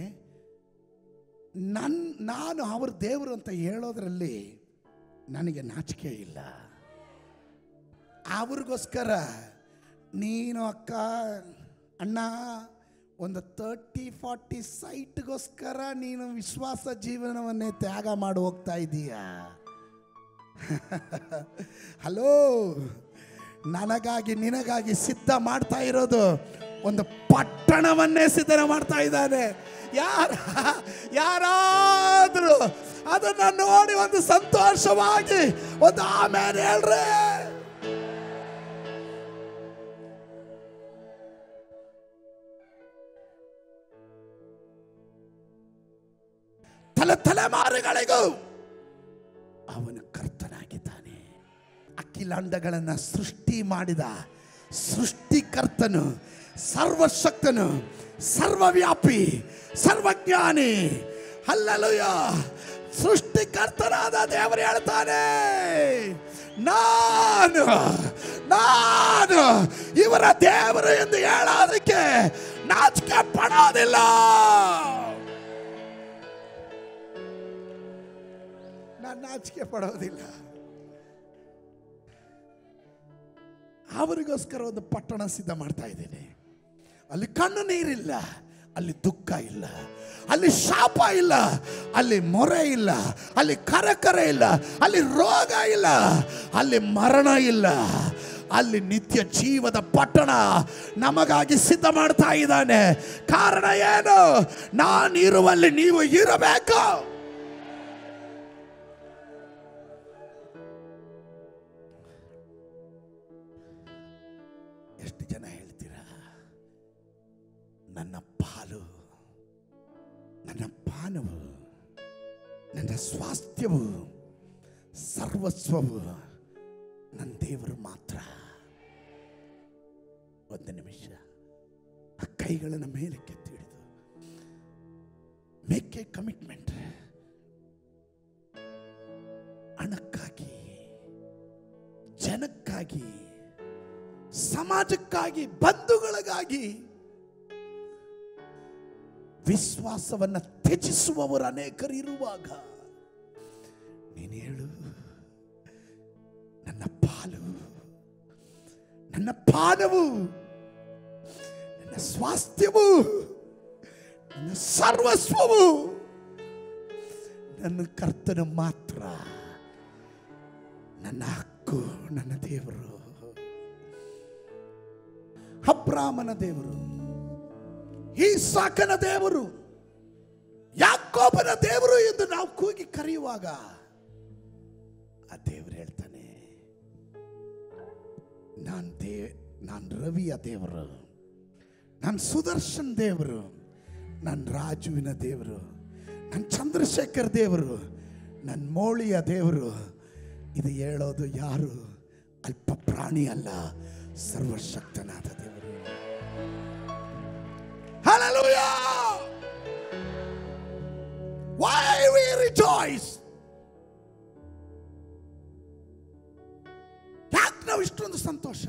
ನನ್ ನಾನು ಅವ್ರ ದೇವರು ಅಂತ ಹೇಳೋದ್ರಲ್ಲಿ ನನಗೆ ನಾಚಿಕೆ ಇಲ್ಲ ಅವ್ರಿಗೋಸ್ಕರ ನೀನು ಅಕ್ಕ ಅಣ್ಣ ಒಂದು ತರ್ಟಿ ಫಾರ್ಟಿ ಸೈಟ್ಗೋಸ್ಕರ ನೀನು ವಿಶ್ವಾಸ ಜೀವನವನ್ನೇ ತ್ಯಾಗ ಮಾಡಿ ಹೋಗ್ತಾ ಇದ್ದೀಯಾ ಹಲೋ ನನಗಾಗಿ ನಿನಗಾಗಿ ಸಿದ್ಧ ಮಾಡ್ತಾ ಇರೋದು ಒಂದು ಪಟ್ಟಣವನ್ನೇ ಸಿದ್ಧ ಮಾಡ್ತಾ ಇದ್ದಾನೆ ಯಾರ ಯಾರಾದ್ರೂ ಅದನ್ನ ನೋಡಿ ಒಂದು ಸಂತೋಷವಾಗಿ ಒಂದು ಆಮೇಲೆ ಹೇಳ್ರಿ ತಲೆ ತಲೆಮಾರುಗಳಿಗೂ ಅವನು ಕರ್ತನಾಗಿದ್ದಾನೆ ಅಖಿಲಾಂಡಗಳನ್ನು ಸೃಷ್ಟಿ ಮಾಡಿದ ಸೃಷ್ಟಿಕರ್ತನು ಸರ್ವಶಕ್ತನು ಸರ್ವವ್ಯಾಪಿ ಸರ್ವಜ್ಞಾನಿ ಅಲ್ಲಲುಯ ಸೃಷ್ಟಿಕರ್ತನಾದ ದೇವರು ಹೇಳ್ತಾನೆ ನಾನು ನಾನು ಇವರ ದೇವರು ಎಂದು ಹೇಳೋದಕ್ಕೆ ನಾಚಿಕೆ ಪಡೋದಿಲ್ಲ ನಾನು ನಾಚಿಕೆ ಪಡೋದಿಲ್ಲ ಅವರಿಗೋಸ್ಕರ ಒಂದು ಪಟ್ಟಣ ಸಿದ್ಧ ಮಾಡ್ತಾ ಇದ್ದೇನೆ ಅಲ್ಲಿ ಕಣ್ಣು ನೀರಿಲ್ಲ ಅಲ್ಲಿ ದುಃಖ ಇಲ್ಲ ಅಲ್ಲಿ ಶಾಪ ಇಲ್ಲ ಅಲ್ಲಿ ಮೊರೆ ಇಲ್ಲ ಅಲ್ಲಿ ಕರಕರೆ ಇಲ್ಲ ಅಲ್ಲಿ ರೋಗ ಇಲ್ಲ ಅಲ್ಲಿ ಮರಣ ಇಲ್ಲ ಅಲ್ಲಿ ನಿತ್ಯ ಜೀವದ ಪಟ್ಟಣ ನಮಗಾಗಿ ಸಿದ್ಧ ಮಾಡ್ತಾ ಇದ್ದಾನೆ ಕಾರಣ ಏನು ನಾನಿರುವಲ್ಲಿ ನೀವು ಇರಬೇಕು ಎಷ್ಟು ಜನ ಹೇಳ್ತೀರಾ ನನ್ನ ಪಾಲು ನನ್ನ ಪಾನವು ನನ್ನ ಸ್ವಾಸ್ಥ್ಯವು ಸರ್ವಸ್ವವು ನನ್ನ ದೇವರು ಮಾತ್ರ ಒಂದು ನಿಮಿಷ ಆ ಕೈಗಳನ್ನು ಮೇಲೆ ಕೆತ್ತಿ ಹಿಡಿದು ಮೇಕ್ ಎ ಕಮಿಟ್ಮೆಂಟ್ ಹಣಕ್ಕಾಗಿ ಜನಕ್ಕಾಗಿ ಸಮಾಜಕ್ಕಾಗಿ ಬಂಧುಗಳಿಗಾಗಿ ವಿಶ್ವಾಸವನ್ನ ತ್ಯಜಿಸುವವರು ಅನೇಕರು ಇರುವಾಗ ನೀನು ಹೇಳು ನನ್ನ ಪಾಲು ನನ್ನ ಪಾನವು ನನ್ನ ಸ್ವಾಸ್ಥ್ಯವು ನನ್ನ ಸರ್ವಸ್ವವು ನನ್ನ ಕರ್ತನು ಮಾತ್ರ ನನ್ನ ಹಕ್ಕು ನನ್ನ ದೇವರು ಅಬ್ರಾಮನ ದೇವರು ಈ ಸಾಕನ ದೇವರು ಯಾಕೋಬನ ದೇವರು ಎಂದು ನಾವು ಕೂಗಿ ಕರೆಯುವಾಗ ಆ ದೇವರು ಹೇಳ್ತಾನೆ ನಾನ್ ದೇ ನಾನ್ ರವಿಯ ದೇವರು ನಾನು ಸುದರ್ಶನ್ ದೇವರು ನಾನು ರಾಜುವಿನ ದೇವರು ನನ್ನ ಚಂದ್ರಶೇಖರ್ ದೇವರು ನನ್ನ ಮೋಳಿಯ ದೇವರು ಇದು ಹೇಳೋದು ಯಾರು ಅಲ್ಪ ಪ್ರಾಣಿ ಅಲ್ಲ ಸರ್ವಶಕ್ತನಾದ ದೇವರು Hallelujah! Why we rejoice? ಯಾಕೆ ನಾವು ಇಷ್ಟೊಂದು ಸಂತೋಷ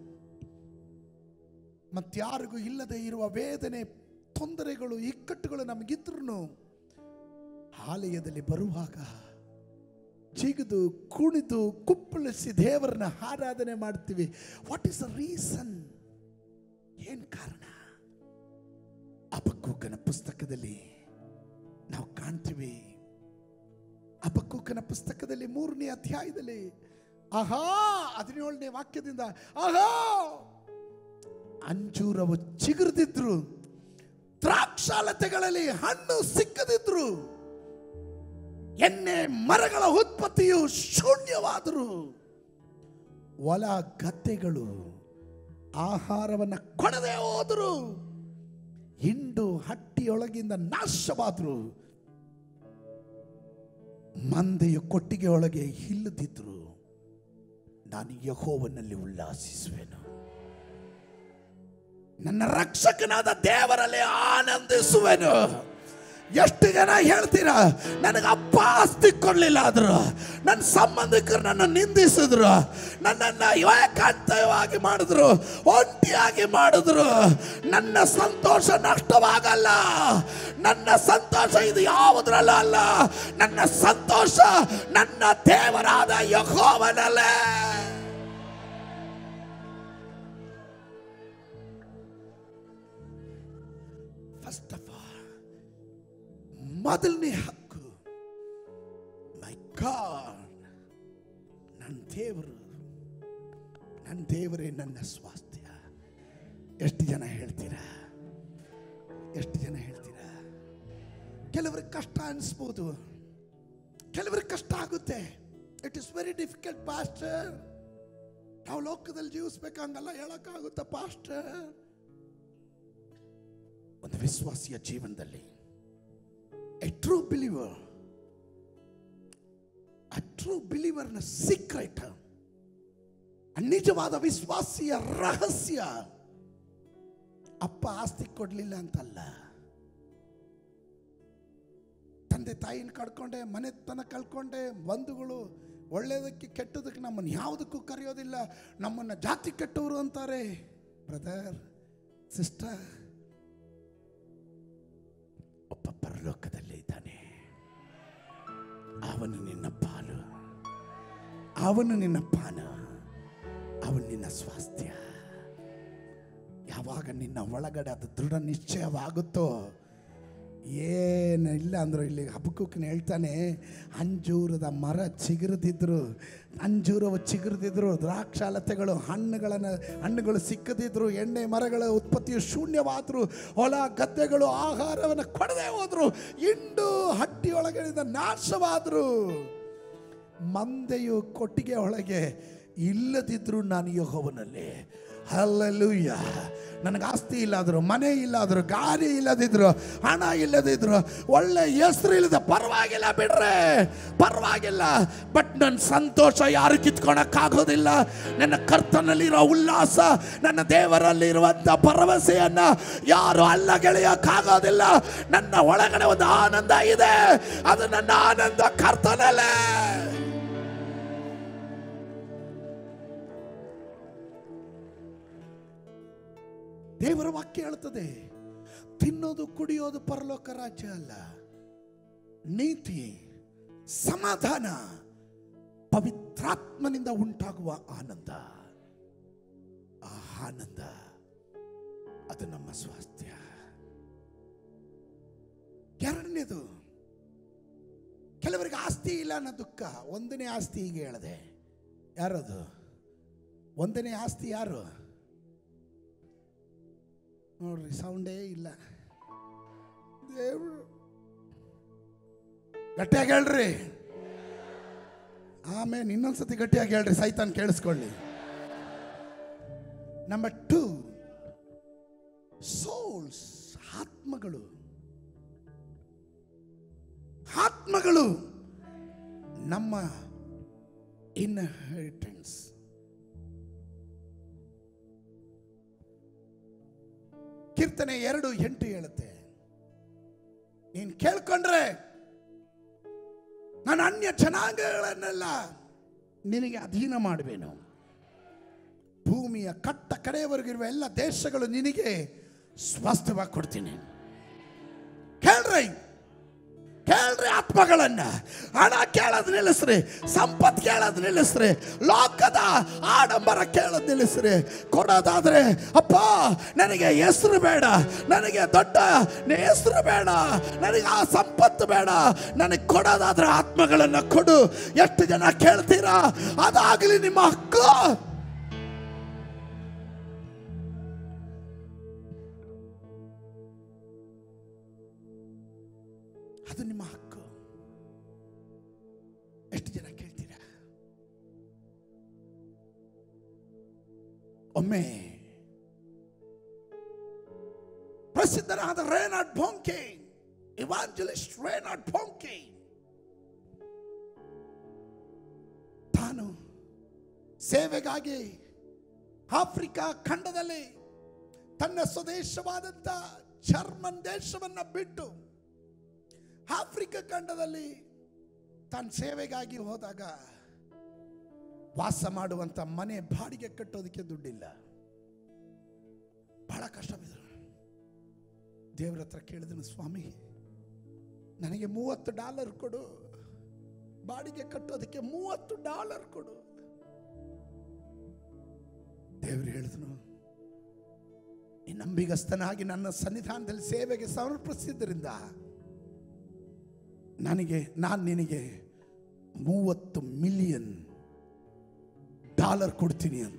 ಮತ್ತಾರಿಗೂ ಇಲ್ಲದೆ ಇರುವ ವೇದನೆ ತೊಂದರೆಗಳು ಇಕ್ಕಟ್ಟುಗಳು ನಮಗಿದ್ರು ಆಲಯದಲ್ಲಿ ಬರುವಾಗ ಜಿಗಿದು ಕುಣಿದು ಕುಪ್ಪಳಿಸಿ ದೇವರನ್ನ ಆರಾಧನೆ ಮಾಡ್ತೀವಿ ವಾಟ್ ಇಸ್ ದ ರೀಸನ್ ಏನ್ ಕಾರಣ ಅಪಕೂಕನ ಪುಸ್ತಕದಲ್ಲಿ ನಾವು ಕಾಣ್ತೀವಿ ಅಪಕೂಕನ ಪುಸ್ತಕದಲ್ಲಿ ಮೂರನೇ ಅಧ್ಯಾಯದಲ್ಲಿ ಆಹಾ ಹದಿನೇಳನೇ ವಾಕ್ಯದಿಂದ ಆಹಾ ಅಂಜೂರವು ಚಿಗುರಿದಿದ್ರು ದ್ರಾಕ್ಷಾಲತೆಗಳಲ್ಲಿ ಹಣ್ಣು ಸಿಕ್ಕದಿದ್ರು ಎಣ್ಣೆ ಮರಗಳ ಉತ್ಪತ್ತಿಯು ಶೂನ್ಯವಾದರು ಹೊಲ ಗದ್ದೆಗಳು ಆಹಾರವನ್ನ ಕೊಡದೆ ಹೋದರು ಹಿಂಡು ಹಟ್ಟಿಯೊಳಗಿಂದ ನಾಶವಾದರು ಮಂದೆಯ ಕೊಟ್ಟಿಗೆ ಒಳಗೆ ಇಲ್ಲದಿದ್ರು ನಾನು ಯಹೋವನಲ್ಲಿ ಉಲ್ಲಾಸಿಸುವೆನು ನನ್ನ ರಕ್ಷಕನಾದ ದೇವರಲ್ಲಿ ಆನಂದಿಸುವೆನು ಎಷ್ಟು ಜನ ಹೇಳ್ತೀರಾ ನನಗೆ ಅಪ್ಪ ಆಸ್ತಿ ಕೊಡ್ಲಿಲ್ಲ ಆದ್ರು ನನ್ನ ಸಂಬಂಧಿಕರು ನನ್ನ ನಿಂದಿಸಿದ್ರು ನನ್ನನ್ನು ಏಕಾಂತವಾಗಿ ಮಾಡಿದ್ರು ಒಂಟಿಯಾಗಿ ಮಾಡಿದ್ರು ನನ್ನ ಸಂತೋಷ ನಷ್ಟವಾಗಲ್ಲ ನನ್ನ ಸಂತೋಷ ಇದು ಯಾವುದ್ರಲ್ಲ ಅಲ್ಲ ನನ್ನ ಸಂತೋಷ ನನ್ನ ದೇವರಾದ ಯಹೋವನಲ್ಲೇ ಫಸ್ಟ್ ಆಫ್ ಆಲ್ ಮೊದಲನೇ ಹಕ್ಕು ಮೈ ಗಾಡ್ ನನ್ನ ದೇವರು ನನ್ನ ದೇವರೇ ನನ್ನ ಸ್ವಾಸ್ಥ್ಯ ಎಷ್ಟು ಜನ ಹೇಳ್ತೀರಾ ಎಷ್ಟು ಜನ ಹೇಳ್ತೀರಾ ಕೆಲವ್ರಿಗೆ ಕಷ್ಟ ಅನಿಸ್ಬೋದು ಕೆಲವ್ರಿಗೆ ಕಷ್ಟ ಆಗುತ್ತೆ it is very difficult pastor ನಾವು ಲೋಕದಲ್ಲಿ ಜೀವಿಸ್ಬೇಕಂಗಲ್ಲ ಹೇಳಕ್ಕಾಗುತ್ತಾ ಪಾಸ್ಟರ್ ಒಂದು ವಿಶ್ವಾಸಿಯ ಜೀವನದಲ್ಲಿ ಎ ಟ್ರೂ ಬಿಲೀವರ್ ಆ ಟ್ರೂ ಬಿಲೀವರ್ನ ಸೀಕ್ರೆಟ್ ನಿಜವಾದ ವಿಶ್ವಾಸಿಯ ರಹಸ್ಯ ಅಪ್ಪ ಆಸ್ತಿ ಕೊಡ್ಲಿಲ್ಲ ಅಂತಲ್ಲ ತಂದೆ ತಾಯಿನ ಕಳ್ಕೊಂಡೆ ಮನೆತನ ಕಳ್ಕೊಂಡೆ ಬಂಧುಗಳು ಒಳ್ಳೆಯದಕ್ಕೆ ಕೆಟ್ಟದಕ್ಕೆ ನಮ್ಮನ್ನು ಯಾವುದಕ್ಕೂ ಕರೆಯೋದಿಲ್ಲ ನಮ್ಮನ್ನು ಜಾತಿ ಕೆಟ್ಟವರು ಅಂತಾರೆ ಬ್ರದರ್ ಸಿಸ್ಟರ್ ಒಬ್ಬ ಪರಲೋಕದಲ್ಲೇ ಇದ್ದಾನೆ ಅವನು ನಿನ್ನ ಪಾಲು ಅವನು ನಿನ್ನ ಪಾನ ಅವನು ನಿನ್ನ ಸ್ವಾಸ್ಥ್ಯ ಯಾವಾಗ ನಿನ್ನ ಒಳಗಡೆ ಅದು ದೃಢ ನಿಶ್ಚಯವಾಗುತ್ತೋ ಏನು ಇಲ್ಲ ಅಂದ್ರು ಇಲ್ಲಿ ಹಬ್ಬಕ್ಕೂಕನ ಹೇಳ್ತಾನೆ ಅಂಜೂರದ ಮರ ಚಿಗುರಿದಿದ್ರು ಅಂಜೂರವು ಚಿಗುರಿದಿದ್ರು ದ್ರಾಕ್ಷಾಲತೆಗಳು ಹಣ್ಣುಗಳನ್ನು ಹಣ್ಣುಗಳು ಸಿಕ್ಕದಿದ್ರು ಎಣ್ಣೆ ಮರಗಳ ಉತ್ಪತ್ತಿಯು ಶೂನ್ಯವಾದ್ರು ಹೊಲ ಗದ್ದೆಗಳು ಆಹಾರವನ್ನು ಕೊಡದೆ ಹೋದ್ರು ಇಂಡು ಹಟ್ಟಿಯೊಳಗಿನಿಂದ ನಾಶವಾದ್ರು ಮಂದೆಯು ಕೊಟ್ಟಿಗೆ ಒಳಗೆ ಇಲ್ಲದಿದ್ರು ನಾನು ಯಹೋವನಲ್ಲಿ ಹಲ್ಲೂಯ್ಯ ನನಗೆ ಆಸ್ತಿ ಇಲ್ಲಾದ್ರು ಮನೆ ಇಲ್ಲಾದ್ರು ಗಾಡಿ ಇಲ್ಲದಿದ್ರು ಹಣ ಇಲ್ಲದಿದ್ರು ಒಳ್ಳೆ ಹೆಸರು ಇಲ್ಲದ ಪರವಾಗಿಲ್ಲ ಬಿಡ್ರೆ ಪರವಾಗಿಲ್ಲ ಬಟ್ ನನ್ನ ಸಂತೋಷ ಯಾರು ಕಿತ್ಕೊಳಕ್ಕಾಗೋದಿಲ್ಲ ನನ್ನ ಕರ್ತನಲ್ಲಿರೋ ಉಲ್ಲಾಸ ನನ್ನ ದೇವರಲ್ಲಿರುವಂಥ ಭರವಸೆಯನ್ನ ಯಾರು ಅಲ್ಲ ಗೆಳೆಯಕ್ಕಾಗೋದಿಲ್ಲ ನನ್ನ ಒಳಗಡೆ ಒಂದು ಆನಂದ ಇದೆ ಅದು ನನ್ನ ಆನಂದ ಕರ್ತನಲ್ಲೇ ದೇವರ ವಾಕ್ಯ ಹೇಳ್ತದೆ ತಿನ್ನೋದು ಕುಡಿಯೋದು ಪರಲೋಕ ರಾಜ್ಯ ಅಲ್ಲ ನೀತಿ ಸಮಾಧಾನ ಪವಿತ್ರಾತ್ಮನಿಂದ ಉಂಟಾಗುವ ಆನಂದ ಆ ಆನಂದ ಅದು ನಮ್ಮ ಸ್ವಾಸ್ಥ್ಯ ಎರಡನೇದು ಕೆಲವರಿಗೆ ಆಸ್ತಿ ಇಲ್ಲ ಅನ್ನೋ ದುಃಖ ಒಂದನೇ ಆಸ್ತಿ ಹೀಗೆ ಹೇಳಿದೆ ಯಾರದು ಒಂದನೇ ಆಸ್ತಿ ಯಾರು ನೋಡ್ರಿ ಸೌಂಡೇ ಇಲ್ಲ ದೇವ್ರು ಗಟ್ಟಿಯಾಗಿ ಹೇಳ್ರಿ ಆಮೇಲೆ ಇನ್ನೊಂದ್ಸತಿ ಗಟ್ಟಿಯಾಗಿ ಹೇಳ್ರಿ ಸೈತಾನ್ ಕೇಳಿಸ್ಕೊಳ್ಳಿ ನಂಬರ್ ಟೂ ಸೋಲ್ಸ್ ಆತ್ಮಗಳು ಆತ್ಮಗಳು ನಮ್ಮ ಇನ್ಹೆರಿಟೆನ್ಸ್ ಕೀರ್ತನೆ ಎರಡು ಎಂಟು ಹೇಳುತ್ತೆ ನೀನ್ ಕೇಳ್ಕೊಂಡ್ರೆ ನಾನು ಅನ್ಯ ಜನಾಂಗಗಳನ್ನೆಲ್ಲ ನಿನಗೆ ಅಧೀನ ಮಾಡುವೆನು ಭೂಮಿಯ ಕಟ್ಟ ಕಡೆಯವರೆಗಿರುವ ಎಲ್ಲ ದೇಶಗಳು ನಿನಗೆ ಸ್ವಾಸ್ಥ್ಯವಾಗಿ ಕೊಡ್ತೀನಿ ಕೇಳ್ರಿ ಕೇಳ್ರಿ ಆತ್ಮಗಳನ್ನ ಹಣ ಕೇಳೋದ್ ನಿಲ್ಲಿಸ್ರಿ ಸಂಪತ್ ಕೇಳೋದ್ ನಿಲ್ಲಿಸ್ರಿ ಲೋಕದ ಆಡಂಬರ ಕೇಳೋದ್ ನಿಲ್ಲಿಸ್ರಿ ಕೊಡೋದಾದ್ರೆ ಅಪ್ಪ ನನಗೆ ಹೆಸರು ಬೇಡ ನನಗೆ ದೊಡ್ಡ ಹೆಸರು ಬೇಡ ನನಗೆ ಆ ಸಂಪತ್ತು ಬೇಡ ನನಗೆ ಕೊಡೋದಾದ್ರೆ ಆತ್ಮಗಳನ್ನ ಕೊಡು ಎಷ್ಟು ಜನ ಕೇಳ್ತೀರಾ ಅದಾಗಲಿ ನಿಮ್ಮ ಹಕ್ಕು ಅದು ನಿಮ್ಮ ಹಕ್ಕು ಎಷ್ಟು ಜನ ಕೇಳ್ತೀರಾ ಒಮ್ಮೆ ಪ್ರಸಿದ್ಧರಾದ ರೇನಾಡ್ ಭೋಂಕೆ ಇವಾಂಜಲಿಸ್ಟ್ ರೇನಾಡ್ ಭೋಂಕೆ ತಾನು ಸೇವೆಗಾಗಿ ಆಫ್ರಿಕಾ ಖಂಡದಲ್ಲಿ ತನ್ನ ಸ್ವದೇಶವಾದಂತ ಜರ್ಮನ್ ದೇಶವನ್ನ ಬಿಟ್ಟು ಆಫ್ರಿಕಾ ಖಂಡದಲ್ಲಿ ತಾನು ಸೇವೆಗಾಗಿ ಹೋದಾಗ ವಾಸ ಮಾಡುವಂತ ಮನೆ ಬಾಡಿಗೆ ಕಟ್ಟೋದಕ್ಕೆ ದುಡ್ಡಿಲ್ಲ ಬಹಳ ಕಷ್ಟ ಬಿದ್ರು ದೇವರ ಹತ್ರ ಕೇಳಿದನು ಸ್ವಾಮಿ ನನಗೆ ಮೂವತ್ತು ಡಾಲರ್ ಕೊಡು ಬಾಡಿಗೆ ಕಟ್ಟೋದಕ್ಕೆ ಮೂವತ್ತು ಡಾಲರ್ ಕೊಡು ದೇವರು ಹೇಳಿದನು ಈ ನಂಬಿಗಸ್ತನಾಗಿ ನನ್ನ ಸನ್ನಿಧಾನದಲ್ಲಿ ಸೇವೆಗೆ ಸಮರ್ಪಿಸಿದ್ದರಿಂದ ನನಗೆ ನಾನು ನಿನಗೆ ಮೂವತ್ತು ಮಿಲಿಯನ್ ಡಾಲರ್ ಕೊಡ್ತೀನಿ ಅಂತ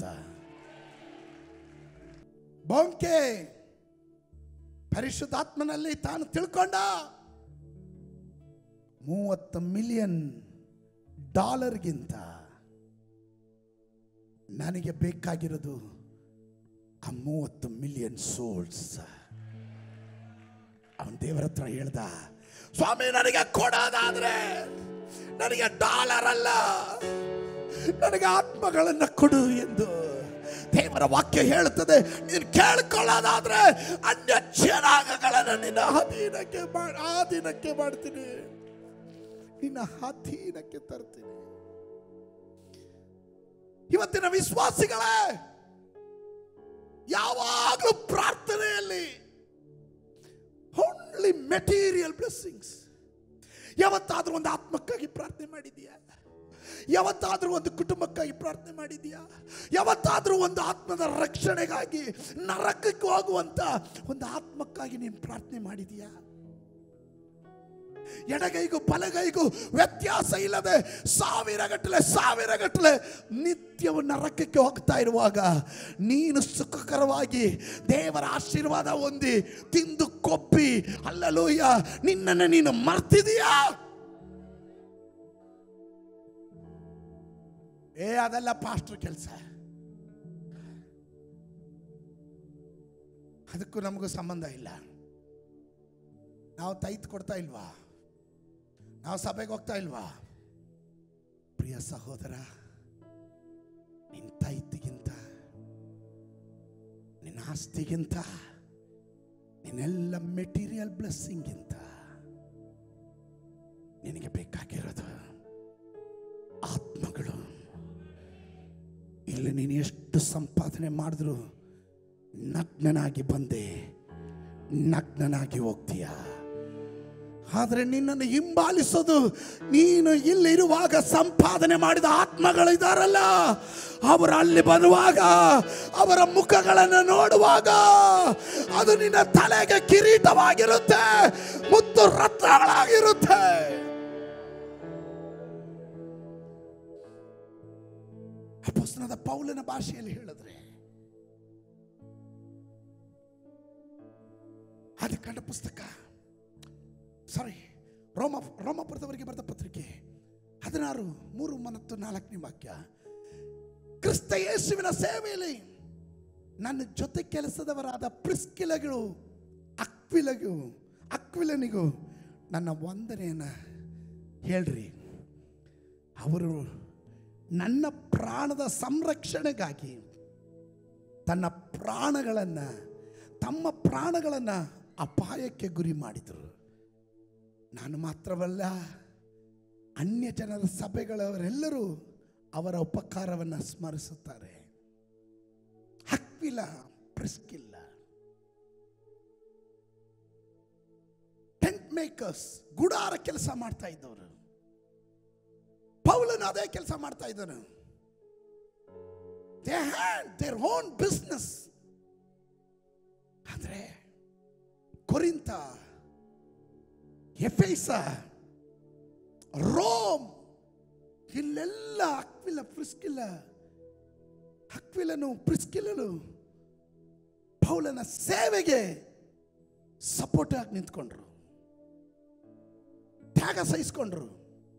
ಬೊಂಕೆ ಪರಿಶುದ್ಧಾತ್ಮನಲ್ಲಿ ತಾನು ತಿಳ್ಕೊಂಡ ಮೂವತ್ತು ಮಿಲಿಯನ್ ಡಾಲರ್ಗಿಂತ ನನಗೆ ಬೇಕಾಗಿರೋದು ಆ ಮೂವತ್ತು ಮಿಲಿಯನ್ ಸೋಲ್ಸ್ ಅವನ್ ದೇವರ ಹತ್ರ ಹೇಳ್ದ ಸ್ವಾಮಿ ನನಗೆ ಕೊಡೋದಾದ್ರೆ ನನಗೆ ಡಾಲರ್ ಅಲ್ಲ ನನಗೆ ಆತ್ಮಗಳನ್ನ ಕೊಡು ಎಂದು ದೇವರ ವಾಕ್ಯ ಹೇಳುತ್ತದೆ ನೀನು ಕೇಳ್ಕೊಳ್ಳೋದಾದ್ರೆ ಅನ್ಯ ಜನಾಂಗಗಳನ್ನು ನಿನ್ನ ಅಧೀನಕ್ಕೆ ಮಾಡ್- ಆಧೀನಕ್ಕೆ ಮಾಡ್ತೀನಿ ನಿನ್ನ ಅಧೀನಕ್ಕೆ ತರ್ತೀನಿ ಇವತ್ತಿನ ವಿಶ್ವಾಸಿಗಳೇ ಯಾವಾಗಲೂ ಪ್ರಾರ್ಥನೆಯಲ್ಲಿ ಓನ್ಲಿ ಮೆಟೀರಿಯಲ್ ಬ್ಲೆಸ್ಸಿಂಗ್ಸ್ ಯಾವತ್ತಾದ್ರೂ ಒಂದು ಆತ್ಮಕ್ಕಾಗಿ ಪ್ರಾರ್ಥನೆ ಮಾಡಿದೀಯಾ ಯಾವತ್ತಾದ್ರೂ ಒಂದು ಕುಟುಂಬಕ್ಕಾಗಿ ಪ್ರಾರ್ಥನೆ ಮಾಡಿದೀಯಾ ಯಾವತ್ತಾದ್ರೂ ಒಂದು ಆತ್ಮದ ರಕ್ಷಣೆಗಾಗಿ ನರಕಕ್ಕೆ ಹೋಗುವಂತ ಒಂದು ಆತ್ಮಕ್ಕಾಗಿ ನೀನು ಪ್ರಾರ್ಥನೆ ಮಾಡಿದೀಯಾ ಎಡಗೈಗೂ ಬಲಗೈಗೂ ವ್ಯತ್ಯಾಸ ಇಲ್ಲದೆ ಸಾವಿರ ಗಟ್ಟಲೆ ಸಾವಿರ ಗಟ್ಟಲೆ ನಿತ್ಯವು ನರಕಕ್ಕೆ ಹೋಗ್ತಾ ಇರುವಾಗ ನೀನು ಸುಖಕರವಾಗಿ ದೇವರ ಆಶೀರ್ವಾದ ಹೊಂದಿ ತಿಂದು ಕೊಪ್ಪಿ ಅಲ್ಲಲೂಯ್ಯ ನಿನ್ನನ್ನು ನೀನು ಮರ್ತಿದೀಯಾ ಏ ಅದೆಲ್ಲ ಪಾಸ್ಟರ್ ಕೆಲಸ ಅದಕ್ಕೂ ನಮಗೂ ಸಂಬಂಧ ಇಲ್ಲ ನಾವು ತೈತ್ ಕೊಡ್ತಾ ಇಲ್ವಾ ನಾವು ಸಭೆಗೆ ಹೋಗ್ತಾ ಇಲ್ವಾ ಪ್ರಿಯ ಸಹೋದರ ನಿನ್ನ ತೈತಿಗಿಂತ ನಿನ್ನ ಆಸ್ತಿಗಿಂತ ನಿನ್ನೆಲ್ಲ ಮೆಟೀರಿಯಲ್ ಬ್ಲೆಸ್ಸಿಂಗಿಂತ ನಿನಗೆ ಬೇಕಾಗಿರೋದು ಆತ್ಮಗಳು ಇಲ್ಲಿ ನೀನು ಎಷ್ಟು ಸಂಪಾದನೆ ಮಾಡಿದ್ರು ನಗ್ನನಾಗಿ ಬಂದೆ ನಗ್ನನಾಗಿ ಹೋಗ್ತೀಯ ಆದರೆ ನಿನ್ನನ್ನು ಹಿಂಬಾಲಿಸೋದು ನೀನು ಇಲ್ಲಿರುವಾಗ ಸಂಪಾದನೆ ಮಾಡಿದ ಆತ್ಮಗಳಿದಾರಲ್ಲ ಅವರು ಅಲ್ಲಿ ಬರುವಾಗ ಅವರ ಮುಖಗಳನ್ನು ನೋಡುವಾಗ ಅದು ನಿನ್ನ ತಲೆಗೆ ಕಿರೀಟವಾಗಿರುತ್ತೆ ಮುತ್ತು ರತ್ನಗಳಾಗಿರುತ್ತೆ ಅಪೊಸ್ತಲನಾದ ಪೌಲನ ಭಾಷೆಯಲ್ಲಿ ಹೇಳಿದ್ರೆ ಅದು ಕಂಡ ಪುಸ್ತಕ ಸಾರಿ ರೋಮ ರೋಮಪುರದವರಿಗೆ ಬರೆದ ಪತ್ರಿಕೆ ಹದಿನಾರು ಮೂರು ಮತ್ತು ನಾಲ್ಕನೇ ವಾಕ್ಯ ಕ್ರಿಸ್ತ ಯೇಸುವಿನ ಸೇವೆಯಲ್ಲಿ ನನ್ನ ಜೊತೆ ಕೆಲಸದವರಾದ ಪ್ರಿಸ್ಕಿಲಗಳು ಅಕ್ವಿಲಗೂ ಅಕ್ವಿಲನಿಗೂ ನನ್ನ ವಂದನೆಯನ್ನು ಹೇಳ್ರಿ ಅವರು ನನ್ನ ಪ್ರಾಣದ ಸಂರಕ್ಷಣೆಗಾಗಿ ತನ್ನ ಪ್ರಾಣಗಳನ್ನು ತಮ್ಮ ಪ್ರಾಣಗಳನ್ನು ಅಪಾಯಕ್ಕೆ ಗುರಿ ಮಾಡಿದರು ನಾನು ಮಾತ್ರವಲ್ಲ ಅನ್ಯ ಜನರ ಸಭೆಗಳವರೆಲ್ಲರೂ ಅವರ ಉಪಕಾರವನ್ನು ಸ್ಮರಿಸುತ್ತಾರೆ ಹಕ್ವಿಲ್ಲ ಪ್ರಿಸ್ಕಿಲ್ಲ ಟೆಂಟ್ ಮೇಕರ್ಸ್ ಗುಡಾರ ಕೆಲಸ ಮಾಡ್ತಾ ಇದ್ದವರು ಪೌಲನು ಅದೇ ಕೆಲಸ ಮಾಡ್ತಾ ಇದ್ದನು they had their own business ಆದ್ರೆ ಕೊರಿಂತ ಎಫೇಸ ರೋಮ್ ಇಲ್ಲೆಲ್ಲ ಅಕ್ವಿಲ ಪ್ರಿಸ್ಕಿಲ್ಲ ಅಕ್ವಿಲನು ಪ್ರಿಸ್ಕಿಲನು ಪೌಲನ ಸೇವೆಗೆ ಸಪೋರ್ಟ್ ಆಗಿ ನಿಂತ್ಕೊಂಡ್ರು ತ್ಯಾಗ ಸಹಿಸ್ಕೊಂಡ್ರು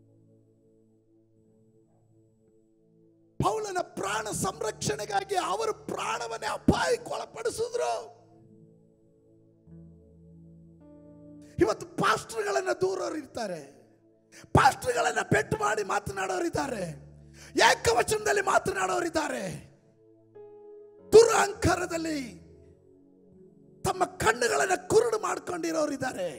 ಪೌಲನ ಪ್ರಾಣ ಸಂರಕ್ಷಣೆಗಾಗಿ ಅವರು ಪ್ರಾಣವನ್ನೇ ಅಪಾಯಕ್ಕೆ ಒಳಪಡಿಸಿದ್ರು ಇವತ್ತು ಪಾಸ್ಟರ್ಗಳನ್ನ ದೂರೋರು ಇರ್ತಾರೆ ಪಾಸ್ಟರ್ಗಳನ್ನ ಪೆಟ್ಟು ಮಾಡಿ ಮಾತನಾಡೋರಿದ್ದಾರೆ ಏಕವಚನದಲ್ಲಿ ಮಾತನಾಡೋರಿದ್ದಾರೆ ದುರಹಂಕಾರದಲ್ಲಿ ತಮ್ಮ ಕಣ್ಣುಗಳನ್ನ ಕುರುಡು ಮಾಡ್ಕೊಂಡಿರೋರಿದ್ದಾರೆ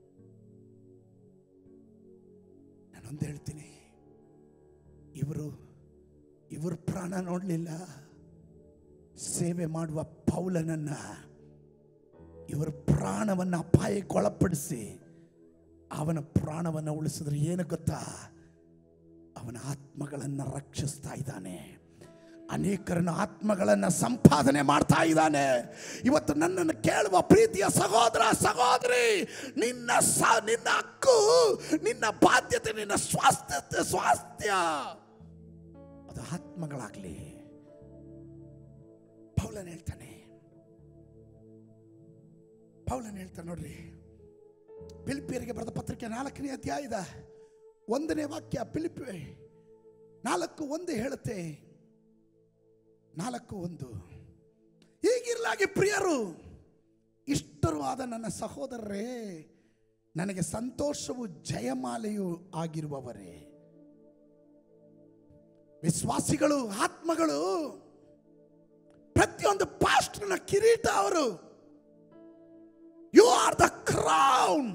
ನಾನೊಂದು ಹೇಳ್ತೀನಿ ಇವರು ಇವರು ಪ್ರಾಣ ನೋಡಲಿಲ್ಲ ಸೇವೆ ಮಾಡುವ ಪೌಲನನ್ನ ಇವರ ಪ್ರಾಣವನ್ನು ಅಪಾಯಕ್ಕೊಳಪಡಿಸಿ ಅವನ ಪ್ರಾಣವನ್ನು ಉಳಿಸಿದ್ರೆ ಏನು ಗೊತ್ತಾ ಅವನ ಆತ್ಮಗಳನ್ನು ರಕ್ಷಿಸ್ತಾ ಇದ್ದಾನೆ ಅನೇಕರನ್ನ ಆತ್ಮಗಳನ್ನು ಸಂಪಾದನೆ ಮಾಡ್ತಾ ಇದ್ದಾನೆ ಇವತ್ತು ನನ್ನನ್ನು ಕೇಳುವ ಪ್ರೀತಿಯ ಸಹೋದರ ಸಹೋದರಿ ನಿನ್ನ ಸ ನಿನ್ನ ಹಕ್ಕು ನಿನ್ನ ಬಾಧ್ಯತೆ ನಿನ್ನ ಸ್ವಾಸ್ಥ್ಯ ಸ್ವಾಸ್ಥ್ಯ ಅದು ಆತ್ಮಗಳಾಗ್ಲಿ ಪೌಲನ್ ಹೇಳ್ತಾನೆ ಪೌಲನ್ ಹೇಳ್ತಾನೆ ನೋಡ್ರಿ ಫಿಲಿಪಿಯರಿಗೆ ಬರೆದ ಪತ್ರಿಕೆ ನಾಲ್ಕನೇ ಅಧ್ಯಾಯದ ಒಂದನೇ ವಾಕ್ಯ ಫಿಲಿಪಿ ನಾಲ್ಕು ಒಂದು ಹೇಳುತ್ತೆ ನಾಲ್ಕು ಒಂದು ಹೀಗಿರ್ಲಾಗಿ ಪ್ರಿಯರು ಇಷ್ಟರು ಆದ ನನ್ನ ಸಹೋದರರೇ ನನಗೆ ಸಂತೋಷವು ಜಯಮಾಲೆಯೂ ಆಗಿರುವವರೇ ವಿಶ್ವಾಸಿಗಳು ಆತ್ಮಗಳು ಪ್ರತಿಯೊಂದು ಪಾಸ್ಟರ್ನ ಕಿರೀಟ ಅವರು ಯು ಆರ್ ದ ಕ್ರೌನ್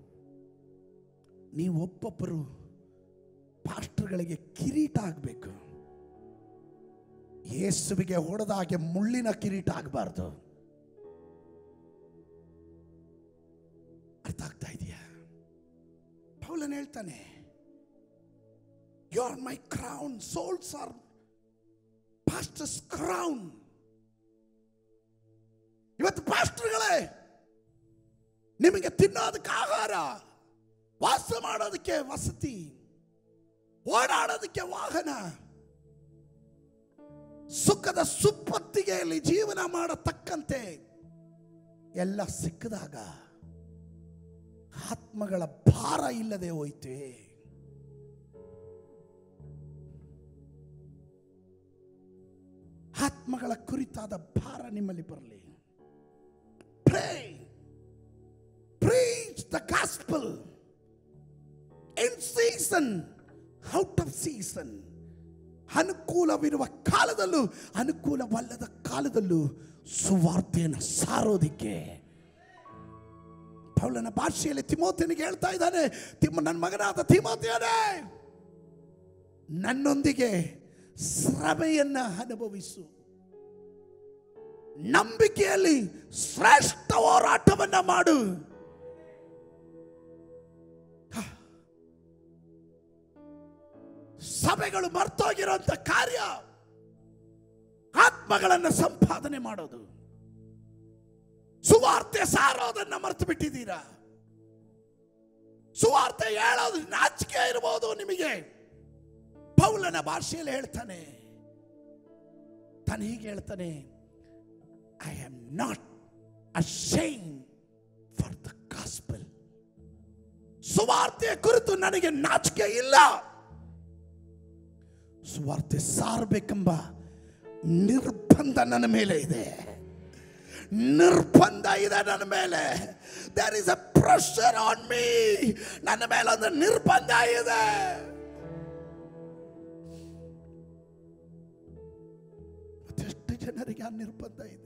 ನೀವು ಒಬ್ಬೊಬ್ಬರು ಪಾಸ್ಟರ್ಗಳಿಗೆ ಕಿರೀಟ ಆಗಬೇಕು ಯೇಸುವಿಗೆ ಹೊಡೆದ ಹಾಗೆ ಮುಳ್ಳಿನ ಕಿರೀಟ ಆಗಬಾರ್ದು ಅರ್ಥ ಆಗ್ತಾ ಇದೆಯಾ ಪೌಲನ್ ಹೇಳ್ತಾನೆ you are my crown souls are pastors crown ಇವತ್ತು ಪಾಸ್ಟರ್ಗಳೇ ನಿಮಗೆ ತಿನ್ನೋದಕ್ಕೆ ಆಹಾರ ವಾಸ ಮಾಡೋದಕ್ಕೆ ವಸತಿ ಓಡಾಡೋದಕ್ಕೆ ವಾಹನ ಸುಖದ ಸುಪ್ಪತ್ತಿಗೆಯಲ್ಲಿ ಜೀವನ ಮಾಡತಕ್ಕಂತೆ ಎಲ್ಲ ಸಿಕ್ಕಿದಾಗ ಆತ್ಮಗಳ ಭಾರ ಇಲ್ಲದೆ ಹೋಯ್ತೆ ಆತ್ಮಗಳ ಕುರಿತಾದ ಭಾರ ನಿಮ್ಮಲ್ಲಿ ಬರಲಿ Pray. Preach the gospel in season, out of season. ಅನುಕೂಲವಿರುವ ಕಾಲದಲ್ಲೂ ಅನುಕೂಲವಲ್ಲದ ಕಾಲದಲ್ಲೂ ಸುವಾರ್ತೆಯನ್ನು ಸಾರೋದಿಕ್ಕೆ ಪೌಲನ ಭಾಷೆಯಲ್ಲಿ ತಿಮೋತಿನಿಗೆ ಹೇಳ್ತಾ ಇದ್ದಾನೆ ತಿಮ್ಮ ನನ್ನ ಮಗನಾದ ತಿಮೋತಿಯನೇ ನನ್ನೊಂದಿಗೆ ಶ್ರಮೆಯನ್ನ ಅನುಭವಿಸು ನಂಬಿಕೆಯಲ್ಲಿ ಶ್ರೇಷ್ಠ ಹೋರಾಟವನ್ನ ಮಾಡು ಹ. ಸಭೆಗಳು ಮರ್ತೋಗಿರೋಂಥ ಕಾರ್ಯ ಆತ್ಮಗಳನ್ನು ಸಂಪಾದನೆ ಮಾಡೋದು ಸುವಾರ್ತೆ ಸಾರೋದನ್ನ ಮರ್ತು ಬಿಟ್ಟಿದ್ದೀರಾ ಸುವಾರ್ತೆ ಹೇಳೋದು ನಾಚಿಕೆ ಇರಬಹುದು ನಿಮಗೆ ಪೌಲನ ಭಾಷೆಯಲ್ಲಿ ಹೇಳ್ತಾನೆ ತಾನು ಹೀಗೆ ಹೇಳ್ತಾನೆ I am not ashamed for the gospel ಸುವಾರ್ತೆಯ ಕುರಿತು ನನಗೆ ನಾಚಿಕೆ ಇಲ್ಲ ಸುವಾರ್ತೆ ಸಾರಬೇಕೆಂಬ ನಿರ್ಬಂಧ ನನ್ನ ಮೇಲೆ ಇದೆ ನಿರ್ಬಂಧ ಇದೆ ನನ್ನ ಮೇಲೆ there is a pressure on me ನನ್ನ ಮೇಲೆ ಒಂದು ನಿರ್ಬಂಧ ಇದೆ ಮತ್ತೆಷ್ಟು ಜನರಿಗೆ ಆ ನಿರ್ಬಂಧ ಇದೆ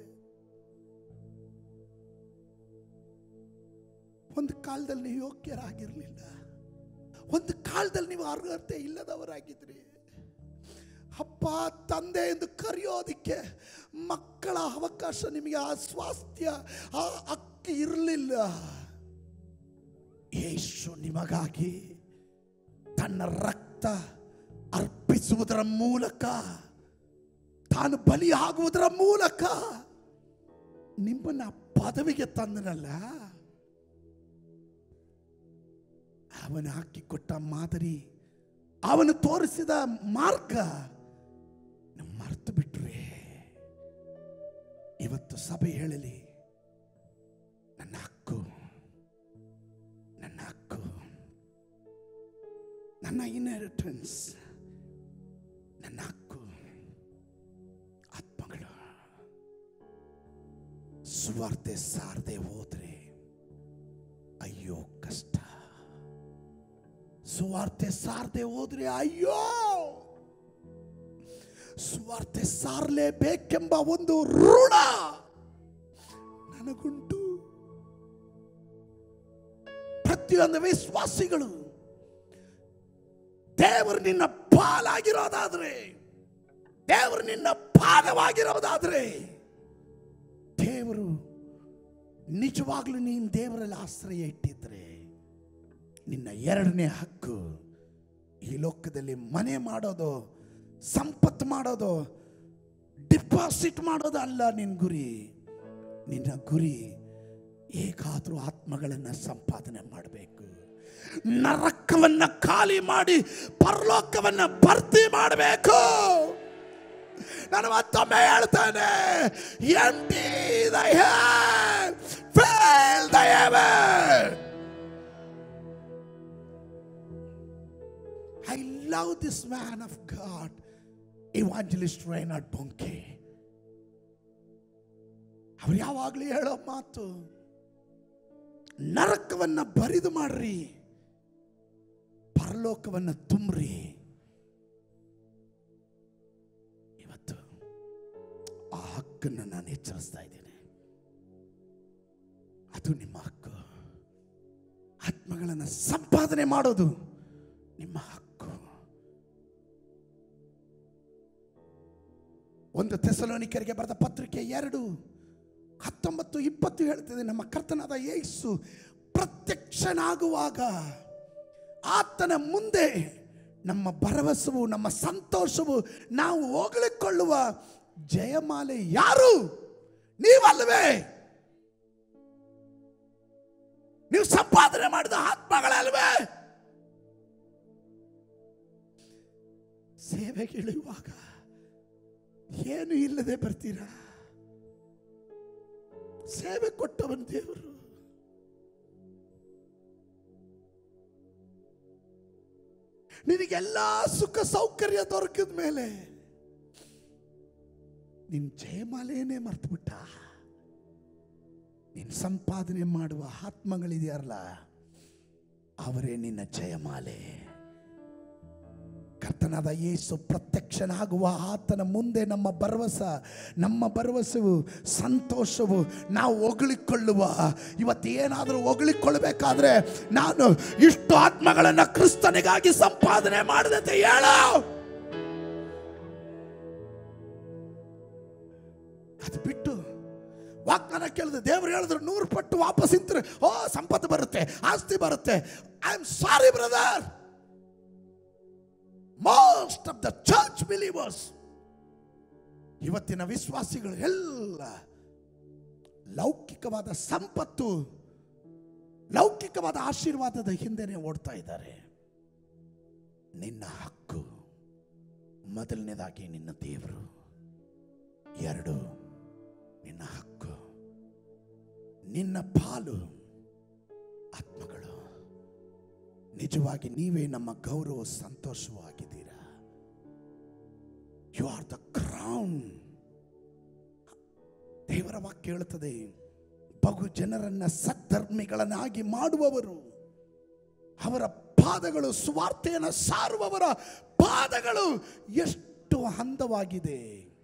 ಒಂದು ಕಾಲದಲ್ಲಿ ನೀವು ಯೋಗ್ಯರಾಗಿರ್ಲಿಲ್ಲ ಒಂದು ಕಾಲದಲ್ಲಿ ನೀವು ಅರ್ಹತೆ ಇಲ್ಲದವರಾಗಿದ್ರಿ ಅಪ್ಪ ತಂದೆ ಎಂದು ಕರೆಯೋದಿಕ್ಕೆ ಮಕ್ಕಳ ಅವಕಾಶ ನಿಮಗೆ ಆ ಸ್ವಾಸ್ಥ್ಯ ಆ ಹಕ್ಕು ಇರಲಿಲ್ಲ ಯೇಸು ನಿಮಗಾಗಿ ತನ್ನ ರಕ್ತ ಅರ್ಪಿಸುವುದರ ಮೂಲಕ ತಾನು ಬಲಿಯಾಗುವುದರ ಮೂಲಕ ನಿಮ್ಮನ್ನ ಪದವಿಗೆ ತಂದನಲ್ಲ ಅವನು ಹಾಕಿಕೊಟ್ಟ ಮಾದರಿ ಅವನು ತೋರಿಸಿದ ಮಾರ್ಗ ನೀವು ಮರೆತು ಬಿಟ್ರೆ ಇವತ್ತು ಸಭೆ ಹೇಳಲಿ ನನ್ನ ಹಕ್ಕು ನನ್ನ ಹಕ್ಕು ನನ್ನ ಇನ್ಹೆರಿಟನ್ಸ್ ನನ್ನ ಹಕ್ಕು ಆತ್ಮಗಳು ಸುವಾರ್ತೆ ಸಾರದೆ ಹೋದ್ರೆ ಅಯ್ಯೋ ಕಷ್ಟ ಸುವಾರ್ತೆ ಸಾರದೆ ಹೋದ್ರೆ ಅಯ್ಯೋ ಸುವಾರ್ತೆ ಸಾರಲೇಬೇಕೆಂಬ ಒಂದು ಋಣ ನನಗುಂಟು ಪ್ರತಿಯೊಂದು ವಿಶ್ವಾಸಿಗಳು ದೇವರು ನಿನ್ನ ಪಾಲಾಗಿರೋದಾದ್ರೆ ದೇವರು ನಿನ್ನ ಪಾದವಾಗಿರೋದಾದ್ರೆ ದೇವರು ನಿಜವಾಗ್ಲೂ ನೀನು ದೇವರಲ್ಲಿ ಆಶ್ರಯ ಇಟ್ಟಿದ್ರೆ ನಿನ್ನ ಎರಡನೇ ಹಕ್ಕು ಈ ಲೋಕದಲ್ಲಿ ಮನೆ ಮಾಡೋದು ಸಂಪತ್ತು ಮಾಡೋದು ಡಿಪಾಸಿಟ್ ಮಾಡೋದು ಅಲ್ಲ ನಿನ್ನ ಗುರಿ ನಿನ್ನ ಗುರಿ ಹೇಗಾದ್ರೂ ಆತ್ಮಗಳನ್ನು ಸಂಪಾದನೆ ಮಾಡಬೇಕು ನರಕವನ್ನ ಖಾಲಿ ಮಾಡಿ ಪರಲೋಕವನ್ನ ಭರ್ತಿ ಮಾಡಬೇಕು ನಾನು ಮತ್ತೊಮ್ಮೆ ಹೇಳ್ತಾನೆ ಎಂಟಿ ದಯ ಫೇಲ್ ದಯವೇ I love this man of God, Evangelist Reinhard Bonke. ಅವ್ರು ಯಾವಾಗಲೂ ಹೇಳೋ ಮಾತು ನರಕವನ್ನ ಬರಿದು ಮಾಡ್ರಿ ಪರಲೋಕವನ್ನ ತುಂಬ್ರಿ ಇವತ್ತು ಆ ಹಕ್ಕನ್ನು ನಾನು ಎಚ್ಚರಿಸ್ತಾ ಇದ್ದೇನೆ ಅದು ನಿಮ್ಮ ಹಕ್ಕು ಆತ್ಮಗಳನ್ನು ಸಂಪಾದನೆ ಮಾಡೋದು ನಿಮ್ಮ ಹಕ್ಕು ಒಂದು ತೆಸಲೋನಿಕರಿಗೆ ಬರೆದ ಪತ್ರಿಕೆ ಎರಡು ಹತ್ತೊಂಬತ್ತು ಇಪ್ಪತ್ತು ಹೇಳ್ತಿದೆ ನಮ್ಮ ಕರ್ತನಾದ ಯೇಸು ಪ್ರತ್ಯಕ್ಷನಾಗುವಾಗ ಆತನ ಮುಂದೆ ನಮ್ಮ ಭರವಸವು ನಮ್ಮ ಸಂತೋಷವು ನಾವು ಹೋಗಲಿಕೊಳ್ಳುವ ಜಯಮಾಲೆ ಯಾರು ನೀವಲ್ವೇ ನೀವು ಸಂಪಾದನೆ ಮಾಡಿದ ಆತ್ಮಗಳಲ್ವೇ ಸೇವೆಗೆ ಇಳಿಯುವಾಗ ಏನು ಇಲ್ಲದೆ ಬರ್ತೀರಾ ಸೇವೆ ಕೊಟ್ಟವನ್ ದೇವರು ನಿನಗೆಲ್ಲ ಸುಖ ಸೌಕರ್ಯ ದೊರಕಿದ ಮೇಲೆ ನಿನ್ ಜಯಮಾಲೆಯನ್ನೇ ಮರ್ತ್ಬಿಟ್ಟ ನೀನ್ ಸಂಪಾದನೆ ಮಾಡುವ ಆತ್ಮಗಳಿದೆಯಲ್ಲ ಅವರೇ ನಿನ್ನ ಜಯಮಾಲೆ ಕರ್ತನಾದ ಯೇಸು ಪ್ರತ್ಯಕ್ಷನಾಗುವ ಆತನ ಮುಂದೆ ನಮ್ಮ ಭರವಸ ನಮ್ಮ ಭರವಸೆವು ಸಂತೋಷವು ನಾವು ಹೊಗಳಿಕೊಳ್ಳುವ ಇವತ್ತು ಏನಾದರೂ ಹೊಗಳಿಕೊಳ್ಳಬೇಕಾದ್ರೆ ನಾನು ಇಷ್ಟು ಆತ್ಮಗಳನ್ನು ಕ್ರಿಸ್ತನಿಗಾಗಿ ಸಂಪಾದನೆ ಮಾಡಿದೆ ಅಂತ ಹೇಳೋ ಅದು ಬಿಟ್ಟು ವಾಗ್ದಾನ ಕೇಳಿದ್ರೆ ದೇವರು ಹೇಳಿದ್ರು ನೂರು ಪಟ್ಟು ವಾಪಸ್ ಇಂತ್ರೆ ಓ ಸಂಪತ್ತು ಬರುತ್ತೆ ಆಸ್ತಿ ಬರುತ್ತೆ I am sorry brother most of the church believers ಇವತ್ತಿನ ವಿಶ್ವಾಸಿಗಳು ಎಲ್ಲ ಲೌಕಿಕವಾದ ಸಂಪತ್ತು ಲೌಕಿಕವಾದ ಆಶೀರ್ವಾದದ ಹಿಂದೆನೆ ಓಡ್ತಾ ಇದ್ದಾರೆ ನಿನ್ನ ಹಕ್ಕು ಮೊದಲನೇದಾಗಿ ನಿನ್ನ ದೇವರು ಎರಡು ನಿನ್ನ ಹಕ್ಕು ನಿನ್ನ ಪಾಲು ಆತ್ಮಗಳು ನಿಜವಾಗಿ ನೀವೇ ನಮ್ಮ ಗೌರವ ಸಂತೋಷವೂ ಆಗಿದ್ದೀರಾ ಯು ಆರ್ ದ ಕ್ರೌನ್ ದೇವರ ವಾಕ್ಯ ಹೇಳುತ್ತದೆ ಬಹು ಜನರನ್ನ ಸದ್ಧರ್ಮಿಗಳನ್ನಾಗಿ ಮಾಡುವವರು ಅವರ ಪಾದಗಳು ಸ್ವಾರ್ಥೆಯನ್ನು ಸಾರುವವರ ಪಾದಗಳು ಎಷ್ಟು ಹಂದವಾಗಿದೆ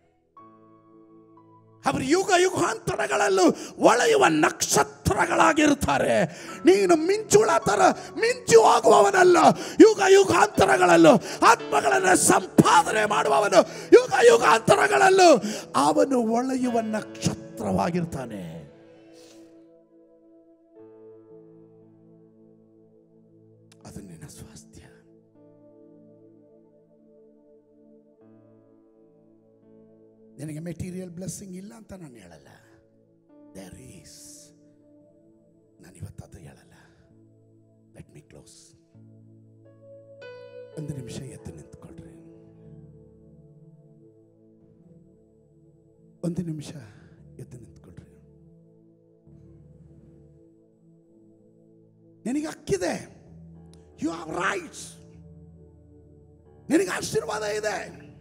ಅವರು ಯುಗ ಯುಗಾಂತರಗಳಲ್ಲೂ ಒಳೆಯುವ ನಕ್ಷತ್ರಗಳಾಗಿರ್ತಾರೆ ನೀನು ಮಿಂಚುಳ ತರ ಮಿಂಚು ಹೋಗುವವನಲ್ಲ ಯುಗ ಯುಗಾಂತರಗಳಲ್ಲೂ ಆತ್ಮಗಳನ್ನು ಸಂಪಾದನೆ ಮಾಡುವವನು ಯುಗ ಯುಗಾಂತರಗಳಲ್ಲೂ ಅವನು ಒಳೆಯುವ ನಕ್ಷತ್ರವಾಗಿರ್ತಾನೆ ನಿನ್ನ ಸ್ವಾಸ್ಥ್ಯ ನಿನಗೆ ಮೆಟೀರಿಯಲ್ ಬ್ಲೆಸ್ಸಿಂಗ್ ಇಲ್ಲ ಅಂತ ನಾನು ಹೇಳಲ್ಲ ದೇರ್ ಈಸ್ ನಾನು ಇವತ್ತು ಅದು ಹೇಳಲ್ಲ ಲೆಟ್ ಮೀ ಕ್ಲೋಸ್ ಒಂದು ನಿಮಿಷ ಎದ್ದು ನಿಂತ್ಕೊಳ್ರಿ ಒಂದು ನಿಮಿಷ ಎದ್ದು ನಿಂತ್ಕೊಳ್ರಿ ನಿನಗೆ ಹಕ್ಕಿದೆ ಯು ಹಾವ್ ರೈಟ್ಸ್ ನಿನಗೆ ಆಶೀರ್ವಾದ ಇದೆ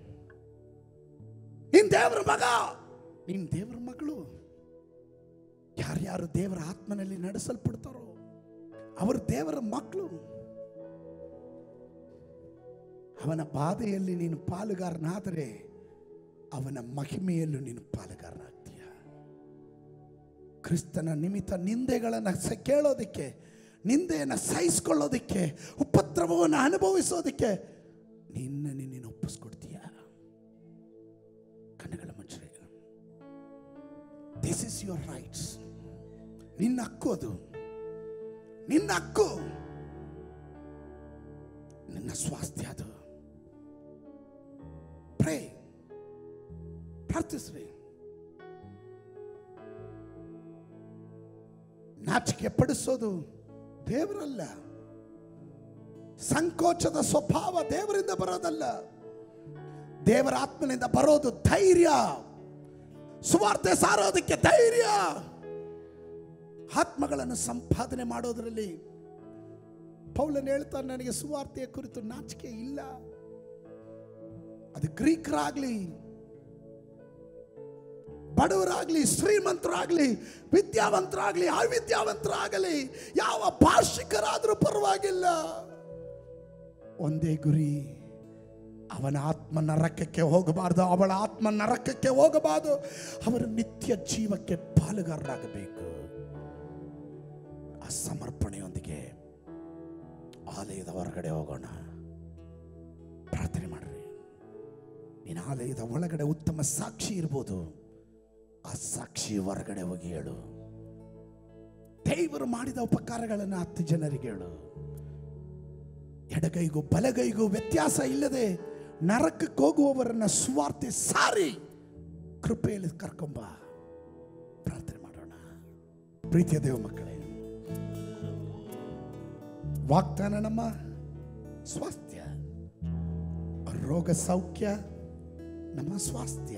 ನೀನ್ ದೇವರ ಮಗ ನೀನ್ ದೇವರ ಮಗಳು ಯಾರ್ಯಾರು ದೇವರ ಆತ್ಮನಲ್ಲಿ ನಡೆಸಲ್ಪಡ್ತಾರೋ ಅವರು ದೇವರ ಮಕ್ಕಳು ಅವನ ಬಾಧೆಯಲ್ಲಿ ನೀನು ಪಾಲುಗಾರನಾದರೆ ಅವನ ಮಹಿಮೆಯಲ್ಲೂ ನೀನು ಪಾಲುಗಾರನಾಗ್ತೀಯ ಕ್ರಿಸ್ತನ ನಿಮಿತ್ತ ನಿಂದೆಗಳನ್ನು ಸ ಕೇಳೋದಕ್ಕೆ ನಿಂದೆಯನ್ನು ಸಹಿಸ್ಕೊಳ್ಳೋದಕ್ಕೆ ಉಪದ್ರವವನ್ನು ಅನುಭವಿಸೋದಕ್ಕೆ ನಿನ್ನ ನೀನು ಒಪ್ಪಿಸ್ಕೊಡ್ತೀಯ ಕಣ್ಣುಗಳ ಮುಚ್ಚರೆ ದಿಸ್ ಇಸ್ ಯುವರ್ ರೈಟ್ಸ್ ನಿನ್ನ ಹಕ್ಕು ಅದು ನಿನ್ನ ಹಕ್ಕು ನಿನ್ನ ಸ್ವಾಸ್ಥ್ಯ ಅದು ಪ್ರೇ ಪ್ರಾರ್ಥಿಸ್ರಿ ನಾಚಿಕೆ ಪಡಿಸೋದು ದೇವರಲ್ಲ ಸಂಕೋಚದ ಸ್ವಭಾವ ದೇವರಿಂದ ಬರೋದಲ್ಲ ದೇವರ ಆತ್ಮನಿಂದ ಬರೋದು ಧೈರ್ಯ ಸುವಾರ್ತೆ ಸಾರೋದಕ್ಕೆ ಧೈರ್ಯ ಆತ್ಮಗಳನ್ನು ಸಂಪಾದನೆ ಮಾಡೋದರಲ್ಲಿ ಪೌಲನ್ ಹೇಳ್ತಾನೆ ನನಗೆ ಸುವಾರ್ತೆಯ ಕುರಿತು ನಾಚಿಕೆ ಇಲ್ಲ ಅದು ಗ್ರೀಕರಾಗ್ಲಿ ಬಡವರಾಗ್ಲಿ ಶ್ರೀಮಂತರಾಗ್ಲಿ ವಿದ್ಯಾವಂತರಾಗ್ಲಿ ಅವಿದ್ಯಾವಂತರಾಗಲಿ ಯಾವ ಭಾಷಿಕರಾದರೂ ಪರವಾಗಿಲ್ಲ ಒಂದೇ ಗುರಿ ಅವನ ಆತ್ಮ ನರಕಕ್ಕೆ ಹೋಗಬಾರ್ದು ಅವಳ ಆತ್ಮ ನರಕಕ್ಕೆ ಹೋಗಬಾರದು ಅವರ ನಿತ್ಯ ಜೀವಕ್ಕೆ ಪಾಲುಗಾರರಾಗಬೇಕು ಆ ಸಮರ್ಪಣೆಯೊಂದಿಗೆ ಆಲಯದ ಹೊರಗಡೆ ಹೋಗೋಣ ಪ್ರಾರ್ಥನೆ ಮಾಡ್ರಿ ನೀನು ಆಲಯದ ಒಳಗಡೆ ಉತ್ತಮ ಸಾಕ್ಷಿ ಇರ್ಬೋದು ಆ ಸಾಕ್ಷಿ ಹೊರಗಡೆ ಹೋಗಿ ಹೇಳು ದೇವರು ಮಾಡಿದ ಉಪಕಾರಗಳನ್ನು ಹತ್ತು ಜನರಿಗೆ ಹೇಳು ಎಡಗೈಗೂ ಬಲಗೈಗೂ ವ್ಯತ್ಯಾಸ ಇಲ್ಲದೆ ನರಕಕ್ಕೆ ಹೋಗುವವರನ್ನ ಸುವಾರ್ತೆ ಸಾರಿ ಕೃಪೆಯಲ್ಲಿ ಕರ್ಕೊಂಬ ಪ್ರಾರ್ಥನೆ ಮಾಡೋಣ ಪ್ರೀತಿಯ ದೇವ ಮಕ್ಕಳೇ ವಾಗ್ದಾನ ನಮ್ಮ ಸ್ವಾಸ್ಥ್ಯ ರೋಗ ಸೌಖ್ಯ ನಮ್ಮ ಸ್ವಾಸ್ಥ್ಯ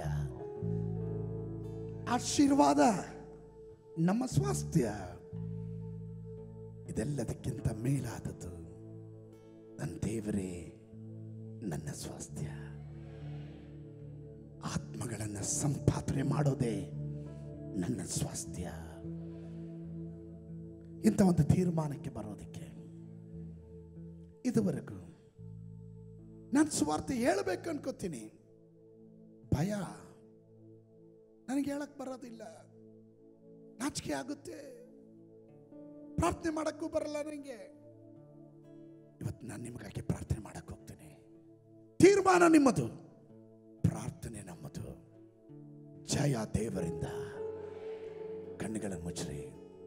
ಆಶೀರ್ವಾದ ನಮ್ಮ ಸ್ವಾಸ್ಥ್ಯ ಇದೆಲ್ಲದಕ್ಕಿಂತ ಮೇಲಾದದ್ದು ನನ್ನ ದೇವರೇ ನನ್ನ ಸ್ವಾಸ್ಥ್ಯ ಆತ್ಮಗಳನ್ನು ಸಂಪಾದನೆ ಮಾಡೋದೇ ನನ್ನ ಸ್ವಾಸ್ಥ್ಯ ಇಂಥ ಒಂದು ತೀರ್ಮಾನಕ್ಕೆ ಬರೋದಕ್ಕೆ ಇದುವರೆಗೂ ನಾನು ಸುವಾರ್ತೆ ಹೇಳಬೇಕು ಅನ್ಕೋತೀನಿ ಭಯ ನನಗೆ ಹೇಳಕ್ ಬರೋದಿಲ್ಲ ನಾಚಿಕೆ ಆಗುತ್ತೆ ಪ್ರಾರ್ಥನೆ ಮಾಡಕ್ಕೂ ಬರಲ್ಲ ನನಗೆ ಇವತ್ತು ನಾನು ನಿಮಗಾಗಿ ಪ್ರಾರ್ಥನೆ ಮಾಡಕ್ಕೆ ಹೋಗ್ತೀನಿ ತೀರ್ಮಾನ ನಿಮ್ಮದು ಪ್ರಾರ್ಥನೆ ನಮ್ಮದು ಜಯ ದೇವರಿಂದ ಕಣ್ಣುಗಳನ್ನು ಮುಚ್ಚ್ರಿ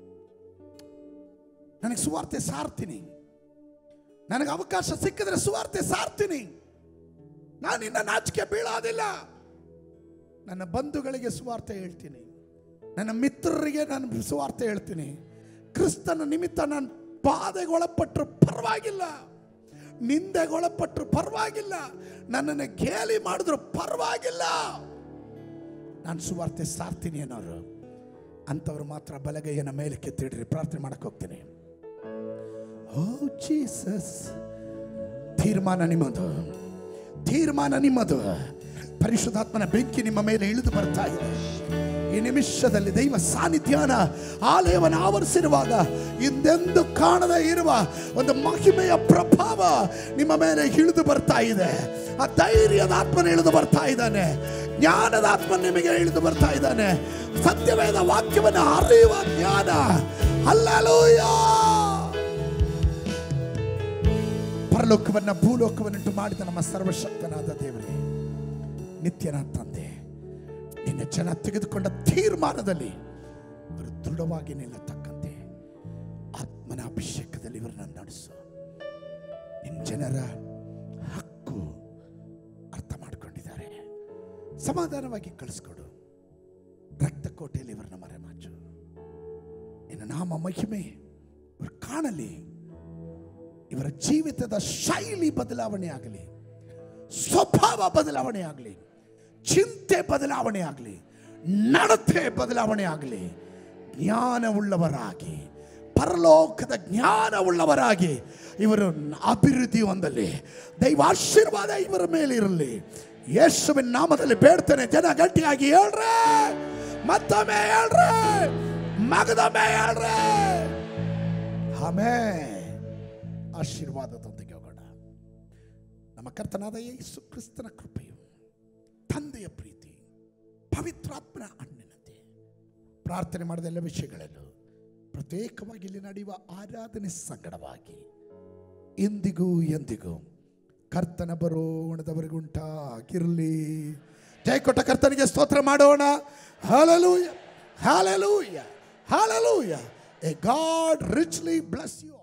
ನನಗೆ ಸುವಾರ್ತೆ ಸಾರ್ತೀನಿ ನನಗೆ ಅವಕಾಶ ಸಿಕ್ಕಿದ್ರೆ ಸುವಾರ್ತೆ ಸಾರ್ತೀನಿ ನಾನು ಇನ್ನ ನಾಚಿಕೆ ಬೀಳೋದಿಲ್ಲ ನನ್ನ ಬಂಧುಗಳಿಗೆ ಸುವಾರ್ತೆ ಹೇಳ್ತೀನಿ ನನ್ನ ಮಿತ್ರರಿಗೆ ನಾನು ಸುವಾರ್ತೆ ಹೇಳ್ತೀನಿ ಕ್ರಿಸ್ತನ ನಿಮಿತ್ತ ನಾನು ಬಾಧೆಗೊಳಪಟ್ಟರು ಪರವಾಗಿಲ್ಲ ನಿಂದೆಗೊಳಪಟ್ಟರು ಪರವಾಗಿಲ್ಲ ನನ್ನನ್ನು ಗೇಲಿ ಮಾಡಿದ್ರು ಪರವಾಗಿಲ್ಲ ನಾನು ಸುವಾರ್ತೆ ಸಾರ್ತೀನಿ ಅನ್ನೋರು ಅಂಥವ್ರು ಮಾತ್ರ ಬಲಗೈಯನ್ನ ಮೇಲೆ ಕೆತ್ತಿಡ್ರಿ ಪ್ರಾರ್ಥನೆ ಮಾಡಕ್ಕೆ ಹೋಗ್ತೀನಿ ಓ ಜೀಸಸ್ ತೀರ್ಮಾನ ನಿಮ್ಮದು ತೀರ್ಮಾನ ನಿಮ್ಮದು ಪರಿಶುದ್ಧಾತ್ಮನ ಬೆಂಕಿ ನಿಮ್ಮ ಮೇಲೆ ಇಳಿದು ಬರ್ತಾ ಇದೆ ಈ ನಿಮಿಷದಲ್ಲಿ ದೈವ ಸಾನ್ನಿಧ್ಯಾನ ಆಲಯವನ್ನು ಆವರಿಸಿರುವಾಗ ಹಿಂದೆಂದು ಕಾಣದೇ ಇರುವ ಒಂದು ಮಹಿಮೆಯ ಪ್ರಭಾವ ನಿಮ್ಮ ಮೇಲೆ ಇಳಿದು ಬರ್ತಾ ಇದೆ ಆ ಧೈರ್ಯದ ಆತ್ಮನ ಇಳಿದು ಬರ್ತಾ ಇದ್ದಾನೆ ಜ್ಞಾನದ ಆತ್ಮ ನಿಮಗೆ ಇಳಿದು ಬರ್ತಾ ಇದ್ದಾನೆ ಸತ್ಯವೇದ ವಾಕ್ಯವನ್ನು ಅರಿಯುವ ಜ್ಞಾನ ಅಲ್ಲಲೂಯಾ ಪರಲೋಕವನ್ನ ಭೂಲೋಕವನ್ನುಂಟು ಮಾಡಿದ ನಮ್ಮ ಸರ್ವಶಕ್ತನಾದ ದೇವರೇ ನಿತ್ಯನ ತಂದೆ ನಿನ್ನ ಜನ ತೆಗೆದುಕೊಂಡ ತೀರ್ಮಾನದಲ್ಲಿ ಅವರು ದೃಢವಾಗಿ ನಿಲ್ಲತಕ್ಕಂತೆ ಆತ್ಮನ ಅಭಿಷೇಕದಲ್ಲಿ ಇವರನ್ನ ನಡೆಸು ನಿನ್ನ ಜನರ ಹಕ್ಕು ಅರ್ಥ ಮಾಡ್ಕೊಂಡಿದ್ದಾರೆ ಸಮಾಧಾನವಾಗಿ ಕಳಿಸ್ಕೊಡು ರಕ್ತ ಕೋಟೆಯಲ್ಲಿ ಇವರನ್ನ ಮರೆಮಾಚು ನಿನ್ನ ನಾಮ ಮಹಿಮೆ ಇವರು ಕಾಣಲಿ ಇವರ ಜೀವಿತದ ಶೈಲಿ ಬದಲಾವಣೆ ಆಗಲಿ ಸ್ವಭಾವ ಬದಲಾವಣೆ ಆಗಲಿ ಚಿಂತೆ ಬದಲಾವಣೆ ಆಗಲಿ ನಡತೆ ಬದಲಾವಣೆ ಆಗಲಿ ಜ್ಞಾನವುಳ್ಳವರಾಗಿ ಪರಲೋಕದ ಜ್ಞಾನವುಳ್ಳವರಾಗಿ ಇವರು ಅಭಿವೃದ್ಧಿ ಹೊಂದಲಿ ದೈವ ಆಶೀರ್ವಾದ ಇವರ ಮೇಲೆ ಇರಲಿ ಯೇಸುವಿನ ನಾಮದಲ್ಲಿ ಬೇಡ್ತೇನೆ ಜನ ಗಟ್ಟಿಯಾಗಿ ಹೇಳ್ರೆ ಮತ್ತೊಮ್ಮೆ ಹೇಳ್ರೆ ಮಗದೊಮ್ಮೆ ಹೇಳ್ರೆ ಆಮೇ ಆಶೀರ್ವಾದದೊಂದಿಗೆ ಹೋಗೋಣ ನಮ್ಮ ಕರ್ತನಾದ ಯೇಸು ಕ್ರಿಸ್ತನ ಕೃಪೆಯು ತಂದೆಯ ಪ್ರೀತಿ ಪವಿತ್ರಾತ್ಮನ ಅಣ್ಣನತೆ ಪ್ರಾರ್ಥನೆ ಮಾಡಿದ ಎಲ್ಲ ವಿಷಯಗಳಲ್ಲೂ ಪ್ರತ್ಯೇಕವಾಗಿ ಇಲ್ಲಿ ನಡೆಯುವ ಆರಾಧನೆ ಸಂಗಡವಾಗಿ ಎಂದಿಗೂ ಎಂದಿಗೂ ಕರ್ತನ ಬರೋಣದವರೆಗುಂಟಾಗಿರಲಿ ಜಯ ಕೊಟ್ಟ ಕರ್ತನಿಗೆ ಸ್ತೋತ್ರ ಮಾಡೋಣ hallelujah hallelujah hallelujah a God richly bless you